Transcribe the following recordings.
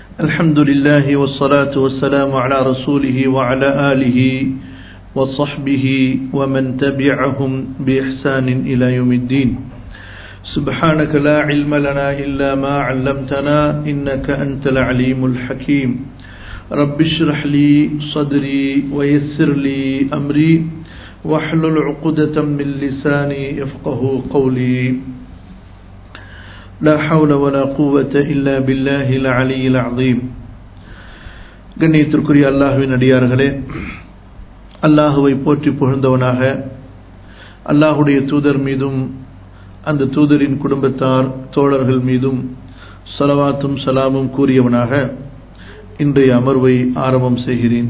الحمد لله والصلاة والسلام على رسوله وعلى آله وصحبه ومن تبعهم بإحسان إلى يوم الدين سبحانك لا علم لنا إلا ما علمتنا إنك أنت العليم الحكيم رب اشرح لي صدري ويسر لي أمري واحلل عقدة من لساني يفقه قولي لا حول ولا قوة إلا بالله العلي العظيم கண்ணியத்திற்குரிய அல்லாஹுவின் அடியார்களே அல்லாஹுவை போற்றி புகழ்ந்தவனாக அல்லாஹுடைய தூதர் மீதும் அந்த தூதரின் குடும்பத்தார் தோழர்கள் மீதும் சலவாத்தும் சலாமும் கூறியவனாக இன்றைய அமர்வை ஆரம்பம் செய்கிறேன்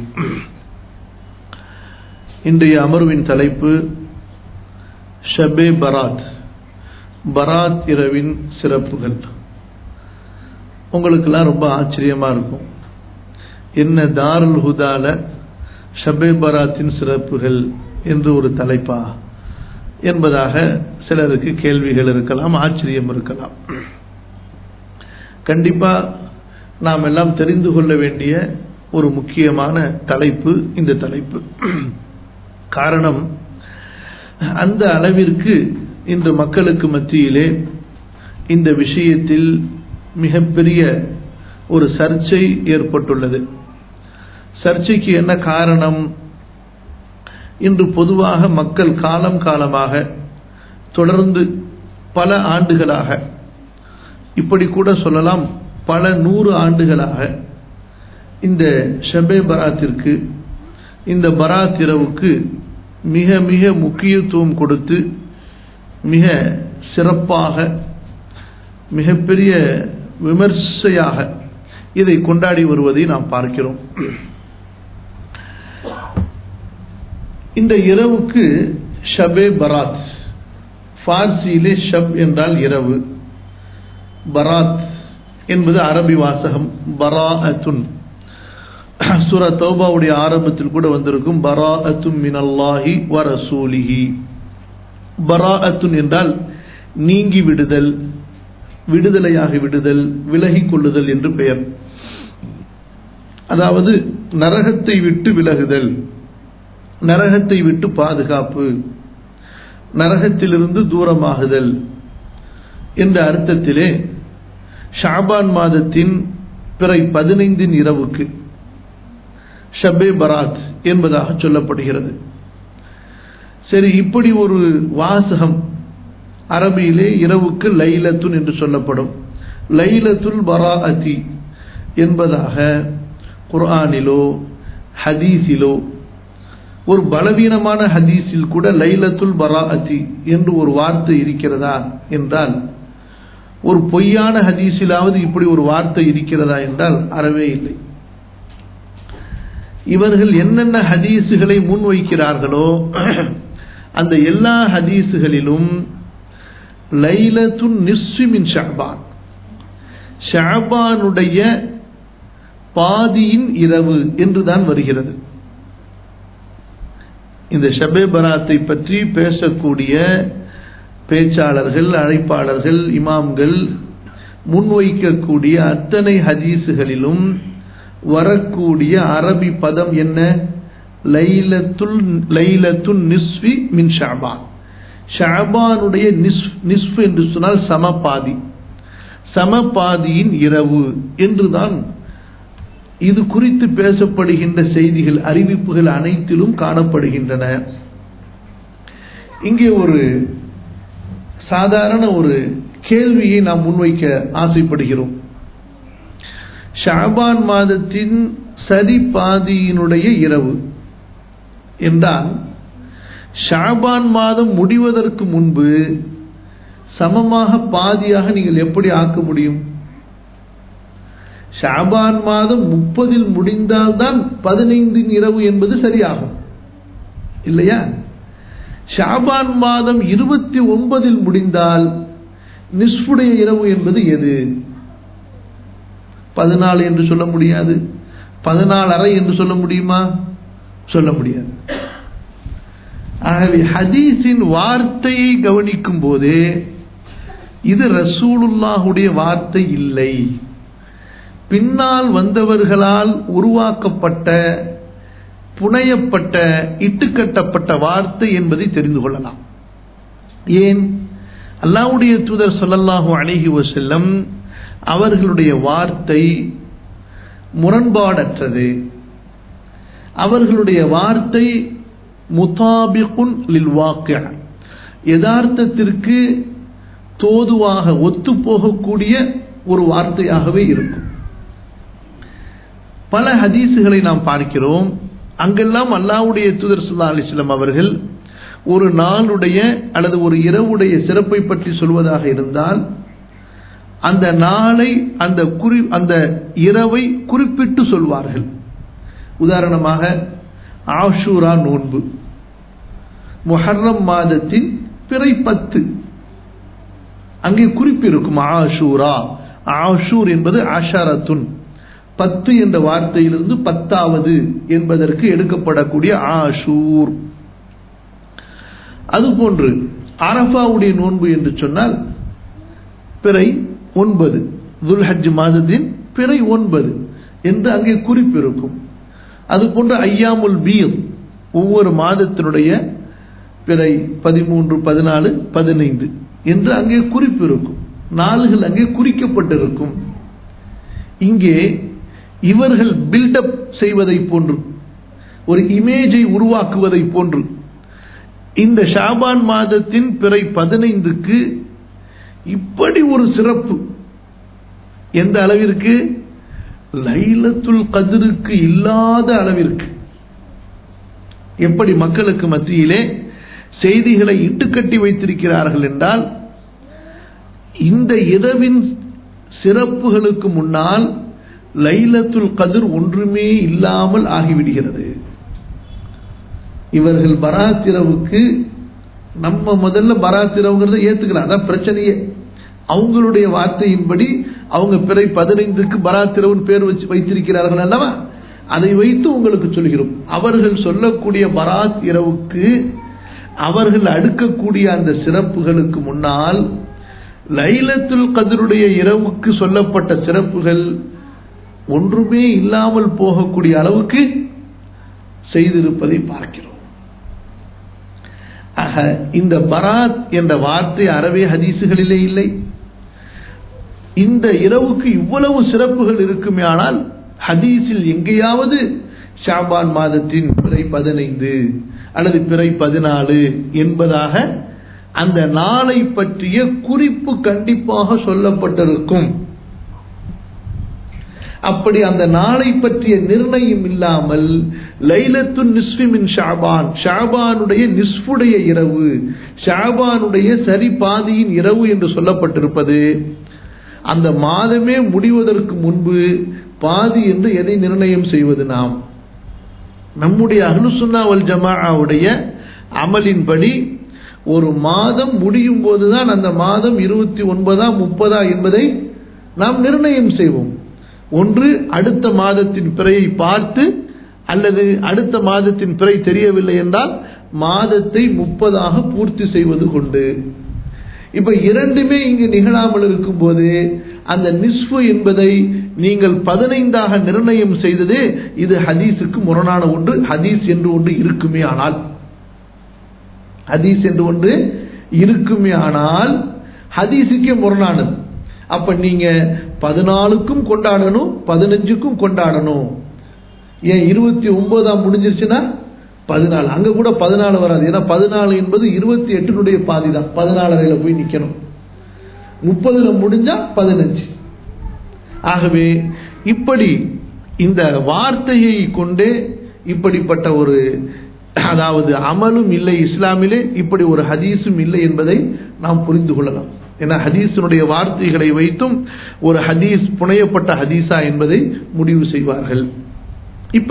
இன்றைய அமர்வின் தலைப்பு ஷபே பராத் பராத் இரவின் சிறப்புகள் உங்களுக்கெல்லாம் ரொம்ப ஆச்சரியமா இருக்கும் என்ன தாருல் ஹுதால ஷபே பராத்தின் சிறப்புகள் என்று ஒரு தலைப்பா என்பதாக சிலருக்கு கேள்விகள் இருக்கலாம் ஆச்சரியம் இருக்கலாம் கண்டிப்பா நாம் எல்லாம் தெரிந்து கொள்ள வேண்டிய ஒரு முக்கியமான தலைப்பு இந்த தலைப்பு காரணம் அந்த அளவிற்கு இன்று மக்களுக்கு மத்தியிலே இந்த விஷயத்தில் மிகப்பெரிய ஒரு சர்ச்சை ஏற்பட்டுள்ளது சர்ச்சைக்கு என்ன காரணம் இன்று பொதுவாக மக்கள் காலம் காலமாக தொடர்ந்து பல ஆண்டுகளாக இப்படி கூட சொல்லலாம் பல நூறு ஆண்டுகளாக இந்த ஷபே பராத்திற்கு இந்த பராத் இரவுக்கு மிக மிக முக்கியத்துவம் கொடுத்து மிக சிறப்பாக மிகப்பெரிய விமர்சையாக இதை கொண்டாடி வருவதை நாம் பார்க்கிறோம் இந்த இரவுக்கு ஷபே பராத் பார்சியிலே ஷப் என்றால் இரவு பராத் என்பது அரபி வாசகம் பரா அத்துன் சுர தௌபாவுடைய ஆரம்பத்தில் கூட வந்திருக்கும் பரா அத்தும் மினல்லாஹி வரசூலிஹி பரா அத்துன் என்றால் நீங்கி விடுதல் விடுதலையாகி விடுதல் விலகி கொள்ளுதல் என்று பெயர் அதாவது நரகத்தை விட்டு விலகுதல் நரகத்தை விட்டு பாதுகாப்பு நரகத்திலிருந்து தூரமாகுதல் என்ற அர்த்தத்திலே ஷாபான் மாதத்தின் பிறை பதினைந்தின் இரவுக்கு ஷபே பராத் என்பதாக சொல்லப்படுகிறது சரி இப்படி ஒரு வாசகம் அரபியிலே இரவுக்கு லைலத்துன் என்று சொல்லப்படும் லைலத்துல் பராஅதி என்பதாக குர்ஆனிலோ ஹதீஸிலோ ஒரு பலவீனமான ஹதீஸில் கூட லைலத்துல் பராஅதி என்று ஒரு வார்த்தை இருக்கிறதா என்றால் ஒரு பொய்யான ஹதீஸிலாவது இப்படி ஒரு வார்த்தை இருக்கிறதா என்றால் அறவே இல்லை இவர்கள் என்னென்ன ஹதீஸுகளை முன்வைக்கிறார்களோ அந்த எல்லா ஹதீஸுகளிலும் லைலத்துன் நிஸ்விமின் ஷாபான் ஷாபானுடைய பாதியின் இரவு என்றுதான் வருகிறது இந்த ஷபே பராத்தை பற்றி பேசக்கூடிய பேச்சாளர்கள் அழைப்பாளர்கள் இமாம்கள் முன்வைக்கக்கூடிய அத்தனை ஹதீஸுகளிலும் வரக்கூடிய அரபி பதம் என்ன லைலத்துல் லைலத்துன் நிஸ்வி மின் ஷாபான் ஷாபானுடைய நிஸ்ஃப் என்று சொன்னால் சமபாதி சமபாதியின் இரவு என்றுதான் இது குறித்து பேசப்படுகின்ற செய்திகள் அறிவிப்புகள் அனைத்திலும் காணப்படுகின்றன இங்கே ஒரு சாதாரண ஒரு கேள்வியை நாம் முன்வைக்க ஆசைப்படுகிறோம் ஷாபான் மாதத்தின் சரி பாதியினுடைய இரவு என்றால் ஷாபான் மாதம் முடிவதற்கு முன்பு சமமாக பாதியாக நீங்கள் எப்படி ஆக்க முடியும் ஷாபான் மாதம் முப்பதில் முடிந்தால்தான் பதினைந்தின் இரவு என்பது சரியாகும் இல்லையா ஷாபான் மாதம் இருபத்தி ஒன்பதில் முடிந்தால் நிஸ்புடைய இரவு என்பது எது பதினாலு என்று சொல்ல முடியாது பதினாலு அறை என்று சொல்ல முடியுமா சொல்ல முடியாது ஆகவே ஹதீஸின் வார்த்தையை கவனிக்கும் போதே இது ரசூலுல்லாஹுடைய வார்த்தை இல்லை பின்னால் வந்தவர்களால் உருவாக்கப்பட்ட புனையப்பட்ட இட்டுக்கட்டப்பட்ட வார்த்தை என்பதை தெரிந்து கொள்ளலாம் ஏன் அல்லாவுடைய தூதர் சொல்லல்லாஹு அழகி செல்லம் அவர்களுடைய வார்த்தை முரண்பாடற்றது அவர்களுடைய வார்த்தை முதாபிகுன் லில் வாக்கிய யதார்த்தத்திற்கு தோதுவாக ஒத்து போகக்கூடிய ஒரு வார்த்தையாகவே இருக்கும் பல ஹதீசுகளை நாம் பார்க்கிறோம் அங்கெல்லாம் அல்லாவுடைய தூதர் சுல்லா அலிஸ்லாம் அவர்கள் ஒரு நாளுடைய அல்லது ஒரு இரவுடைய சிறப்பை பற்றி சொல்வதாக இருந்தால் அந்த நாளை அந்த குறி அந்த இரவை குறிப்பிட்டு சொல்வார்கள் உதாரணமாக ஆஷூரா நோன்பு முஹர்ரம் மாதத்தின் பிறை பத்து அங்கே குறிப்பு இருக்கும் ஆஷூரா ஆஷூர் என்பது ஆஷாரத்துன் பத்து என்ற வார்த்தையிலிருந்து பத்தாவது என்பதற்கு எடுக்கப்படக்கூடிய ஆஷூர் அதுபோன்று அரபாவுடைய நோன்பு என்று சொன்னால் பிறை ஒன்பது துல்ஹஜ் மாதத்தின் பிறை ஒன்பது என்று அங்கே குறிப்பு இருக்கும் அதுபோன்று ஐயாமுல் பீர் ஒவ்வொரு மாதத்தினுடைய பிறை பதிமூன்று பதினாலு பதினைந்து என்று அங்கே குறிப்பு இருக்கும் நாள்கள் அங்கே குறிக்கப்பட்டிருக்கும் இங்கே இவர்கள் பில்டப் செய்வதை போன்று ஒரு இமேஜை உருவாக்குவதை போன்று இந்த ஷாபான் மாதத்தின் பிறை பதினைந்துக்கு இப்படி ஒரு சிறப்பு எந்த அளவிற்கு லைலத்துல் கதிருக்கு இல்லாத அளவிற்கு எப்படி மக்களுக்கு மத்தியிலே செய்திகளை இட்டுக்கட்டி வைத்திருக்கிறார்கள் என்றால் இந்த இரவின் சிறப்புகளுக்கு முன்னால் லைலத்துல் கதிர் ஒன்றுமே இல்லாமல் ஆகிவிடுகிறது இவர்கள் பராத்திரவுக்கு நம்ம முதல்ல பராத்திரவுங்கிறத ஏத்துக்கலாம் அதான் பிரச்சனையே அவங்களுடைய வார்த்தையின்படி அவங்க பிறை பதினைந்துக்கு பராத்திரவுன்னு பேர் வச்சு வைத்திருக்கிறார்கள் அல்லவா அதை வைத்து உங்களுக்கு சொல்கிறோம் அவர்கள் சொல்லக்கூடிய பராத் இரவுக்கு அவர்கள் அடுக்கக்கூடிய அந்த சிறப்புகளுக்கு முன்னால் லைலத்துல் கதருடைய இரவுக்கு சொல்லப்பட்ட சிறப்புகள் ஒன்றுமே இல்லாமல் போகக்கூடிய அளவுக்கு செய்திருப்பதை பார்க்கிறோம் ஆக இந்த பராத் என்ற வார்த்தை அறவே ஹதீசுகளிலே இல்லை இந்த இரவுக்கு இவ்வளவு சிறப்புகள் இருக்குமே ஆனால் ஹதீஸில் எங்கேயாவது ஷாபான் மாதத்தின் பிறை பதினைந்து அல்லது பிறை பதினாலு என்பதாக அந்த நாளை பற்றிய குறிப்பு கண்டிப்பாக சொல்லப்பட்டிருக்கும் அப்படி அந்த நாளை பற்றிய நிர்ணயம் இல்லாமல் லைலத்து நிஸ்விமின் ஷாபான் ஷாபானுடைய நிஸ்ஃபுடைய இரவு ஷாபானுடைய சரி பாதியின் இரவு என்று சொல்லப்பட்டிருப்பது அந்த மாதமே முடிவதற்கு முன்பு பாதி என்று எதை நிர்ணயம் செய்வது நாம் நம்முடைய அஹ்லுசுன்னா வல் ஜமாவுடைய அமலின்படி ஒரு மாதம் முடியும் போதுதான் அந்த மாதம் இருபத்தி ஒன்பதா முப்பதா என்பதை நாம் நிர்ணயம் செய்வோம் ஒன்று அடுத்த மாதத்தின் பிறையை பார்த்து அல்லது அடுத்த மாதத்தின் பிறை தெரியவில்லை என்றால் மாதத்தை முப்பதாக பூர்த்தி செய்வது கொண்டு இப்ப இரண்டுமே இங்கு நிகழாமல் இருக்கும் போது அந்த நிஸ்பு என்பதை நீங்கள் பதினைந்தாக நிர்ணயம் செய்தது இது ஹதீஸுக்கு முரணான ஒன்று ஹதீஸ் என்று ஒன்று இருக்குமே ஆனால் ஹதீஸ் என்று ஒன்று இருக்குமே ஆனால் ஹதீஸுக்கே முரணானது அப்ப நீங்க பதினாலுக்கும் கொண்டாடணும் பதினஞ்சுக்கும் கொண்டாடணும் ஏன் இருபத்தி ஒன்பதாம் முடிஞ்சிருச்சுன்னா பதினாலு அங்க கூட பதினாலு வராது ஏன்னா பதினாலு என்பது இருபத்தி எட்டுனுடைய பாதி தான் பதினாலரையில போய் நிக்கணும் முப்பதுல முடிஞ்சா பதினஞ்சு ஆகவே இப்படி இந்த வார்த்தையை கொண்டே இப்படிப்பட்ட ஒரு அதாவது அமலும் இல்லை இஸ்லாமிலே இப்படி ஒரு ஹதீஸும் இல்லை என்பதை நாம் புரிந்து கொள்ளலாம் ஏன்னா ஹதீஸினுடைய வார்த்தைகளை வைத்தும் ஒரு ஹதீஸ் புனையப்பட்ட ஹதீஸா என்பதை முடிவு செய்வார்கள் இப்ப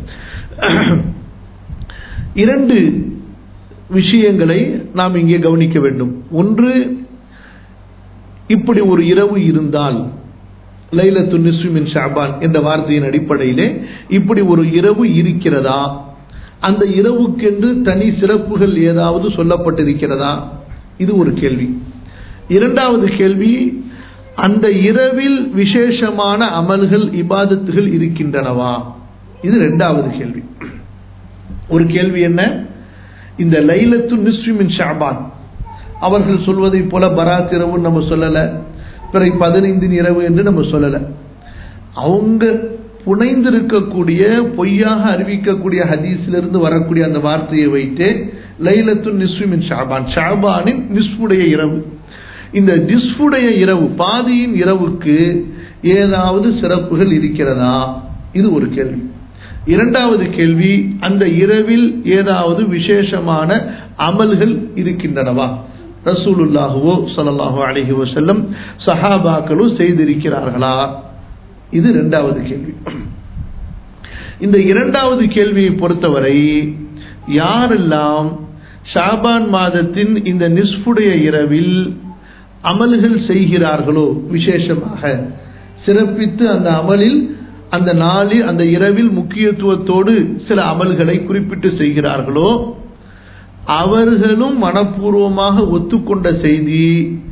இரண்டு விஷயங்களை நாம் இங்கே கவனிக்க வேண்டும் ஒன்று இப்படி ஒரு இரவு இருந்தால் லைலத்து நிஸ்விமின் ஷாபான் என்ற வார்த்தையின் அடிப்படையிலே இப்படி ஒரு இரவு இருக்கிறதா அந்த இரவுக்கென்று தனி சிறப்புகள் ஏதாவது சொல்லப்பட்டிருக்கிறதா இது ஒரு கேள்வி இரண்டாவது கேள்வி அந்த இரவில் விசேஷமான அமல்கள் இபாதத்துகள் இருக்கின்றனவா இது ரெண்டாவது கேள்வி ஒரு கேள்வி என்ன இந்த லைலத்து நிஸ்விமின் ஷாபான் அவர்கள் சொல்வதை போல பராத் இரவு நம்ம சொல்லல பிறகு பதினைந்தின் இரவு என்று நம்ம சொல்லல அவங்க புனைந்திருக்கக்கூடிய பொய்யாக அறிவிக்கக்கூடிய ஹதீஸிலிருந்து வரக்கூடிய அந்த வார்த்தையை வைத்து லைலத்து நிஸ்விமின் ஷாபான் ஷாபானின் நிஸ்புடைய இரவு இந்த நிஸ்புடைய இரவு பாதியின் இரவுக்கு ஏதாவது சிறப்புகள் இருக்கிறதா இது ஒரு கேள்வி இரண்டாவது கேள்வி அந்த இரவில் ஏதாவது விசேஷமான அமல்கள் இருக்கின்றனவா ரசூலுல்லாஹுவோ சல்லாஹூ அலஹி வசல்லம் சஹாபாக்களோ செய்திருக்கிறார்களா இது இரண்டாவது கேள்வி இந்த இரண்டாவது கேள்வியை பொறுத்தவரை யாரெல்லாம் ஷாபான் மாதத்தின் இந்த நிஸ்புடைய இரவில் அமல்கள் செய்கிறார்களோ விசேஷமாக சிறப்பித்து அந்த அமலில் அந்த நாளில் அந்த இரவில் முக்கியத்துவத்தோடு சில அமல்களை குறிப்பிட்டு செய்கிறார்களோ அவர்களும் மனப்பூர்வமாக ஒத்துக்கொண்ட செய்தி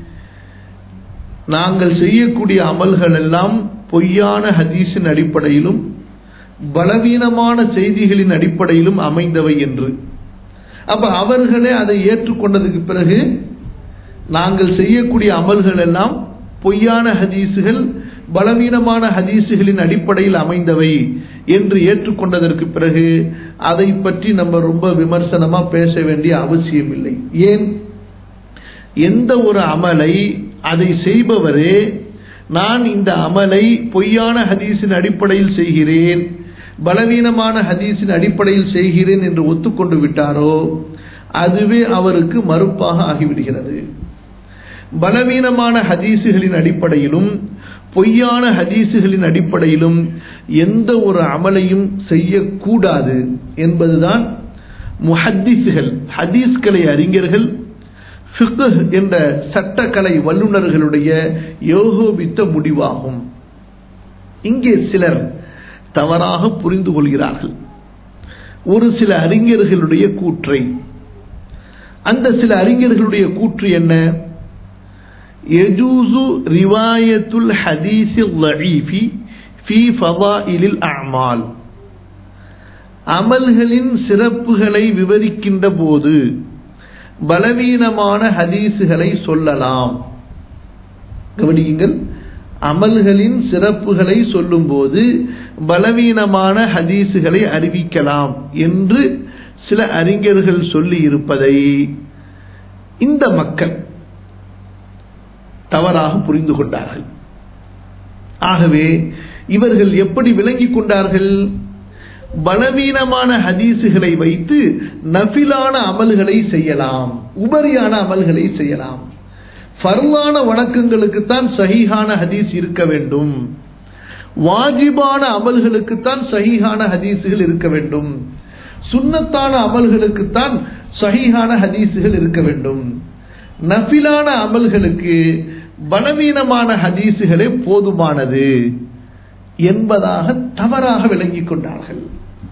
நாங்கள் செய்யக்கூடிய அமல்கள் எல்லாம் பொய்யான ஹதீஸின் அடிப்படையிலும் பலவீனமான செய்திகளின் அடிப்படையிலும் அமைந்தவை என்று அப்ப அவர்களே அதை ஏற்றுக்கொண்டதுக்கு பிறகு நாங்கள் செய்யக்கூடிய அமல்கள் எல்லாம் பொய்யான ஹதீஸுகள் பலவீனமான ஹதீஸுகளின் அடிப்படையில் அமைந்தவை என்று ஏற்றுக்கொண்டதற்கு பிறகு அதை பற்றி நம்ம ரொம்ப விமர்சனமா பேச வேண்டிய அவசியம் இல்லை ஏன் எந்த ஒரு அமலை அதை செய்பவரே நான் இந்த அமலை பொய்யான ஹதீஸின் அடிப்படையில் செய்கிறேன் பலவீனமான ஹதீஸின் அடிப்படையில் செய்கிறேன் என்று ஒத்துக்கொண்டு விட்டாரோ அதுவே அவருக்கு மறுப்பாக ஆகிவிடுகிறது பலவீனமான ஹதீஸுகளின் அடிப்படையிலும் பொய்யான ஹதீஸுகளின் அடிப்படையிலும் எந்த ஒரு அமலையும் செய்யக்கூடாது என்பதுதான் முஹத்திஸுகள் ஹதீஸ்கலை அறிஞர்கள் என்ற சட்டக்கலை வல்லுநர்களுடைய யோகோபித்த முடிவாகும் இங்கே சிலர் தவறாக புரிந்து கொள்கிறார்கள் ஒரு சில அறிஞர்களுடைய கூற்றை அந்த சில அறிஞர்களுடைய கூற்று என்ன எஜூசு ரிவாயத்துல் ஹதீஸி லஈஃபி ஃபி ஃபதாயிலில் அமால் அமல்களின் சிறப்புகளை விவரிக்கின்ற போது பலவீனமான ஹதீஸுகளை சொல்லலாம் கவனியுங்கள் அமல்களின் சிறப்புகளை சொல்லும்போது பலவீனமான ஹதீஸுகளை அறிவிக்கலாம் என்று சில அறிஞர்கள் சொல்லி இருப்பதை இந்த மக்கள் தவறாக புரிந்து கொண்டார்கள் ஆகவே இவர்கள் எப்படி விளங்கிக் கொண்டார்கள் பலவீனமான ஹதீஸுகளை வைத்து நபிலான அமல்களை செய்யலாம் உபரியான அமல்களை செய்யலாம் ஃபர்லான வணக்கங்களுக்குத்தான் சஹீஹான ஹதீஸ் இருக்க வேண்டும் வாஜிபான அமல்களுக்குத்தான் சஹீஹான ஹதீஸுகள் இருக்க வேண்டும் சுன்னத்தான அமல்களுக்குத்தான் சஹீஹான ஹதீஸுகள் இருக்க வேண்டும் நபிலான அமல்களுக்கு பலவீனமான ஹதீஸுகளே போதுமானது என்பதாக தவறாக விளங்கிக் கொண்டார்கள்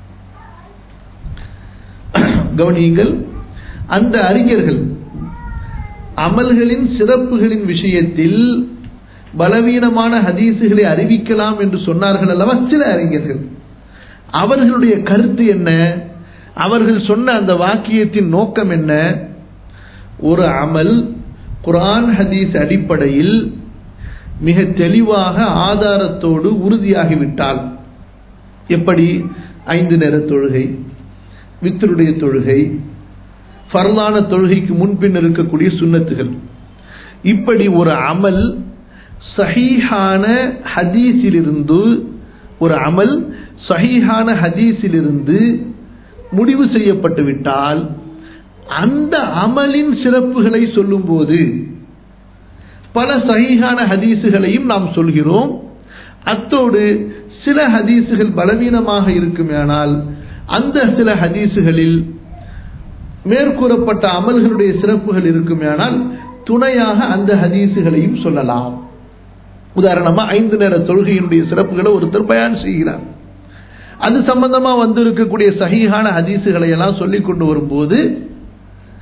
கவனியுங்கள் அந்த அறிஞர்கள் அமல்களின் சிறப்புகளின் விஷயத்தில் பலவீனமான ஹதீஸுகளை அறிவிக்கலாம் என்று சொன்னார்கள் அல்லவா சில அறிஞர்கள் அவர்களுடைய கருத்து என்ன அவர்கள் சொன்ன அந்த வாக்கியத்தின் நோக்கம் என்ன ஒரு அமல் குரான் ஹதீஸ் அடிப்படையில் மிக தெளிவாக ஆதாரத்தோடு உறுதியாகிவிட்டால் எப்படி ஐந்து நேர தொழுகை வித்தருடைய தொழுகை ஃபர்லான தொழுகைக்கு முன்பின் இருக்கக்கூடிய சுண்ணத்துகள் இப்படி ஒரு அமல் சஹீஹான ஹதீஸிலிருந்து ஒரு அமல் சஹீஹான ஹதீஸிலிருந்து முடிவு செய்யப்பட்டு விட்டால் அந்த அமலின் சிறப்புகளை சொல்லும்போது பல சஹீஹான ஹதீஸுகளையும் நாம் சொல்கிறோம் அத்தோடு சில ஹதீஸுகள் பலவீனமாக இருக்குமேனால் அந்த சில ஹதீஸுகளில் மேற்கூறப்பட்ட அமல்களுடைய சிறப்புகள் இருக்குமேனால் துணையாக அந்த ஹதீஸுகளையும் சொல்லலாம் உதாரணமா ஐந்து நேர தொழுகையினுடைய சிறப்புகளை ஒருத்தர் பயன் செய்கிறார் அது சம்பந்தமா வந்து இருக்கக்கூடிய சகிஹான ஹதீஸுகளை எல்லாம் சொல்லிக் கொண்டு வரும்போது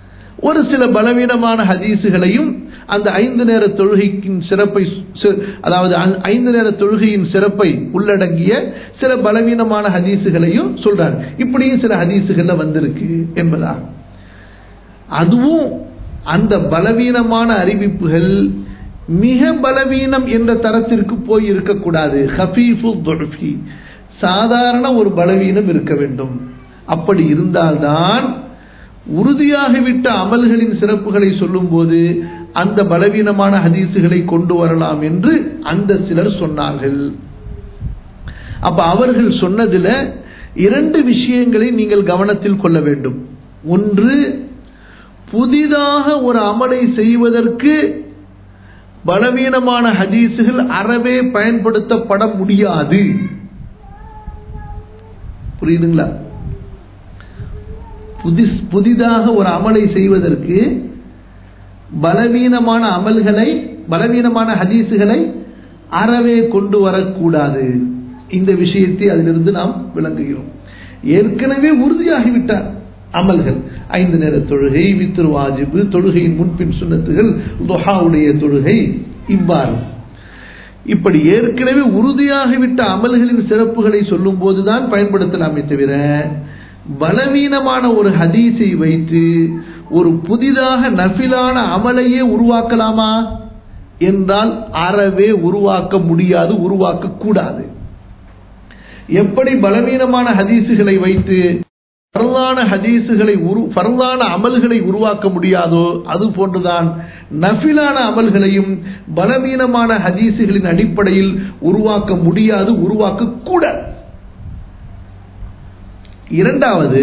ஒரு சில பலவீனமான ஹதீஸுகளையும் அந்த ஐந்து நேர தொழுகையின் சிறப்பை சி- அதாவது அந்த ஐந்து நேர தொழுகையின் சிறப்பை உள்ளடங்கிய சில பலவீனமான ஹதீஸுகளையும் சொல்றாரு இப்படியும் சில ஹதீஸுகள்ல வந்திருக்கு என்பதா அதுவும் அந்த பலவீனமான அறிவிப்புகள் மிக பலவீனம் என்ற தரத்திற்கு போய் இருக்கக்கூடாது ஹபீஃபு துஃபி சாதாரண ஒரு பலவீனம் இருக்க வேண்டும் அப்படி இருந்தால்தான் உறுதியாகிவிட்ட அமல்களின் சிறப்புகளை சொல்லும்போது அந்த பலவீனமான ஹதீஸுகளை கொண்டு வரலாம் என்று அந்த சிலர் சொன்னார்கள் அப்ப அவர்கள் சொன்னதுல இரண்டு விஷயங்களை நீங்கள் கவனத்தில் கொள்ள வேண்டும் ஒன்று புதிதாக ஒரு அமலை செய்வதற்கு பலவீனமான ஹதீஸுகள் அறவே பயன்படுத்தப்பட முடியாது புரியுதுங்களா புதிஸ் புதிதாக ஒரு அமலை செய்வதற்கு பலவீனமான அமல்களை பலவீனமான ஹதீஸுகளை அறவே கொண்டு வரக்கூடாது இந்த விஷயத்தை அதிலிருந்து நாம் விளங்குகிறோம் ஏற்கனவே உறுதியாகிவிட்டார் அமல்கள் ஐந்து நேர தொழுகை வித்ரு வாஜிபு தொழுகையின் முன்பின் சுன்னத்துகள் துஹாவுடைய தொழுகை இவ்வாறு இப்படி ஏற்கனவே உறுதியாகிவிட்ட அமல்களின் சிறப்புகளை சொல்லும் போதுதான் பயன்படுத்தலாமே தவிர பலவீனமான ஒரு ஹதீஸை வைத்து ஒரு புதிதாக நஃபிலான அமலையே உருவாக்கலாமா என்றால் அறவே உருவாக்க முடியாது உருவாக்க கூடாது எப்படி பலவீனமான ஹதீஸுகளை வைத்து ஃபர்லான ஹதீஸுகளை உரு ஃபர்லான அமல்களை உருவாக்க முடியாதோ அது போன்றுதான் நஃபிலான அமல்களையும் பலவீனமான ஹதீஸுகளின் அடிப்படையில் உருவாக்க முடியாது உருவாக்க கூடாது இரண்டாவது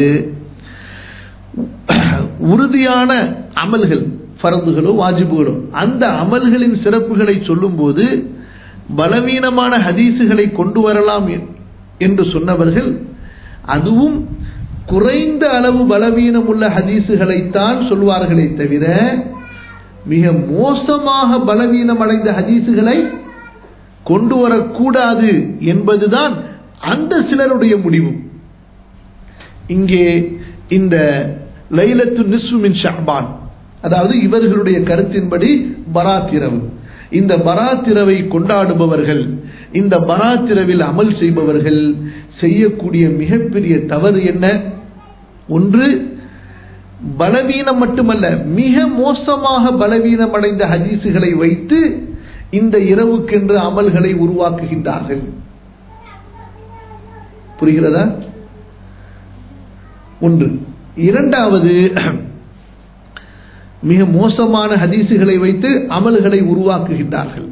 உறுதியான அமல்கள் ஃபரதுகளோ வாஜிபுகளோ அந்த அமல்களின் சிறப்புகளை சொல்லும்போது பலவீனமான ஹதீஸுகளை கொண்டு வரலாம் எ- என்று சொன்னவர்கள் அதுவும் குறைந்த அளவு பலவீனம் உள்ள ஹதீஸுகளைத்தான் சொல்வார்களே தவிர மிக மோசமாக பலவீனம் அடைந்த ஹதீஸுகளை கொண்டு வரக்கூடாது என்பதுதான் அந்த சிலருடைய முடிவு இங்கே இந்த லைலத்து நிஸ்ஃபு மின் ஷஅபான் அதாவது இவர்களுடைய கருத்தின்படி பராத் இரவு இந்த பராத் இரவை கொண்டாடுபவர்கள் இந்த பராத் இரவில் அமல் செய்பவர்கள் செய்யக்கூடிய மிகப்பெரிய தவறு என்ன ஒன்று பலவீனம் மட்டுமல்ல மிக மோசமாக பலவீனம் அடைந்த ஹதீஸுகளை வைத்து இந்த இரவுக்கென்று அமல்களை உருவாக்குகின்றார்கள் புரிகிறதா ஒன்று இரண்டாவது மிக மோசமான ஹதீஸுகளை வைத்து அமல்களை உருவாக்குகின்றார்கள்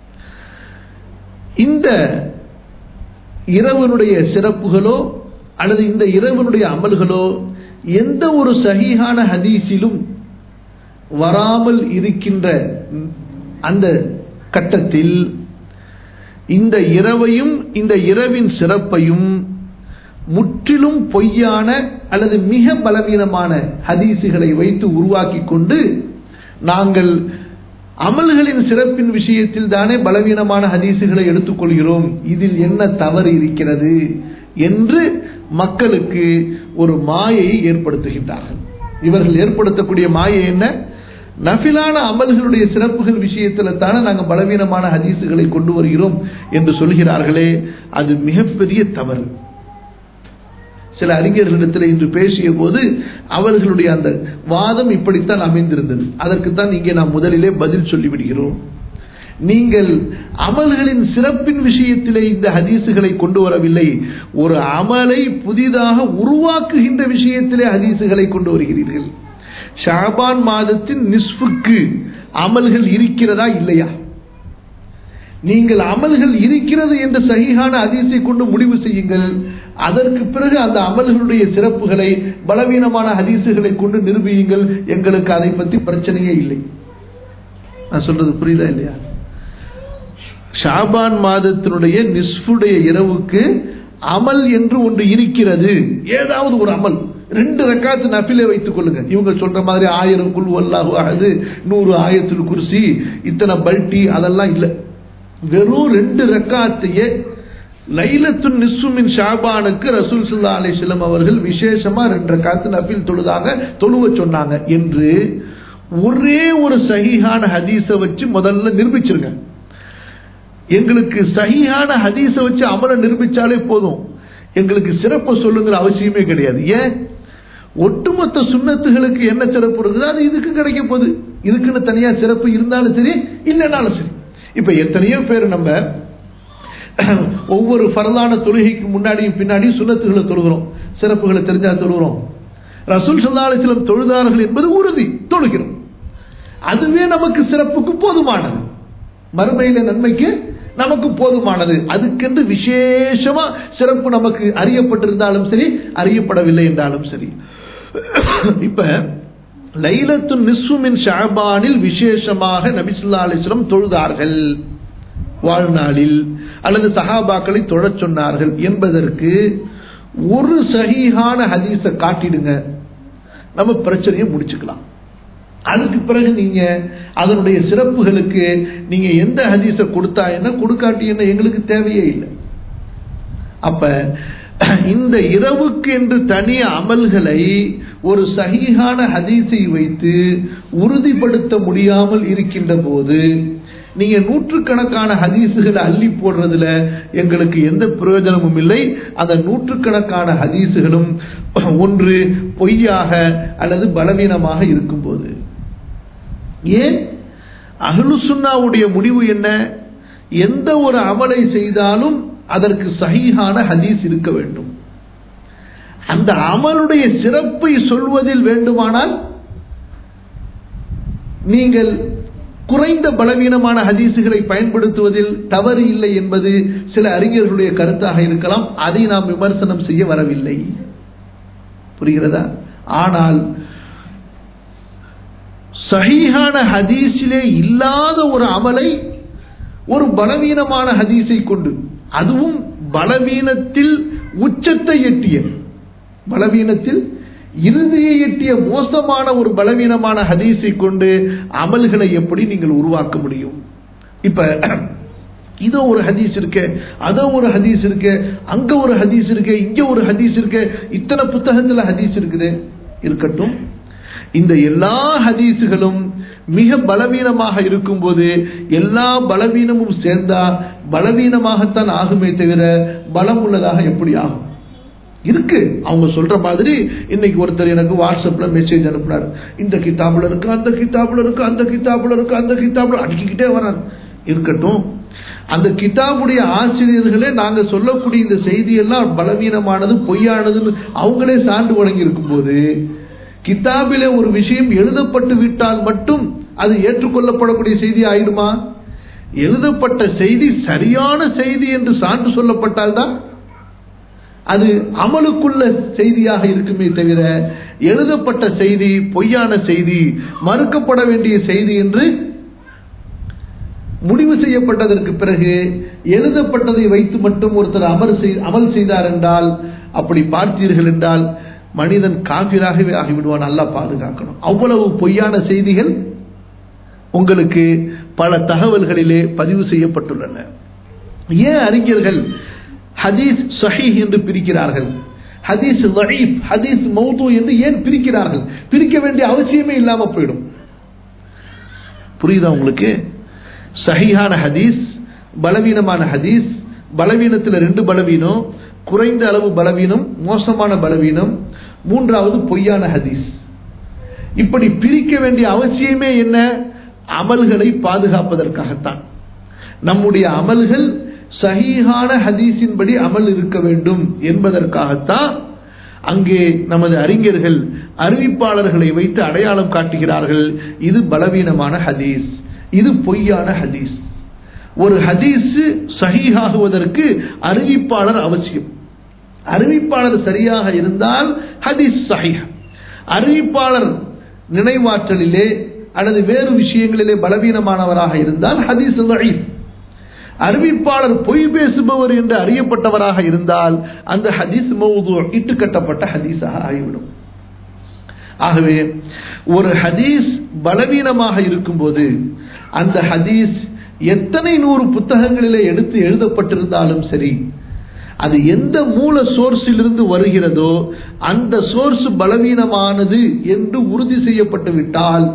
இந்த இரவனுடைய சிறப்புகளோ அல்லது இந்த இரவனுடைய அமல்களோ எந்த ஒரு சஹீஹான ஹதீஸிலும் வராமல் இருக்கின்ற அந்த கட்டத்தில் இந்த இரவையும் இந்த இரவின் சிறப்பையும் முற்றிலும் பொய்யான அல்லது மிக பலவீனமான ஹதீஸுகளை வைத்து உருவாக்கி கொண்டு நாங்கள் அமல்களின் சிறப்பின் விஷயத்தில் தானே பலவீனமான ஹதீஸுகளை எடுத்துக்கொள்கிறோம் இதில் என்ன தவறு இருக்கிறது என்று மக்களுக்கு ஒரு மாயையை ஏற்படுத்துகின்றார்கள் இவர்கள் ஏற்படுத்தக்கூடிய மாயை என்ன நஃபிலான அமல்களுடைய சிறப்புகள் விஷயத்தில் தானே நாங்கள் பலவீனமான ஹதீஸுகளை கொண்டு வருகிறோம் என்று சொல்கிறார்களே அது மிகப்பெரிய தவறு சில அறிஞர்களிடத்தில் இன்று பேசிய போது அவர்களுடைய அந்த வாதம் இப்படித்தான் அமைந்திருந்தது அதற்குத்தான் இங்கே நாம் முதலிலே பதில் சொல்லிவிடுகிறோம் நீங்கள் அமல்களின் சிறப்பின் விஷயத்திலே இந்த ஹதீஸுகளை கொண்டு வரவில்லை ஒரு அமலை புதிதாக உருவாக்குகின்ற விஷயத்திலே ஹதீஸுகளை கொண்டு வருகிறீர்கள் ஷாபான் மாதத்தின் நிஸ்புக்கு அமல்கள் இருக்கிறதா இல்லையா நீங்கள் அமல்கள் இருக்கிறது என்ற சகிஹான அதிசை கொண்டு முடிவு செய்யுங்கள் அதற்கு பிறகு அந்த அமல்களுடைய சிறப்புகளை பலவீனமான ஹதீசுகளை கொண்டு நிரூபியுங்கள் எங்களுக்கு அதை பற்றி பிரச்சனையே இல்லை நான் சொல்றது புரியுதா இல்லையா ஷாபான் மாதத்தினுடைய நிஸ்ஃபுடைய இரவுக்கு அமல் என்று ஒன்று இருக்கிறது ஏதாவது ஒரு அமல் ரெண்டு ரக்காத்து நஃபிலே வைத்துக் கொள்ளுங்க இவங்க சொல்ற மாதிரி ஆயிரம் குல் வல்லாஹு அஹது நூறு ஆயத்தில் குர்சி இத்தனை பல்டி அதெல்லாம் இல்லை வெறும் ரெண்டு ரக்காத்தையே லைலத்து நிசுமின் ஷாபானுக்கு ரசூல் சுல்லா அலிஸ்லம் அவர்கள் விசேஷமா ரெண்டு ரக்காத்து நஃபில் தொழுதாக தொழுவ சொன்னாங்க என்று ஒரே ஒரு சஹீஹான ஹதீஸை வச்சு முதல்ல நிரூபிச்சிருங்க எங்களுக்கு சஹீஹான ஹதீஸை வச்சு அமலை நிரூபிச்சாலே போதும் எங்களுக்கு சிறப்பு சொல்லுங்கிற அவசியமே கிடையாது ஏன் ஒட்டுமொத்த சுண்ணத்துகளுக்கு என்ன சிறப்பு இருக்குது அது இதுக்கு கிடைக்க போகுது இதுக்குன்னு தனியா சிறப்பு இருந்தாலும் சரி இல்லைனாலும் சரி இப்ப எத்தனையோ பேர் நம்ம ஒவ்வொரு பரதான தொழுகைக்கு முன்னாடியும் பின்னாடியும் சுண்ணத்துகளை தொழுகிறோம் சிறப்புகளை தெரிஞ்சா தொழுகிறோம் ரசூல் சல்லாஹிலம் தொழுதார்கள் என்பது உறுதி தொழுகிறோம் அதுவே நமக்கு சிறப்புக்கு போதுமானது மறுமையில நன்மைக்கு நமக்கு போதுமானது அதுக்கென்று விசேஷமா சிறப்பு நமக்கு அறியப்பட்டிருந்தாலும் சரி அறியப்படவில்லை என்றாலும் சரி இப்ப லைலத்து நிஸ்ஸுமின் ஷாபானில் விசேஷமாக நபிசுல்லா அலிஸ்லம் தொழுதார்கள் வாழ்நாளில் அல்லது சஹாபாக்களை தொழச் சொன்னார்கள் என்பதற்கு ஒரு சஹீஹான ஹதீஸை காட்டிடுங்க நம்ம பிரச்சனையை முடிச்சுக்கலாம் அதுக்கு பிறகு நீங்க அதனுடைய சிறப்புகளுக்கு நீங்க எந்த ஹதீஸை கொடுத்தா என்ன கொடுக்காட்டி என்ன எங்களுக்கு தேவையே இல்லை அப்ப இந்த இரவுக்கு என்று தனி அமல்களை ஒரு சகிஹான ஹதீஸை வைத்து உறுதிப்படுத்த முடியாமல் இருக்கின்ற போது நீங்க நூற்றுக்கணக்கான ஹதீஸுகளை அள்ளி போடுறதுல எங்களுக்கு எந்த பிரயோஜனமும் இல்லை அந்த நூற்றுக்கணக்கான ஹதீஸுகளும் ஒன்று பொய்யாக அல்லது பலவீனமாக இருக்கும்போது ஏன் அகலுசுன்னாவுடைய முடிவு என்ன எந்த ஒரு அமலை செய்தாலும் அதற்கு சகிஹான ஹதீஸ் இருக்க வேண்டும் அந்த அமலுடைய சிறப்பை சொல்வதில் வேண்டுமானால் நீங்கள் குறைந்த பலவீனமான ஹதீசுகளை பயன்படுத்துவதில் தவறு இல்லை என்பது சில அறிஞர்களுடைய கருத்தாக இருக்கலாம் அதை நாம் விமர்சனம் செய்ய வரவில்லை புரிகிறதா ஆனால் சஹீஹான ஹதீஸிலே இல்லாத ஒரு அமலை ஒரு பலவீனமான ஹதீஸை கொண்டு அதுவும் பலவீனத்தில் உச்சத்தை எட்டிய பலவீனத்தில் இறுதியை எட்டிய மோசமான ஒரு பலவீனமான ஹதீஸை கொண்டு அமல்களை எப்படி நீங்கள் உருவாக்க முடியும் இப்ப இதோ ஒரு ஹதீஸ் இருக்கு அதோ ஒரு ஹதீஸ் இருக்கு அங்க ஒரு ஹதீஸ் இருக்கு இங்க ஒரு ஹதீஸ் இருக்கு இத்தனை புத்தகத்துல ஹதீஸ் இருக்குது இருக்கட்டும் இந்த எல்லா ஹதீஸுகளும் மிக பலவீனமாக இருக்கும்போது எல்லா பலவீனமும் சேர்ந்தா பலவீனமாகத்தான் ஆகுமே தவிர பலம் உள்ளதாக எப்படி ஆகும் இருக்கு அவங்க சொல்ற மாதிரி இன்னைக்கு ஒருத்தர் எனக்கு வாட்ஸ்அப்ல மெசேஜ் அனுப்புனார் இந்த கிதாபுல இருக்கு அந்த கிதாபுல இருக்கு அந்த கிதாபுல இருக்கு அந்த கிதாபுல அடிக்கிட்டே வரான் இருக்கட்டும் அந்த கிதாபுடைய ஆசிரியர்களே நாங்க சொல்லக்கூடிய இந்த செய்தியெல்லாம் பலவீனமானது பொய்யானதுன்னு அவங்களே சான்று வழங்கி இருக்கும் போது கிதாபிலே ஒரு விஷயம் எழுதப்பட்டு விட்டால் மட்டும் அது ஏற்றுக்கொள்ளப்படக்கூடிய செய்தி ஆயிடுமா எழுதப்பட்ட செய்தி சரியான செய்தி என்று சான்று சொல்லப்பட்டால்தான் அது அமலுக்குள்ள செய்தியாக இருக்குமே தவிர எழுதப்பட்ட செய்தி பொய்யான செய்தி மறுக்கப்பட வேண்டிய செய்தி என்று முடிவு செய்யப்பட்டதற்கு பிறகு எழுதப்பட்டதை வைத்து மட்டும் ஒருத்தர் அமர் அமல் செய்தார் என்றால் அப்படி பார்த்தீர்கள் என்றால் மனிதன் காபிராகவே ஆகிவிடுவான் நல்லா பாதுகாக்கணும் அவ்வளவு பொய்யான செய்திகள் உங்களுக்கு பல தகவல்களிலே பதிவு செய்யப்பட்டுள்ளன ஏன் அறிஞர்கள் ஹதீஸ் சஹீஹ் என்று பிரிக்கிறார்கள் ஹதீஸ் லஈப் ஹதீஸ் மௌது என்று ஏன் பிரிக்கிறார்கள் பிரிக்க வேண்டிய அவசியமே இல்லாம போயிடும் புரியுதா உங்களுக்கு சஹீஹான ஹதீஸ் பலவீனமான ஹதீஸ் பலவீனத்தில் ரெண்டு பலவீனம் குறைந்த அளவு பலவீனம் மோசமான பலவீனம் மூன்றாவது பொய்யான ஹதீஸ் இப்படி பிரிக்க வேண்டிய அவசியமே என்ன அமல்களை பாதுகாப்பதற்காகத்தான் நம்முடைய அமல்கள் சஹீஹான ஹதீஸின்படி அமல் இருக்க வேண்டும் என்பதற்காகத்தான் அங்கே நமது அறிஞர்கள் அறிவிப்பாளர்களை வைத்து அடையாளம் காட்டுகிறார்கள் இது பலவீனமான ஹதீஸ் இது பொய்யான ஹதீஸ் ஒரு ஹதீஸ் சஹீஹாகுவதற்கு அறிவிப்பாளர் அவசியம் அறிவிப்பாளர் சரியாக இருந்தால் ஹதீஸ் சஹீஹ் அறிவிப்பாளர் நினைவாற்றலிலே அல்லது வேறு விஷயங்களிலே பலவீனமானவராக இருந்தால் ஹதீஸ் லஈஃப் அறிவிப்பாளர் பொய் பேசுபவர் என்று அறியப்பட்டவராக இருந்தால் அந்த ஹதீஸ் மௌது இட்டு கட்டப்பட்ட ஹதீஸாக ஆகிவிடும் ஆகவே ஒரு ஹதீஸ் பலவீனமாக இருக்கும்போது அந்த ஹதீஸ் எத்தனை நூறு புத்தகங்களிலே எடுத்து எழுதப்பட்டிருந்தாலும் சரி அது எந்த மூல சோர்ஸிலிருந்து வருகிறதோ அந்த சோர்ஸ் பலவீனமானது என்று உறுதி செய்யப்பட்டு விட்டால்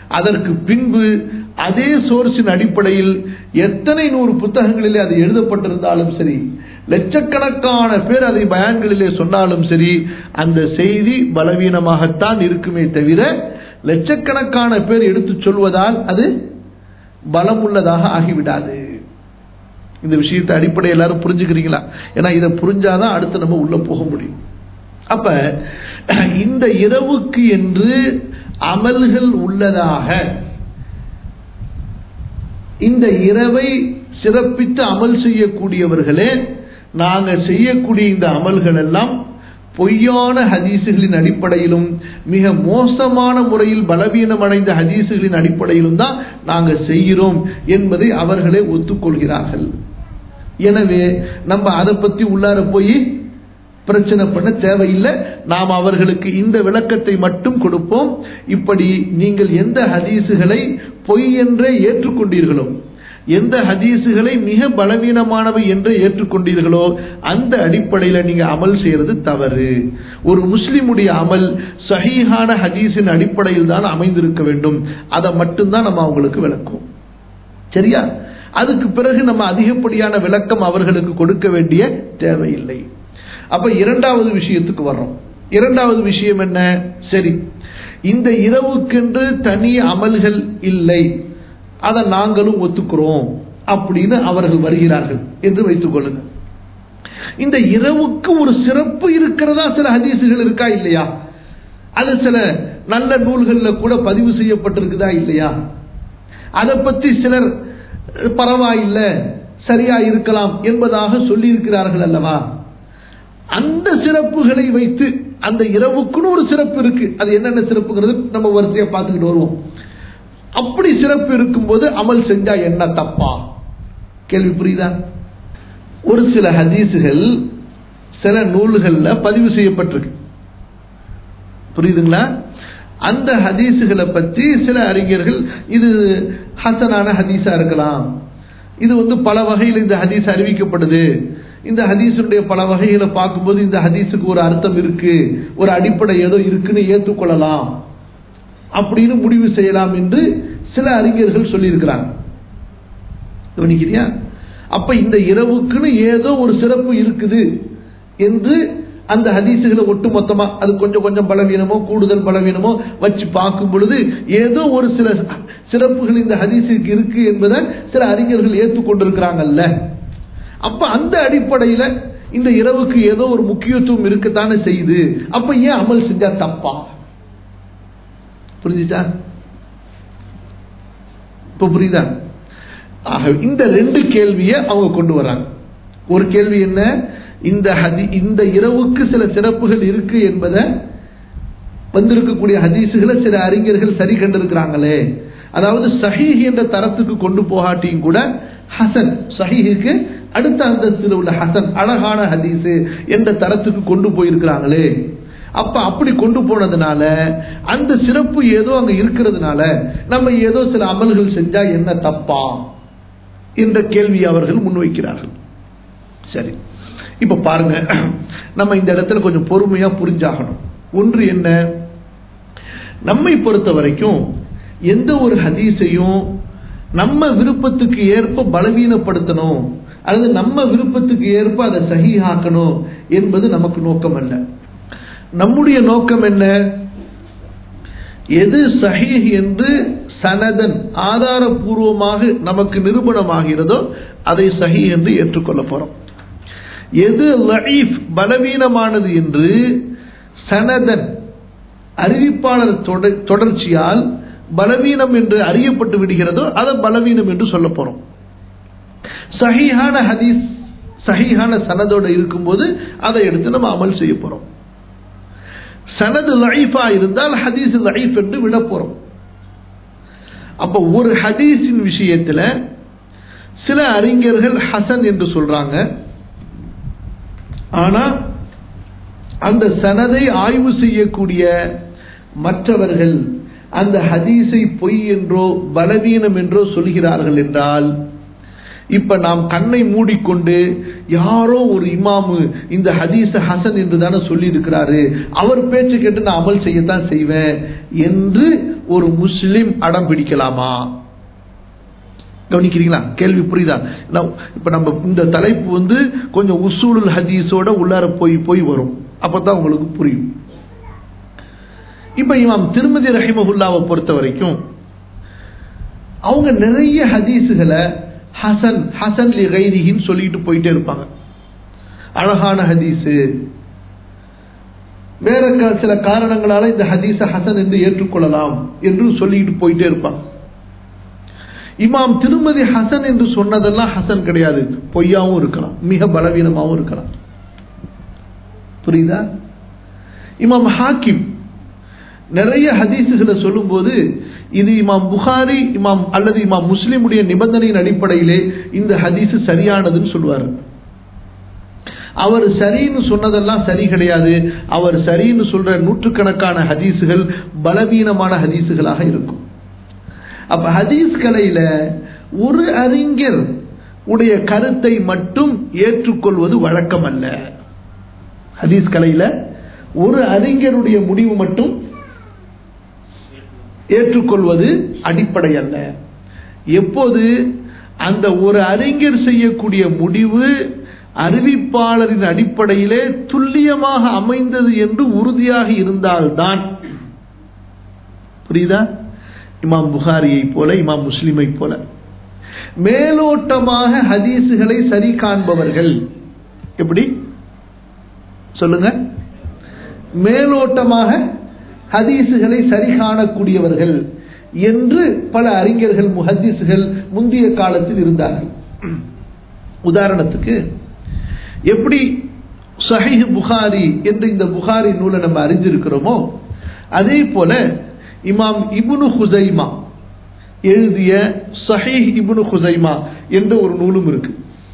அதற்கு பின்பு அதே சோர்ஸின் அடிப்படையில் எத்தனை நூறு புத்தகங்களிலே அது எழுதப்பட்டிருந்தாலும் சரி லட்சக்கணக்கான பேர் அதை பயான்களிலே சொன்னாலும் சரி அந்த செய்தி பலவீனமாகத்தான் இருக்குமே தவிர லட்சக்கணக்கான பேர் எடுத்துச் சொல்வதால் அது பலமுள்ளதாக ஆகிவிடாது இந்த விஷயத்தை அடிப்படை எல்லாரும் புரிஞ்சுக்கிறீங்களா ஏன்னா இதை புரிஞ்சாதான் அடுத்து நம்ம உள்ள போக முடியும் அப்ப இந்த இரவுக்கு என்று அமல்கள் உள்ளதாக இந்த இரவை சிறப்பித்து அமல் செய்யக்கூடியவர்களே நாங்க செய்யக்கூடிய இந்த அமல்கள் எல்லாம் பொய்யான ஹதீசுகளின் அடிப்படையிலும் மிக மோசமான முறையில் பலவீனம் அடைந்த ஹதீசுகளின் அடிப்படையிலும் தான் நாங்க செய்கிறோம் என்பதை அவர்களே ஒத்துக்கொள்கிறார்கள் எனவே நம்ம அதை பத்தி உள்ளார போய் பிரச்சனை பண்ண தேவையில்லை நாம் அவர்களுக்கு இந்த விளக்கத்தை மட்டும் கொடுப்போம் இப்படி நீங்கள் எந்த ஹதீசுகளை பொய் என்றே ஏற்றுக்கொண்டீர்களோ எந்த ஹதீசுகளை மிக பலவீனமானவை என்று ஏற்றுக்கொண்டீர்களோ அந்த அடிப்படையில் நீங்க அமல் செய்யறது தவறு ஒரு முஸ்லிமுடைய அமல் சஹீஹான ஹதீஸின் அடிப்படையில் தான் அமைந்திருக்க வேண்டும் அதை மட்டும்தான் நம்ம அவங்களுக்கு விளக்கும் சரியா அதுக்கு பிறகு நம்ம அதிகப்படியான விளக்கம் அவர்களுக்கு கொடுக்க வேண்டிய தேவையில்லை அப்ப இரண்டாவது விஷயத்துக்கு வர்றோம் இரண்டாவது விஷயம் என்ன சரி இந்த இரவுக்கென்று தனி அமல்கள் இல்லை அதை நாங்களும் ஒத்துக்கிறோம் அப்படின்னு அவர்கள் வருகிறார்கள் என்று வைத்துக் கொள்ளுங்க இந்த இரவுக்கு ஒரு சிறப்பு இருக்கிறதா சில ஹதீசுகள் இருக்கா இல்லையா அது சில நல்ல நூல்கள்ல கூட பதிவு செய்யப்பட்டிருக்குதா இல்லையா அதை பத்தி சிலர் பரவாயில்லை சரியா இருக்கலாம் என்பதாக சொல்லி இருக்கிறார்கள் அல்லவா அந்த சிறப்புகளை வைத்து அந்த இரவுக்குன்னு ஒரு சிறப்பு இருக்கு அது என்னென்ன சிறப்புங்கிறது நம்ம வரிசையா பார்த்துக்கிட்டு வருவோம் அப்படி சிறப்பு இருக்கும்போது அமல் செஞ்சா என்ன தப்பா கேள்வி புரியுதா ஒரு சில ஹதீசுகள் சில நூல்கள்ல பதிவு செய்யப்பட்டிருக்கு புரியுதுங்களா அந்த ஹதீசுகளை பற்றி சில அறிஞர்கள் இது ஹசனான ஹதீஸா இருக்கலாம் இது வந்து பல வகையில் இந்த ஹதீஸ் அறிவிக்கப்படுது இந்த ஹதீஸுடைய பல வகைகளை பார்க்கும்போது இந்த ஹதீஸுக்கு ஒரு அர்த்தம் இருக்கு ஒரு அடிப்படை ஏதோ இருக்குன்னு ஏற்றுக்கொள்ளலாம் அப்படின்னு முடிவு செய்யலாம் என்று சில அறிஞர்கள் சொல்லியிருக்கிறாங்க கவனிக்கிறியா அப்ப இந்த இரவுக்குன்னு ஏதோ ஒரு சிறப்பு இருக்குது என்று அந்த ஹதீசுகளை ஒட்டு மொத்தமா அது கொஞ்சம் கொஞ்சம் பலவீனமோ கூடுதல் பலவீனமோ வச்சு பார்க்கும் பொழுது ஏதோ ஒரு சில சிறப்புகள் இந்த ஹதீஸுக்கு இருக்கு என்பதை சில அறிஞர்கள் ஏற்றுக்கொண்டிருக்கிறாங்கல்ல அப்ப அந்த அடிப்படையில இந்த இரவுக்கு ஏதோ ஒரு முக்கியத்துவம் இருக்கத்தானே செய்யுது அப்ப ஏன் அமல் செஞ்சா தப்பா புரிஞ்சுச்சா இப்ப புரியுதா ஆக இந்த ரெண்டு கேள்வியை அவங்க கொண்டு வராங்க ஒரு கேள்வி என்ன இந்த ஹதி இந்த இரவுக்கு சில சிறப்புகள் இருக்கு என்பதை வந்திருக்கக்கூடிய ஹதீசுகளை சில அறிஞர்கள் சரி கண்டிருக்கிறாங்களே அதாவது சஹீஹ் என்ற தரத்துக்கு கொண்டு போகாட்டியும் கூட ஹசன் சஹீஹுக்கு அடுத்த அந்தஸ்தில் உள்ள ஹசன் அழகான ஹதீஸு என்ற தரத்துக்கு கொண்டு போயிருக்கிறாங்களே அப்ப அப்படி கொண்டு போனதுனால அந்த சிறப்பு ஏதோ அங்க இருக்கிறதுனால நம்ம ஏதோ சில அமல்கள் செஞ்சா என்ன தப்பா என்ற கேள்வி அவர்கள் முன்வைக்கிறார்கள் சரி இப்ப பாருங்க நம்ம இந்த இடத்துல கொஞ்சம் பொறுமையா புரிஞ்சாகணும் ஒன்று என்ன நம்மை பொறுத்த வரைக்கும் எந்த ஒரு ஹதீஸையும் நம்ம விருப்பத்துக்கு ஏற்ப பலவீனப்படுத்தணும் அல்லது நம்ம விருப்பத்துக்கு ஏற்ப அதை சகிஹாக்கணும் என்பது நமக்கு நோக்கம் அல்ல நம்முடைய நோக்கம் என்ன எது சஹீஹ் என்று சனதன் ஆதாரபூர்வமாக நமக்கு நிரூபணமாகிறதோ அதை சஹி என்று ஏற்றுக்கொள்ள போறோம் எது லஈஃப் பலவீனமானது என்று சனதன் அறிவிப்பாளர் தொடர்ச்சியால் பலவீனம் என்று அறியப்பட்டு விடுகிறதோ அதை பலவீனம் என்று சொல்ல போறோம் சஹீஹான ஹதீஸ் சஹீஹான சனதோட இருக்கும்போது அதை எடுத்து நம்ம அமல் செய்ய போறோம் சனது லைஃபா இருந்தால் ஹதீஸ் லைஃப் என்று விட போறோம் அப்ப ஒரு ஹதீஸின் விஷயத்துல சில அறிஞர்கள் ஹசன் என்று சொல்றாங்க ஆனா அந்த சனதை ஆய்வு செய்யக்கூடிய மற்றவர்கள் அந்த ஹதீஸை பொய் என்றோ பலவீனம் என்றோ சொல்கிறார்கள் என்றால் இப்ப நாம் கண்ணை மூடிக்கொண்டு யாரோ ஒரு இமாமு இந்த ஹதீஸ ஹசன் என்று தானே சொல்லி இருக்கிறாரு அவர் பேச்சு கேட்டு நான் அமல் செய்யத்தான் செய்வேன் என்று ஒரு முஸ்லிம் அடம் பிடிக்கலாமா கவனிக்கிறீங்களா கேள்வி புரியுதா நான் இப்ப நம்ம இந்த தலைப்பு வந்து கொஞ்சம் உசூலுல் ஹதீஸோட உள்ளார போய் போய் வரும் அப்பதான் உங்களுக்கு புரியும் இப்ப இமாம் திருமதி ரஹிமகுல்லாவை பொறுத்த வரைக்கும் அவங்க நிறைய ஹதீஸுகளை ஹசன் ஹசன் லி கைரிஹின்னு சொல்லிட்டு போயிட்டே இருப்பாங்க அழகான ஹதீஸு வேற க- சில காரணங்களால இந்த ஹதீஸ ஹசன் என்று ஏற்றுக்கொள்ளலாம் என்று சொல்லிட்டு போயிட்டே இருப்பாங்க இமாம் திருமதி ஹசன் என்று சொன்னதெல்லாம் ஹசன் கிடையாது பொய்யாவும் இருக்கலாம் மிக பலவீனமாவும் இருக்கலாம் புரியுதா இமாம் ஹாக்கிம் நிறைய ஹதீஸுகளை சொல்லும்போது இது இமாம் புகாரி இமாம் அல்லது இமாம் முஸ்லிமுடைய நிபந்தனையின் அடிப்படையிலே இந்த ஹதீஸ் சரியானதுன்னு சொல்லுவார் அவர் சரின்னு சொன்னதெல்லாம் சரி கிடையாது அவர் சரின்னு சொல்ற நூற்றுக்கணக்கான ஹதீஸுகள் பலவீனமான ஹதீஸுகளாக இருக்கும் அப்ப ஹதீஸ் கலையில ஒரு அறிஞர் உடைய கருத்தை மட்டும் ஏற்றுக்கொள்வது வழக்கம் அல்ல ஹதீஸ் கலையில ஒரு அறிஞருடைய முடிவு மட்டும் ஏற்றுக்கொள்வது அடிப்படை அல்ல எப்போது அந்த ஒரு அறிஞர் செய்யக்கூடிய முடிவு அறிவிப்பாளரின் அடிப்படையிலே துல்லியமாக அமைந்தது என்று உறுதியாக இருந்தால்தான் புரியுதா இமாம் புகாரியை போல இமாம் முஸ்லிமை போல மேலோட்டமாக ஹதீஸுகளை சரி காண்பவர்கள் எப்படி சொல்லுங்க மேலோட்டமாக ஹதீஸுகளை சரி காணக்கூடியவர்கள் என்று பல அறிஞர்கள் முஹதீஸுகள் முந்தைய காலத்தில் இருந்தார்கள் உதாரணத்துக்கு எப்படி சஹீஹ் புகாரி என்று இந்த புகாரி நூலை நம்ம அறிஞ்சிருக்கிறோமோ அதே போல இமாம் இப்னு ஹுசைமா எழுதிய சஹீஹ் இப்னு ஹுசைமா என்ற ஒரு நூலும் இருக்கு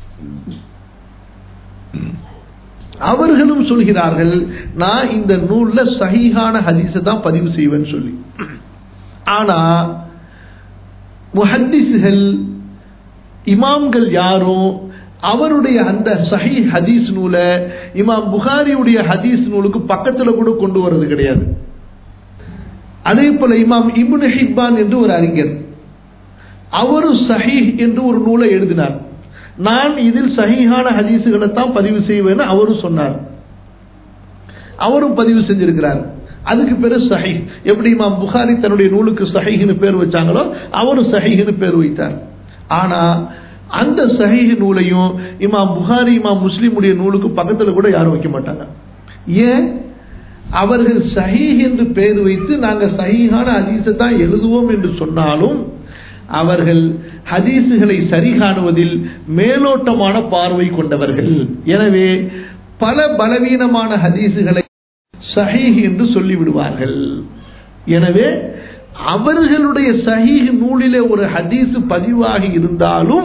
அவர்களும் சொல்கிறார்கள் நான் இந்த நூல்ல சஹீஹான ஹதீஸை தான் பதிவு செய்வேன்னு சொல்லி ஆனா முஹத்திஸ்கள் இமாம்கள் யாரும் அவருடைய அந்த சஹி ஹதீஸ் நூலை இமாம் புகாரியுடைய ஹதீஸ் நூலுக்கு பக்கத்துல கூட கொண்டு வர்றது கிடையாது அதே போல இமாம் இப்னு ஹிப்பான் என்று ஒரு அறிஞர் அவரும் சஹீஹ் என்று ஒரு நூலை எழுதினார் நான் இதில் சஹீஹான ஹதீஸுகளை தான் பதிவு செய்வேன்னு அவரும் சொன்னார் அவரும் பதிவு செஞ்சிருக்கிறார் அதுக்கு பேரு சஹீஹ் எப்படி இமாம் புகாரி தன்னுடைய நூலுக்கு சஹீஹ்னு பேர் வச்சாங்களோ அவரும் சஹீஹ்னு பேர் வைத்தார் ஆனா அந்த சஹீஹ் நூலையும் இமாம் புகாரி இமாம் முஸ்லிமுடைய நூலுக்கு பக்கத்துல கூட யாரும் வைக்க மாட்டாங்க ஏன் அவர்கள் சஹீஹ் என்று பெயர் வைத்து நாங்க சஹீஹான ஹதீஸை தான் எழுதுவோம் என்று சொன்னாலும் அவர்கள் ஹதீஸுகளை சரி காணுவதில் மேலோட்டமான பார்வை கொண்டவர்கள் எனவே பல பலவீனமான ஹதீஸுகளை சஹீஹ் என்று சொல்லிவிடுவார்கள் எனவே அவர்களுடைய சஹீஹ் நூலிலே ஒரு ஹதீஸ் பதிவாகி இருந்தாலும்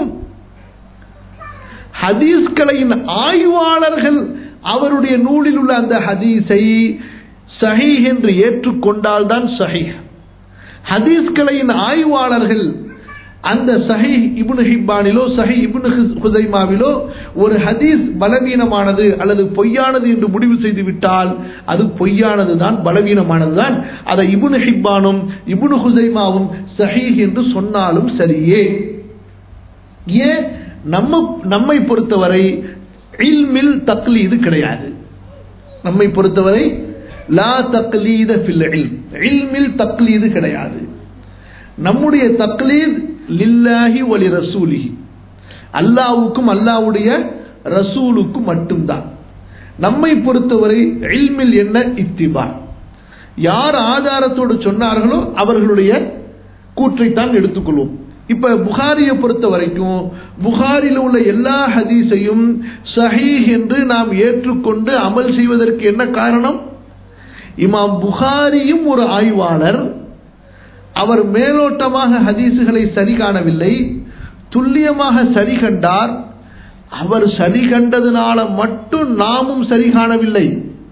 ஹதீஸ்களின் ஆய்வாளர்கள் அவருடைய நூலில் உள்ள அந்த ஹதீஸை சஹீஹ் என்று ஏற்றுக்கொண்டால்தான் சஹீஹ் ஹதீஸ்களின் ஆய்வாளர்கள் அந்த சஹி இப்னு ஹிப்பானிலோ சஹி இப்னு ஹுசைமாவிலோ ஒரு ஹதீஸ் பலவீனமானது அல்லது பொய்யானது என்று முடிவு செய்து விட்டால் அது பொய்யானது தான் பலவீனமானது தான் அதை இப்னு ஹிப்பானும் இப்னு ஹுசைமாவும் சஹீஹ் என்று சொன்னாலும் சரியே ஏன் நம்ம நம்மை பொறுத்தவரை இல்மில் தக்லீது கிடையாது நம்மை பொறுத்தவரை லா தக்லீத ஃபில் இல்ம் இல்மில் தக்லீது கிடையாது நம்முடைய தக்லீத் லில்லாஹி ஒலி ரசூலிஹி அல்லாவுக்கும் அல்லாவுடைய ரசூலுக்கும் மட்டும்தான் நம்மை பொறுத்தவரை இல்மில் என்ன இத்திபா யார் ஆதாரத்தோடு சொன்னார்களோ அவர்களுடைய கூற்றைத்தான் எடுத்துக்கொள்வோம் இப்ப புகாரியை பொறுத்த வரைக்கும் புகாரில் உள்ள எல்லா ஹதீஸையும் சஹீஹ் என்று நாம் ஏற்றுக்கொண்டு அமல் செய்வதற்கு என்ன காரணம் இமாம் புகாரியும் ஒரு ஆய்வாளர் அவர் மேலோட்டமாக ஹதீஸுகளை சரி காணவில்லை துல்லியமாக சரி கண்டார் அவர் சரி கண்டதுனால மட்டும் நாமும் சரி காணவில்லை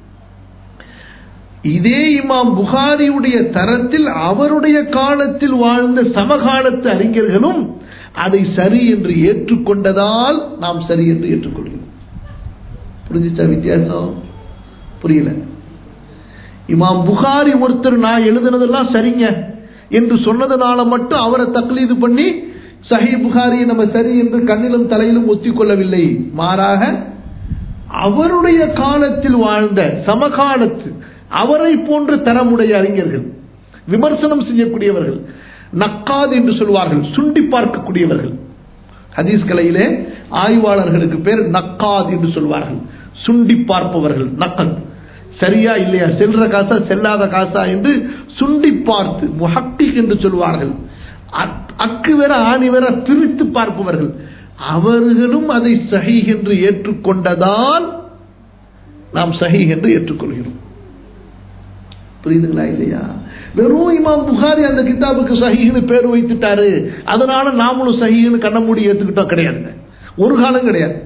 இதே இமாம் புகாரியுடைய தரத்தில் அவருடைய காலத்தில் வாழ்ந்த சமகாலத்து அறிஞர்களும் அதை சரி என்று ஏற்றுக்கொண்டதால் நாம் சரி என்று ஏற்றுக்கொள்கிறோம் புரிஞ்சுச்சா வித்தியாசம் புரியல இமாம் புகாரி ஒருத்தர் நான் எழுதுனதெல்லாம் சரிங்க என்று சொன்னதுனால மட்டும் அவரை தக்லீது பண்ணி சஹி புகாரியை நம்ம சரி என்று கண்ணிலும் தலையிலும் ஒத்திக்கொள்ளவில்லை மாறாக அவருடைய காலத்தில் வாழ்ந்த சமகாலத்து அவரை போன்ற தரமுடைய அறிஞர்கள் விமர்சனம் செய்யக்கூடியவர்கள் நக்காது என்று சொல்வார்கள் சுண்டி பார்க்கக்கூடியவர்கள் ஹதீஸ் கலையிலே ஆய்வாளர்களுக்கு பேர் நக்காத் என்று சொல்வார்கள் சுண்டி பார்ப்பவர்கள் நக்கத் சரியா இல்லையா செல்ற காசா செல்லாத காசா என்று சுண்டி பார்த்து முஹக்கிக் என்று சொல்வார்கள் அக்- அக்கு வேற ஆணி வேற பிரித்து பார்ப்பவர்கள் அவர்களும் அதை சஹி என்று ஏற்றுக்கொண்டதால் நாம் சஹி என்று ஏற்றுக்கொள்கிறோம் புரியுதுங்களா இல்லையா வெறும் இமாம் புகாரி அந்த கிதாபுக்கு சஹீஹ்னு பேர் வைத்துட்டாரு அதனால நாமளும் சஹீஹ்னு கண்ண மூடி ஏத்துக்கிட்டோம் கிடையாதுங்க ஒரு காலம் கிடையாது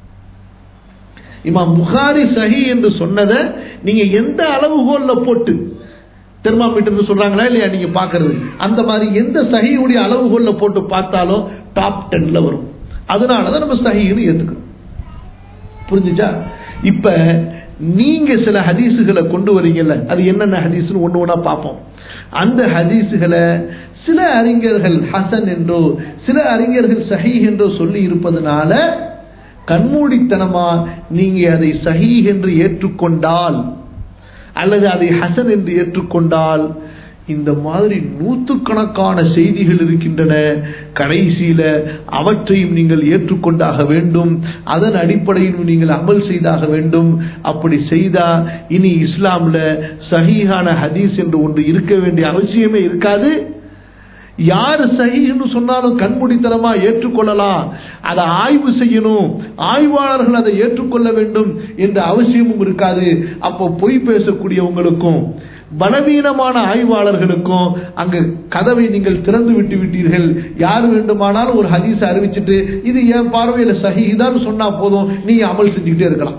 இமாம் புகாரி சஹி என்று சொன்னதை நீங்க எந்த அளவுகோல்ல போட்டு தெர்மாமீட்டர் சொல்றாங்களா இல்லையா நீங்க பாக்குறது அந்த மாதிரி எந்த சஹியுடைய அளவுகோல்ல போட்டு பார்த்தாலும் டாப் டென்ல வரும் அதனாலதான் நம்ம சஹின்னு ஏத்துக்கிறோம் புரிஞ்சுச்சா இப்ப நீங்க சில ஹதீஸுகளை கொண்டு வரீங்கல்ல அது என்னென்ன ஹதீஸ்னு ஒண்ணு ஒண்ணா பார்ப்போம் அந்த ஹதீஸுகளை சில அறிஞர்கள் ஹசன் என்றோ சில அறிஞர்கள் சஹீ என்றோ சொல்லி இருப்பதனால கண்மூடித்தனமா நீங்க அதை சஹீ என்று ஏற்றுக்கொண்டால் அல்லது அதை ஹசன் என்று ஏற்றுக்கொண்டால் இந்த மாதிரி நூற்றுக்கணக்கான செய்திகள் இருக்கின்றன கடைசியில அவற்றையும் நீங்கள் ஏற்றுக்கொண்டாக வேண்டும் அதன் அடிப்படையில் நீங்கள் அமல் செய்தாக வேண்டும் அப்படி செய்தா இனி இஸ்லாம்ல சஹீஹான ஹதீஸ் என்று ஒன்று இருக்க வேண்டிய அவசியமே இருக்காது யார் சஹீஹ்னு சொன்னாலும் கண்மூடித்தனமா ஏற்றுக்கொள்ளலாம் அதை ஆய்வு செய்யணும் ஆய்வாளர்கள் அதை ஏற்றுக்கொள்ள வேண்டும் என்ற அவசியமும் இருக்காது அப்போ பொய் பேசக்கூடியவங்களுக்கும் பலவீனமான ஆய்வாளர்களுக்கும் அங்கு கதவை நீங்கள் திறந்து விட்டு விட்டீர்கள் யார் வேண்டுமானாலும் ஒரு ஹதீஸை அறிவிச்சிட்டு இது என் பார்வையில சஹீஹ் சொன்னா போதும் நீங்க அமல் செஞ்சுக்கிட்டே இருக்கலாம்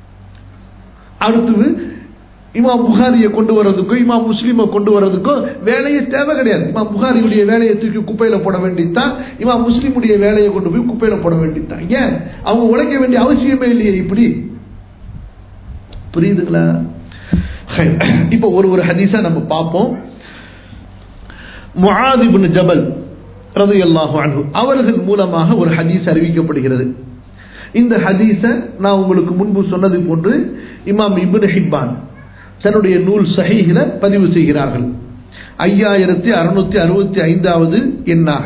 அடுத்தது இமாம் புகாரியை கொண்டு வர்றதுக்கும் இமாம் முஸ்லீமை கொண்டு வர்றதுக்கும் வேலையே தேவை கிடையாது இமாம் புகாரியுடைய வேலையை தூக்கி குப்பையில போட வேண்டியதுதான் இமாம் முஸ்லீமுடைய வேலையை கொண்டு போய் குப்பையில போட வேண்டியதுதான் ஏன் அவங்க உழைக்க வேண்டிய அவசியமே இல்லையே இப்படி புரியுதுங்களா இப்போ ஒரு ஒரு ஹதீஸா நம்ம பார்ப்போம் முஆத் இப்னு ஜபல் ரலியல்லாஹு அன்ஹு அவர்கள் மூலமாக ஒரு ஹதீஸ் அறிவிக்கப்படுகிறது இந்த ஹதீஸை நான் உங்களுக்கு முன்பு சொன்னது போன்று இமாம் இப்னு ஹிப்பான் தன்னுடைய நூல் சஹீஹில பதிவு செய்கிறார்கள் ஐயாயிரத்தி அறுநூத்தி அறுபத்தி ஐந்தாவது எண்ணாக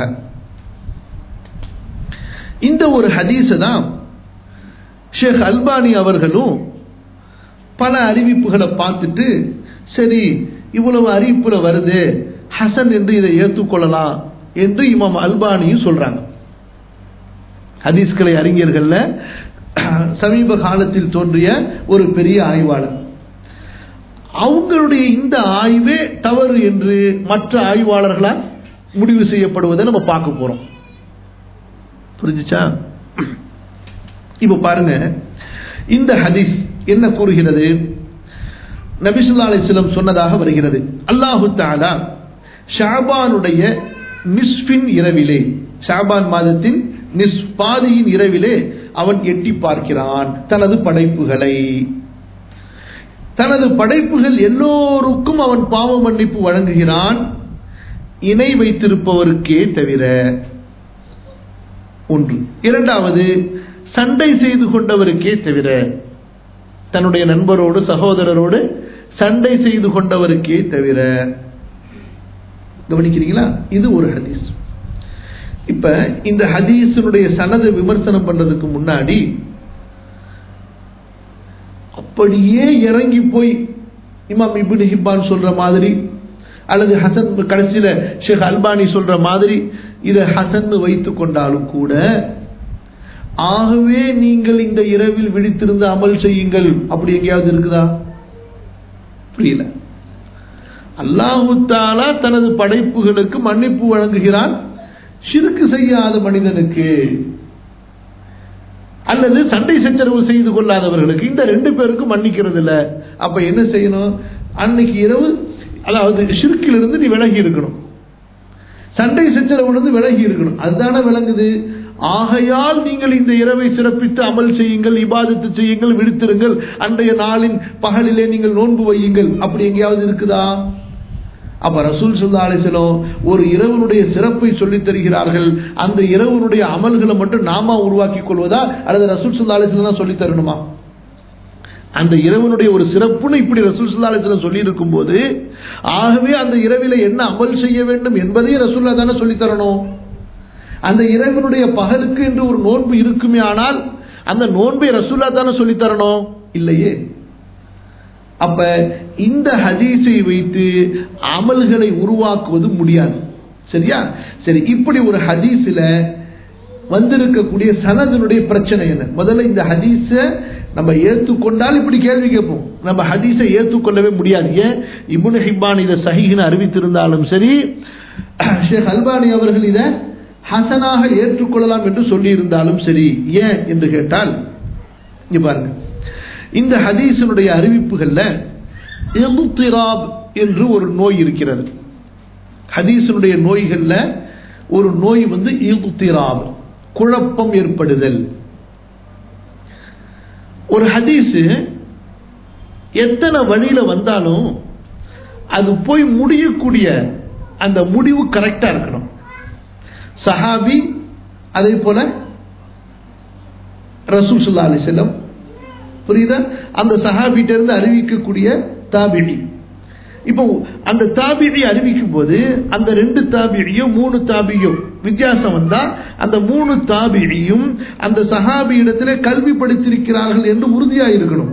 இந்த ஒரு ஹதீஸை தான் ஷேக் அல்பானி அவர்களும் பல அறிவிப்புகளை பார்த்துட்டு சரி இவ்வளவு அறிவிப்புல வருது ஹசன் என்று இதை ஏற்றுக்கொள்ளலாம் என்று இமாம் அல்பானியும் சொல்றாங்க ஹதீஸ்களை அறிஞர்கள்ல சமீப காலத்தில் தோன்றிய ஒரு பெரிய ஆய்வாளர் அவங்களுடைய இந்த ஆய்வே தவறு என்று மற்ற ஆய்வாளர்களால் முடிவு செய்யப்படுவதை நம்ம பார்க்க போறோம் புரிஞ்சுச்சா இப்ப பாருங்க இந்த ஹதீஸ் என்ன கூறுகிறது நபிசுல்லா அலிஸ்லம் சொன்னதாக வருகிறது அல்லாஹு தாலா ஷாபானுடைய நிஸ்பின் இரவிலே ஷாபான் மாதத்தின் நிஸ்பாதியின் இரவிலே அவன் எட்டி பார்க்கிறான் தனது படைப்புகளை தனது படைப்புகள் எல்லோருக்கும் அவன் பாவ மன்னிப்பு வழங்குகிறான் இணை வைத்திருப்பவருக்கே தவிர ஒன்று இரண்டாவது சண்டை செய்து கொண்டவருக்கே தவிர தன்னுடைய நண்பரோடு சகோதரரோடு சண்டை செய்து கொண்டவருக்கே தவிர கவனிக்கிறீங்களா இது ஒரு ஹதீஸ் இப்ப இந்த ஹதீஸினுடைய சனதை விமர்சனம் பண்றதுக்கு முன்னாடி அப்படியே இறங்கி போய் இமாம் இபின் ஹிப்பான் சொல்ற மாதிரி அல்லது ஹசன் கடைசியில ஷேக் அல்பானி சொல்ற மாதிரி இதை ஹசன் வைத்து கொண்டாலும் கூட ஆகவே நீங்கள் இந்த இரவில் விழித்திருந்து அமல் செய்யுங்கள் அப்படி எங்கேயாவது இருக்குதா புரியல அல்லாஹு தாலா தனது படைப்புகளுக்கு மன்னிப்பு வழங்குகிறான் சிறுக்கு செய்யாத மனிதனுக்கு அல்லது சண்டை சச்சரவு செய்து கொள்ளாதவர்களுக்கு இந்த ரெண்டு பேருக்கும் மன்னிக்கிறது இல்ல அப்ப என்ன செய்யணும் அன்னைக்கு இரவு அதாவது ஷிர்கிலிருந்து நீ விலகி இருக்கணும் சண்டை சச்சரவுலேருந்து விலகி இருக்கணும் அதுதானே விளங்குது ஆகையால் நீங்கள் இந்த இரவை சிறப்பித்து அமல் செய்யுங்கள் இபாதத்து செய்யுங்கள் விடுத்திருங்கள் அன்றைய நாளின் பகலிலே நீங்கள் நோன்பு வையுங்கள் அப்படி எங்கேயாவது இருக்குதா அப்ப ரசூல் சுல்லா அலிசலம் ஒரு இரவனுடைய சிறப்பை சொல்லித் தருகிறார்கள் அந்த இரவனுடைய அமல்களை மட்டும் நாம உருவாக்கி கொள்வதா அல்லது ரசூல் சுல்லா அலிசலம் தான் சொல்லித் தரணுமா அந்த இரவனுடைய ஒரு சிறப்புன்னு இப்படி ரசூல் சுல்லா அலிஸ்லாம் சொல்லி இருக்கும் போது ஆகவே அந்த இரவில என்ன அமல் செய்ய வேண்டும் என்பதையும் ரசூல்லா தானே சொல்லித் தரணும் அந்த இறைவனுடைய பகலுக்கு என்று ஒரு நோன்பு இருக்குமே ஆனால் அந்த நோன்பை ரசூல்லா தானே சொல்லித் தரணும் இல்லையே அப்ப இந்த ஹதீஸை வைத்து அமல்களை உருவாக்குவது முடியாது சரியா சரி இப்படி ஒரு ஹதீஸ்ல வந்திருக்கக்கூடிய சனதனுடைய பிரச்சனை என்ன முதல்ல இந்த ஹதீஸ நம்ம ஏத்துக்கொண்டால் இப்படி கேள்வி கேட்போம் நம்ம ஹதீஸை ஏற்றுக்கொள்ளவே முடியாது ஏன் இபுன் ஹிப்பான் இதை சஹீஹ்னு அறிவித்திருந்தாலும் சரி ஷேக் அல்பானி அவர்கள் இதை ஹசனாக ஏற்றுக்கொள்ளலாம் என்று சொல்லி இருந்தாலும் சரி ஏன் என்று கேட்டால் இங்க பாருங்க இந்த ஹதீஸினுடைய அறிவிப்புகள்ல எலுத்திராப் என்று ஒரு நோய் இருக்கிறது ஹதீஸினுடைய நோய்கள்ல ஒரு நோய் வந்து இலுத்திராப் குழப்பம் ஏற்படுதல் ஒரு ஹதீஸ் எத்தனை வழியில வந்தாலும் அது போய் முடியக்கூடிய அந்த முடிவு கரெக்டா இருக்கணும் சஹாபி அதே போல ரசூல் சுல்லா அலி செல்லம் புரியுதா அந்த சஹாபிட்ட இருந்து அறிவிக்கக்கூடிய தாபிழி இப்போ அந்த தாபிழி அறிவிக்கும் போது அந்த ரெண்டு தாபிழியும் மூணு தாபியும் வித்தியாசம் வந்தா அந்த மூணு தாபிழியும் அந்த சஹாபி இடத்துல கல்வி படித்திருக்கிறார்கள் என்று உறுதியா இருக்கணும்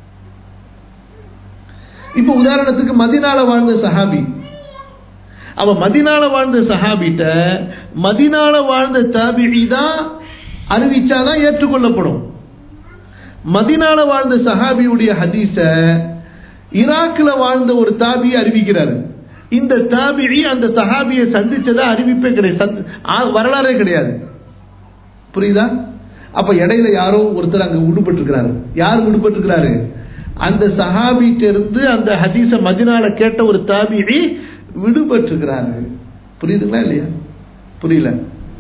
இப்ப உதாரணத்துக்கு மதினால வாழ்ந்த சஹாபி அவ மதினால வாழ்ந்த சஹாபிட்ட மதினால வாழ்ந்த தாபிழி தான் அறிவிச்சாதான் ஏற்றுக்கொள்ளப்படும் மதினால வாழ்ந்த சஹாபியுடைய ஹதீஸ ஈராக்கில் வாழ்ந்த ஒரு தாபியை அறிவிக்கிறாரு இந்த தாபிழி அந்த சஹாபியை சந்திச்சதா அறிவிப்பே கிடையாது வரலாறே கிடையாது புரியுதா அப்ப இடையில யாரோ ஒருத்தர் அங்க விடுபட்டிருக்கிறாரு யார் விடுபட்டிருக்கிறாரு அந்த சஹாபிட்ட இருந்து அந்த ஹதீஸ மதினால கேட்ட ஒரு தாபிழி விடுபட்டிருக்கிறாரு புரியுதுங்களா இல்லையா புரியல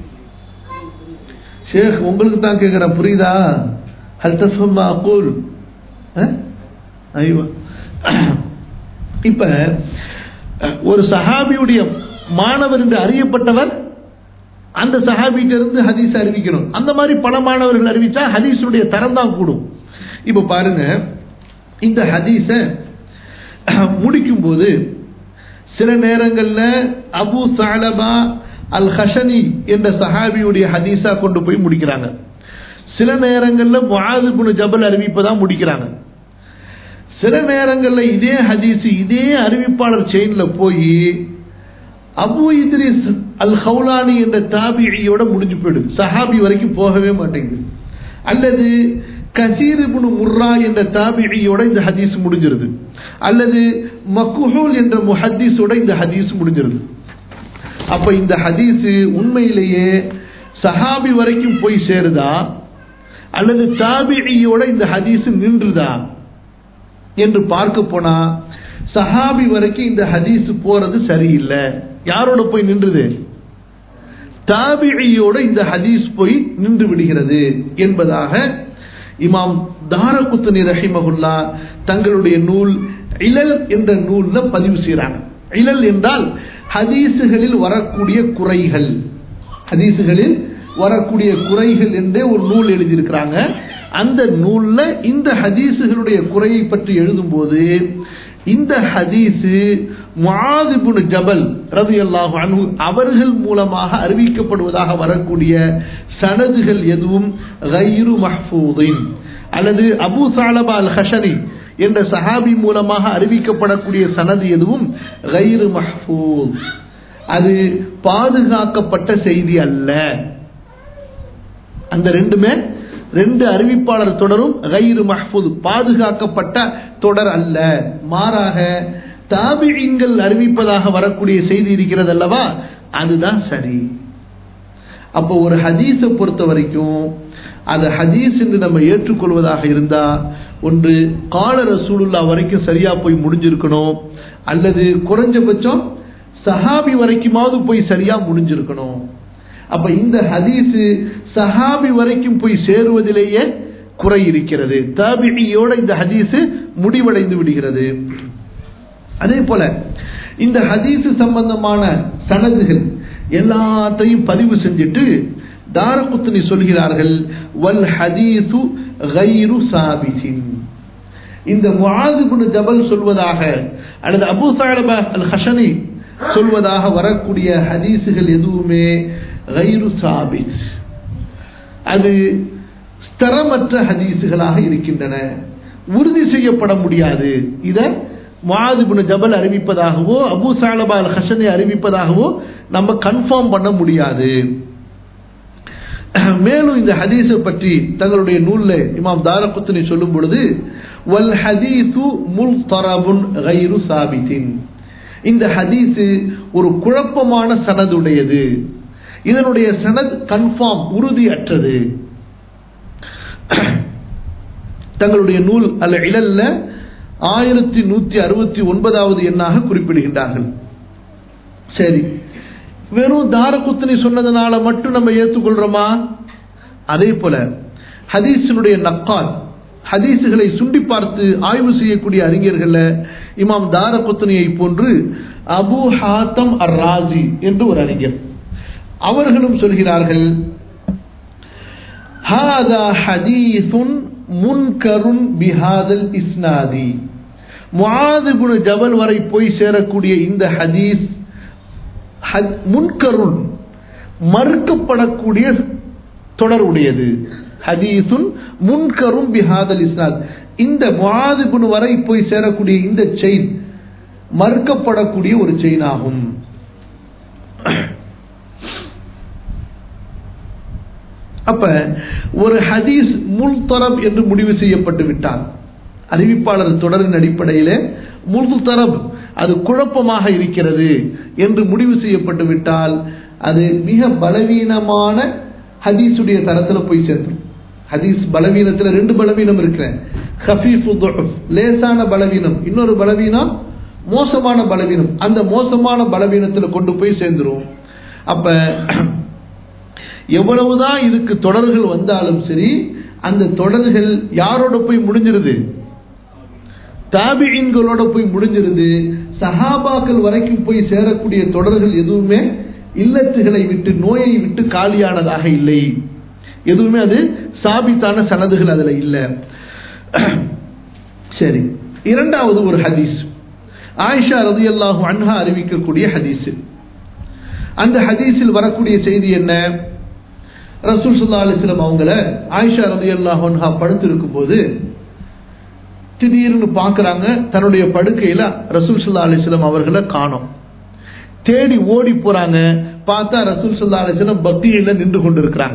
ஷேக் உங்களுக்கு தான் கேட்கிறேன் புரியுதா ஹல் தஸ்மா அகூல் ஐயோ இப்ப ஒரு சஹாபியுடைய மாணவர் என்று அறியப்பட்டவர் அந்த சஹாபிட்ட இருந்து ஹதீஸ் அறிவிக்கணும் அந்த மாதிரி பல மாணவர்கள் அறிவிச்சா ஹதீஸுடைய தரம் தான் கூடும் இப்ப பாருங்க இந்த ஹதீஸ முடிக்கும் போது சில நேரங்கள்ல அபு சாலபா அல் ஹஷனி என்ற சஹாபியுடைய ஹதீஸா கொண்டு போய் முடிக்கிறாங்க சில நேரங்கள்ல முஆதுபுன் ஜபல் அறிவிப்பதான் முடிக்கிறாங்க சில நேரங்கள்ல இதே ஹதீஸ் இதே அறிவிப்பாளர் செயின்ல போய் அபு இத்ரிஸ் அல் ஹவுலானி என்ற தாபியோட முடிஞ்சு போயிடுது சஹாபி வரைக்கும் போகவே மாட்டேங்குது அல்லது கசீர் இப்னு முர்ரா என்ற தாபியோட இந்த ஹதீஸ் முடிஞ்சிருது அல்லது மக்குஹூல் என்ற முஹத்தீஸோட இந்த ஹதீஸ் முடிஞ்சிருது அப்ப இந்த ஹதீஸ் உண்மையிலேயே சஹாபி வரைக்கும் போய் சேருதா அல்லது தாபியோட இந்த ஹதீஸ் நின்றுதா என்று பார்க்க போனா சஹாபி வரைக்கும் இந்த ஹதீஸ் போறது சரியில்லை யாரோட போய் நின்றுது தாபியோட இந்த ஹதீஸ் போய் நின்று விடுகிறது என்பதாக இமாம் தாரகுத்தனி ரஹிமகுல்லா தங்களுடைய நூல் இழல் என்ற நூல்ல பதிவு செய்யறாங்க இழல் என்றால் ஹதீசுகளில் வரக்கூடிய குறைகள் ஹதீசுகளில் வரக்கூடிய குறைகள் என்றே ஒரு நூல் எழுதியிருக்கிறாங்க அந்த நூல்ல இந்த ஹதீசுகளுடைய குறையை பற்றி எழுதும்போது இந்த ஹதீஸு முஆதிபுன் ஜபல் ரவி அல்லாஹு அனு அவர்கள் மூலமாக அறிவிக்கப்படுவதாக வரக்கூடிய சனதுகள் எதுவும் கைரு மஹ்பூதின் அல்லது அபு சாலபா அல் ஹஷனி என்ற சஹாபி மூலமாக அறிவிக்கப்படக்கூடிய சனது எதுவும் கைரு மஹ்பூத் அது பாதுகாக்கப்பட்ட செய்தி அல்ல அந்த ரெண்டுமே ரெண்டு அறிவிப்பாளர் தொடரும் கைரு மஹ்பூத் பாதுகாக்கப்பட்ட தொடர் அல்ல மாறாக தாபிழிங்கள் அறிவிப்பதாக வரக்கூடிய செய்தி இருக்கிறது அல்லவா அதுதான் சரி அப்போ ஒரு ஹதீஸை பொறுத்த வரைக்கும் அது ஹதீஸ் என்று நம்ம ஏற்றுக்கொள்வதாக இருந்தா ஒன்று கால ரசூலுல்லா வரைக்கும் சரியா போய் முடிஞ்சிருக்கணும் அல்லது குறைஞ்சபட்சம் சஹாபி வரைக்குமாவது போய் சரியா முடிஞ்சிருக்கணும் அப்ப இந்த ஹதீஸ் சஹாபி வரைக்கும் போய் சேருவதிலேயே குறை இருக்கிறது தாபியோட இந்த ஹதீஸ் முடிவடைந்து விடுகிறது அதே போல இந்த ஹதீஸ் சம்பந்தமான சனதுகள் எல்லாத்தையும் பதிவு செஞ்சுட்டு தாரகுத்னி சொல்கிறார்கள் வல் ஹதீசு கைரு சாபிசின் இந்த முஆதுபுன் ஜபல் சொல்வதாக அல்லது அபூ சாலபா அல் ஹஷனி சொல்வதாக வரக்கூடிய ஹதீஸுகள் எதுவுமே கைரு சாபித் அது ஸ்தரமற்ற ஹதீஸுகளாக இருக்கின்றன உறுதி செய்யப்பட முடியாது இதை முஆதுபுன் ஜபல் அறிவிப்பதாகவோ அபூ சாலபா அல் ஹஷனி அறிவிப்பதாகவோ நம்ம கன்ஃபார்ம் பண்ண முடியாது மேலும் இந்த ஹதீஸை பற்றி தங்களுடைய நூல்ல இமாம் தாரகுத்தினி சொல்லும் பொழுது வல் ஹதீசு முல் தரபுன் கைரு சாபித்தின் இந்த ஹதீஸு ஒரு குழப்பமான சனதுடையது இதனுடைய சனத் கன்ஃபார்ம் உறுதியற்றது தங்களுடைய நூல் அல்ல இழல்ல ஆயிரத்தி நூத்தி அறுபத்தி ஒன்பதாவது எண்ணாக குறிப்பிடுகின்றார்கள் சரி வெறும் தாரகுத்தனி சொன்னதுனால மட்டும் நம்ம ஏற்றுக்கொள்றோமா அதே போல ஹதீஸினுடைய நக்கால் ஹதீஸுகளை சுண்டி பார்த்து ஆய்வு செய்யக்கூடிய அறிஞர்கள் இமாம் தாரகுத்தனியை போன்று அபு ஹாத்தம் அர் ராசி என்று ஒரு அறிஞர் அவர்களும் சொல்கிறார்கள் ஹாதா ஹதீசுன் முன்கருன் பிஹாதல் இஸ்னாதி முஆதுபுன ஜபல் வரை போய் சேரக்கூடிய இந்த ஹதீஸ் முன்கருண் மறுக்கப்படக்கூடிய தொடர்புடையது ஹதீசுன் முன்கரும் பிஹாதல் இஸ்னாத் இந்த முஆதுபுன் வரை போய் சேரக்கூடிய இந்த செயின் மறுக்கப்படக்கூடிய ஒரு செயின் ஆகும் அப்ப ஒரு ஹதீஸ் முல்தரப் என்று முடிவு செய்யப்பட்டு விட்டால் அறிவிப்பாளர் தொடரின் அடிப்படையில் முல்தரப் அது குழப்பமாக இருக்கிறது என்று முடிவு செய்யப்பட்டு விட்டால் அது மிக பலவீனமான ஹதீஸுடைய தரத்தில் போய் சேர்ந்துடும் ஹதீஸ் பலவீனத்தில் ரெண்டு பலவீனம் இருக்கிறேன் லேசான பலவீனம் இன்னொரு பலவீனம் மோசமான பலவீனம் அந்த மோசமான பலவீனத்தில் கொண்டு போய் சேர்ந்துரும் அப்ப எவ்வளவுதான் இதுக்கு தொடர்கள் வந்தாலும் சரி அந்த தொடர்கள் யாரோட போய் முடிஞ்சிருது தாபியின்களோட போய் முடிஞ்சிருது சஹாபாக்கள் வரைக்கும் போய் சேரக்கூடிய தொடர்கள் எதுவுமே இல்லத்துகளை விட்டு நோயை விட்டு காலியானதாக இல்லை எதுவுமே அது சாபித்தான சனதுகள் அதுல இல்லை சரி இரண்டாவது ஒரு ஹதீஸ் ஆயிஷா ரதி அல்லாஹு அன்ஹா அறிவிக்கக்கூடிய ஹதீஸ் அந்த ஹதீஸில் வரக்கூடிய செய்தி என்ன ரசூல் சுல்லா அலிஸ்லாம் அவங்கள ஆயிஷா ரதி அல்லாஹு அன்ஹா படுத்திருக்கும் போது திடீர்னு பார்க்குறாங்க தன்னுடைய படுக்கையில் ரசூல் சுல்லா அலிஸ்லாம் அவர்களை காணோம் தேடி ஓடி போறாங்க பார்த்தா ரசூல் சுல்லா அலிஸ்லாம் பக்தியில நின்று கொண்டு இருக்கிறாங்க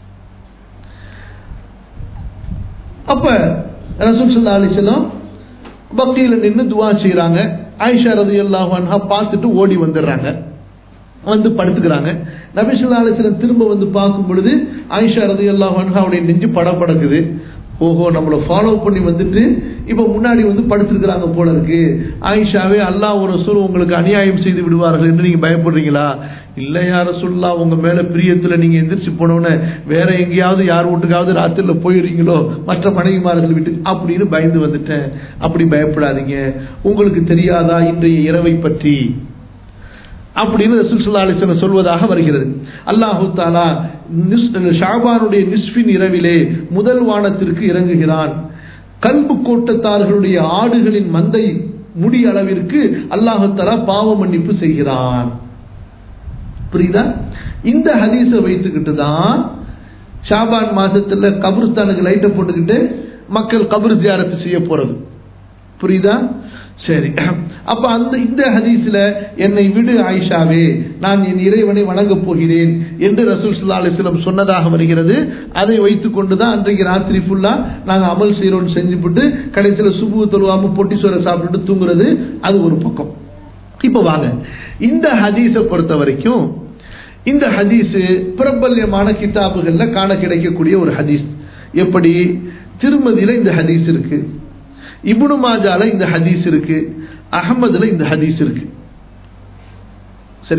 அப்ப ரசூல் சுல்லா அலிஸ்லாம் பக்தியில நின்று துவா செய்யறாங்க ஆயிஷா ரதி அல்லாஹா பார்த்துட்டு ஓடி வந்துடுறாங்க வந்து படுத்துக்கிறாங்க நபிசுல்லா அலிஸ்லாம் திரும்ப வந்து பார்க்கும் பொழுது ஆயிஷா ரதி அல்லாஹாவுடைய நெஞ்சு படப்படக்குது ஓஹோ நம்மளை ஃபாலோ பண்ணி வந்துட்டு இப்போ முன்னாடி வந்து படுத்திருக்கிறாங்க போல இருக்கு ஆயிஷாவே அல்லாஹ் ஒரு ரசூல் உங்களுக்கு அநியாயம் செய்து விடுவார்கள் என்று நீங்க பயப்படுறீங்களா இல்லை யார சொல்லா உங்க மேல பிரியத்துல நீங்க எந்திரிச்சு போனோன்னு வேற எங்கேயாவது யார் வீட்டுக்காவது ராத்திரில போயிருக்கீங்களோ மற்ற மனைவிமார்கள் விட்டு அப்படின்னு பயந்து வந்துட்டேன் அப்படி பயப்படாதீங்க உங்களுக்கு தெரியாதா இன்றைய இரவை பற்றி அப்படின்னு ரசூல் சுல்லா அலிஸ்லம் சொல்வதாக வருகிறது அல்லாஹு தாலா ஷாபானுடைய நிஸ்பின் இரவிலே முதல் வானத்திற்கு இறங்குகிறான் கல்பு கோட்டத்தார்களுடைய ஆடுகளின் மந்தை முடி அளவிற்கு அல்லாஹு தாலா பாவ மன்னிப்பு செய்கிறான் புரியுதா இந்த ஹதீஸை வைத்துக்கிட்டு தான் ஷாபான் மாசத்துல கபருஸ்தானுக்கு லைட்டை போட்டுக்கிட்டு மக்கள் கபர் ஜியாரத்து செய்ய போறது புரியுதா சரி அப்ப அந்த இந்த ஹதீஸ்ல என்னை விடு ஆயிஷாவே நான் என் இறைவனை வணங்கப் போகிறேன் என்று ரசூல் சுல்லா அலிஸ்லம் சொன்னதாக வருகிறது அதை வைத்துக் கொண்டுதான் அன்றைக்கு ராத்திரி ஃபுல்லா நாங்க அமல் செய்யறோம்னு செஞ்சுவிட்டு கடைசியில சுபு தொழுவாம பொட்டிசோரை சாப்பிட்டுட்டு தூங்குறது அது ஒரு பக்கம் இப்ப வாங்க இந்த ஹதீஸை பொறுத்த வரைக்கும் இந்த ஹதீஸ் பிரபல்யமான கிதாபுகள்ல காண கிடைக்கக்கூடிய ஒரு ஹதீஸ் எப்படி திருமதியில இந்த ஹதீஸ் இருக்கு இபுனு மாஜால இந்த ஹதீஸ் இருக்கு அகமதுல இந்த ஹதீஸ் இருக்கு சரியா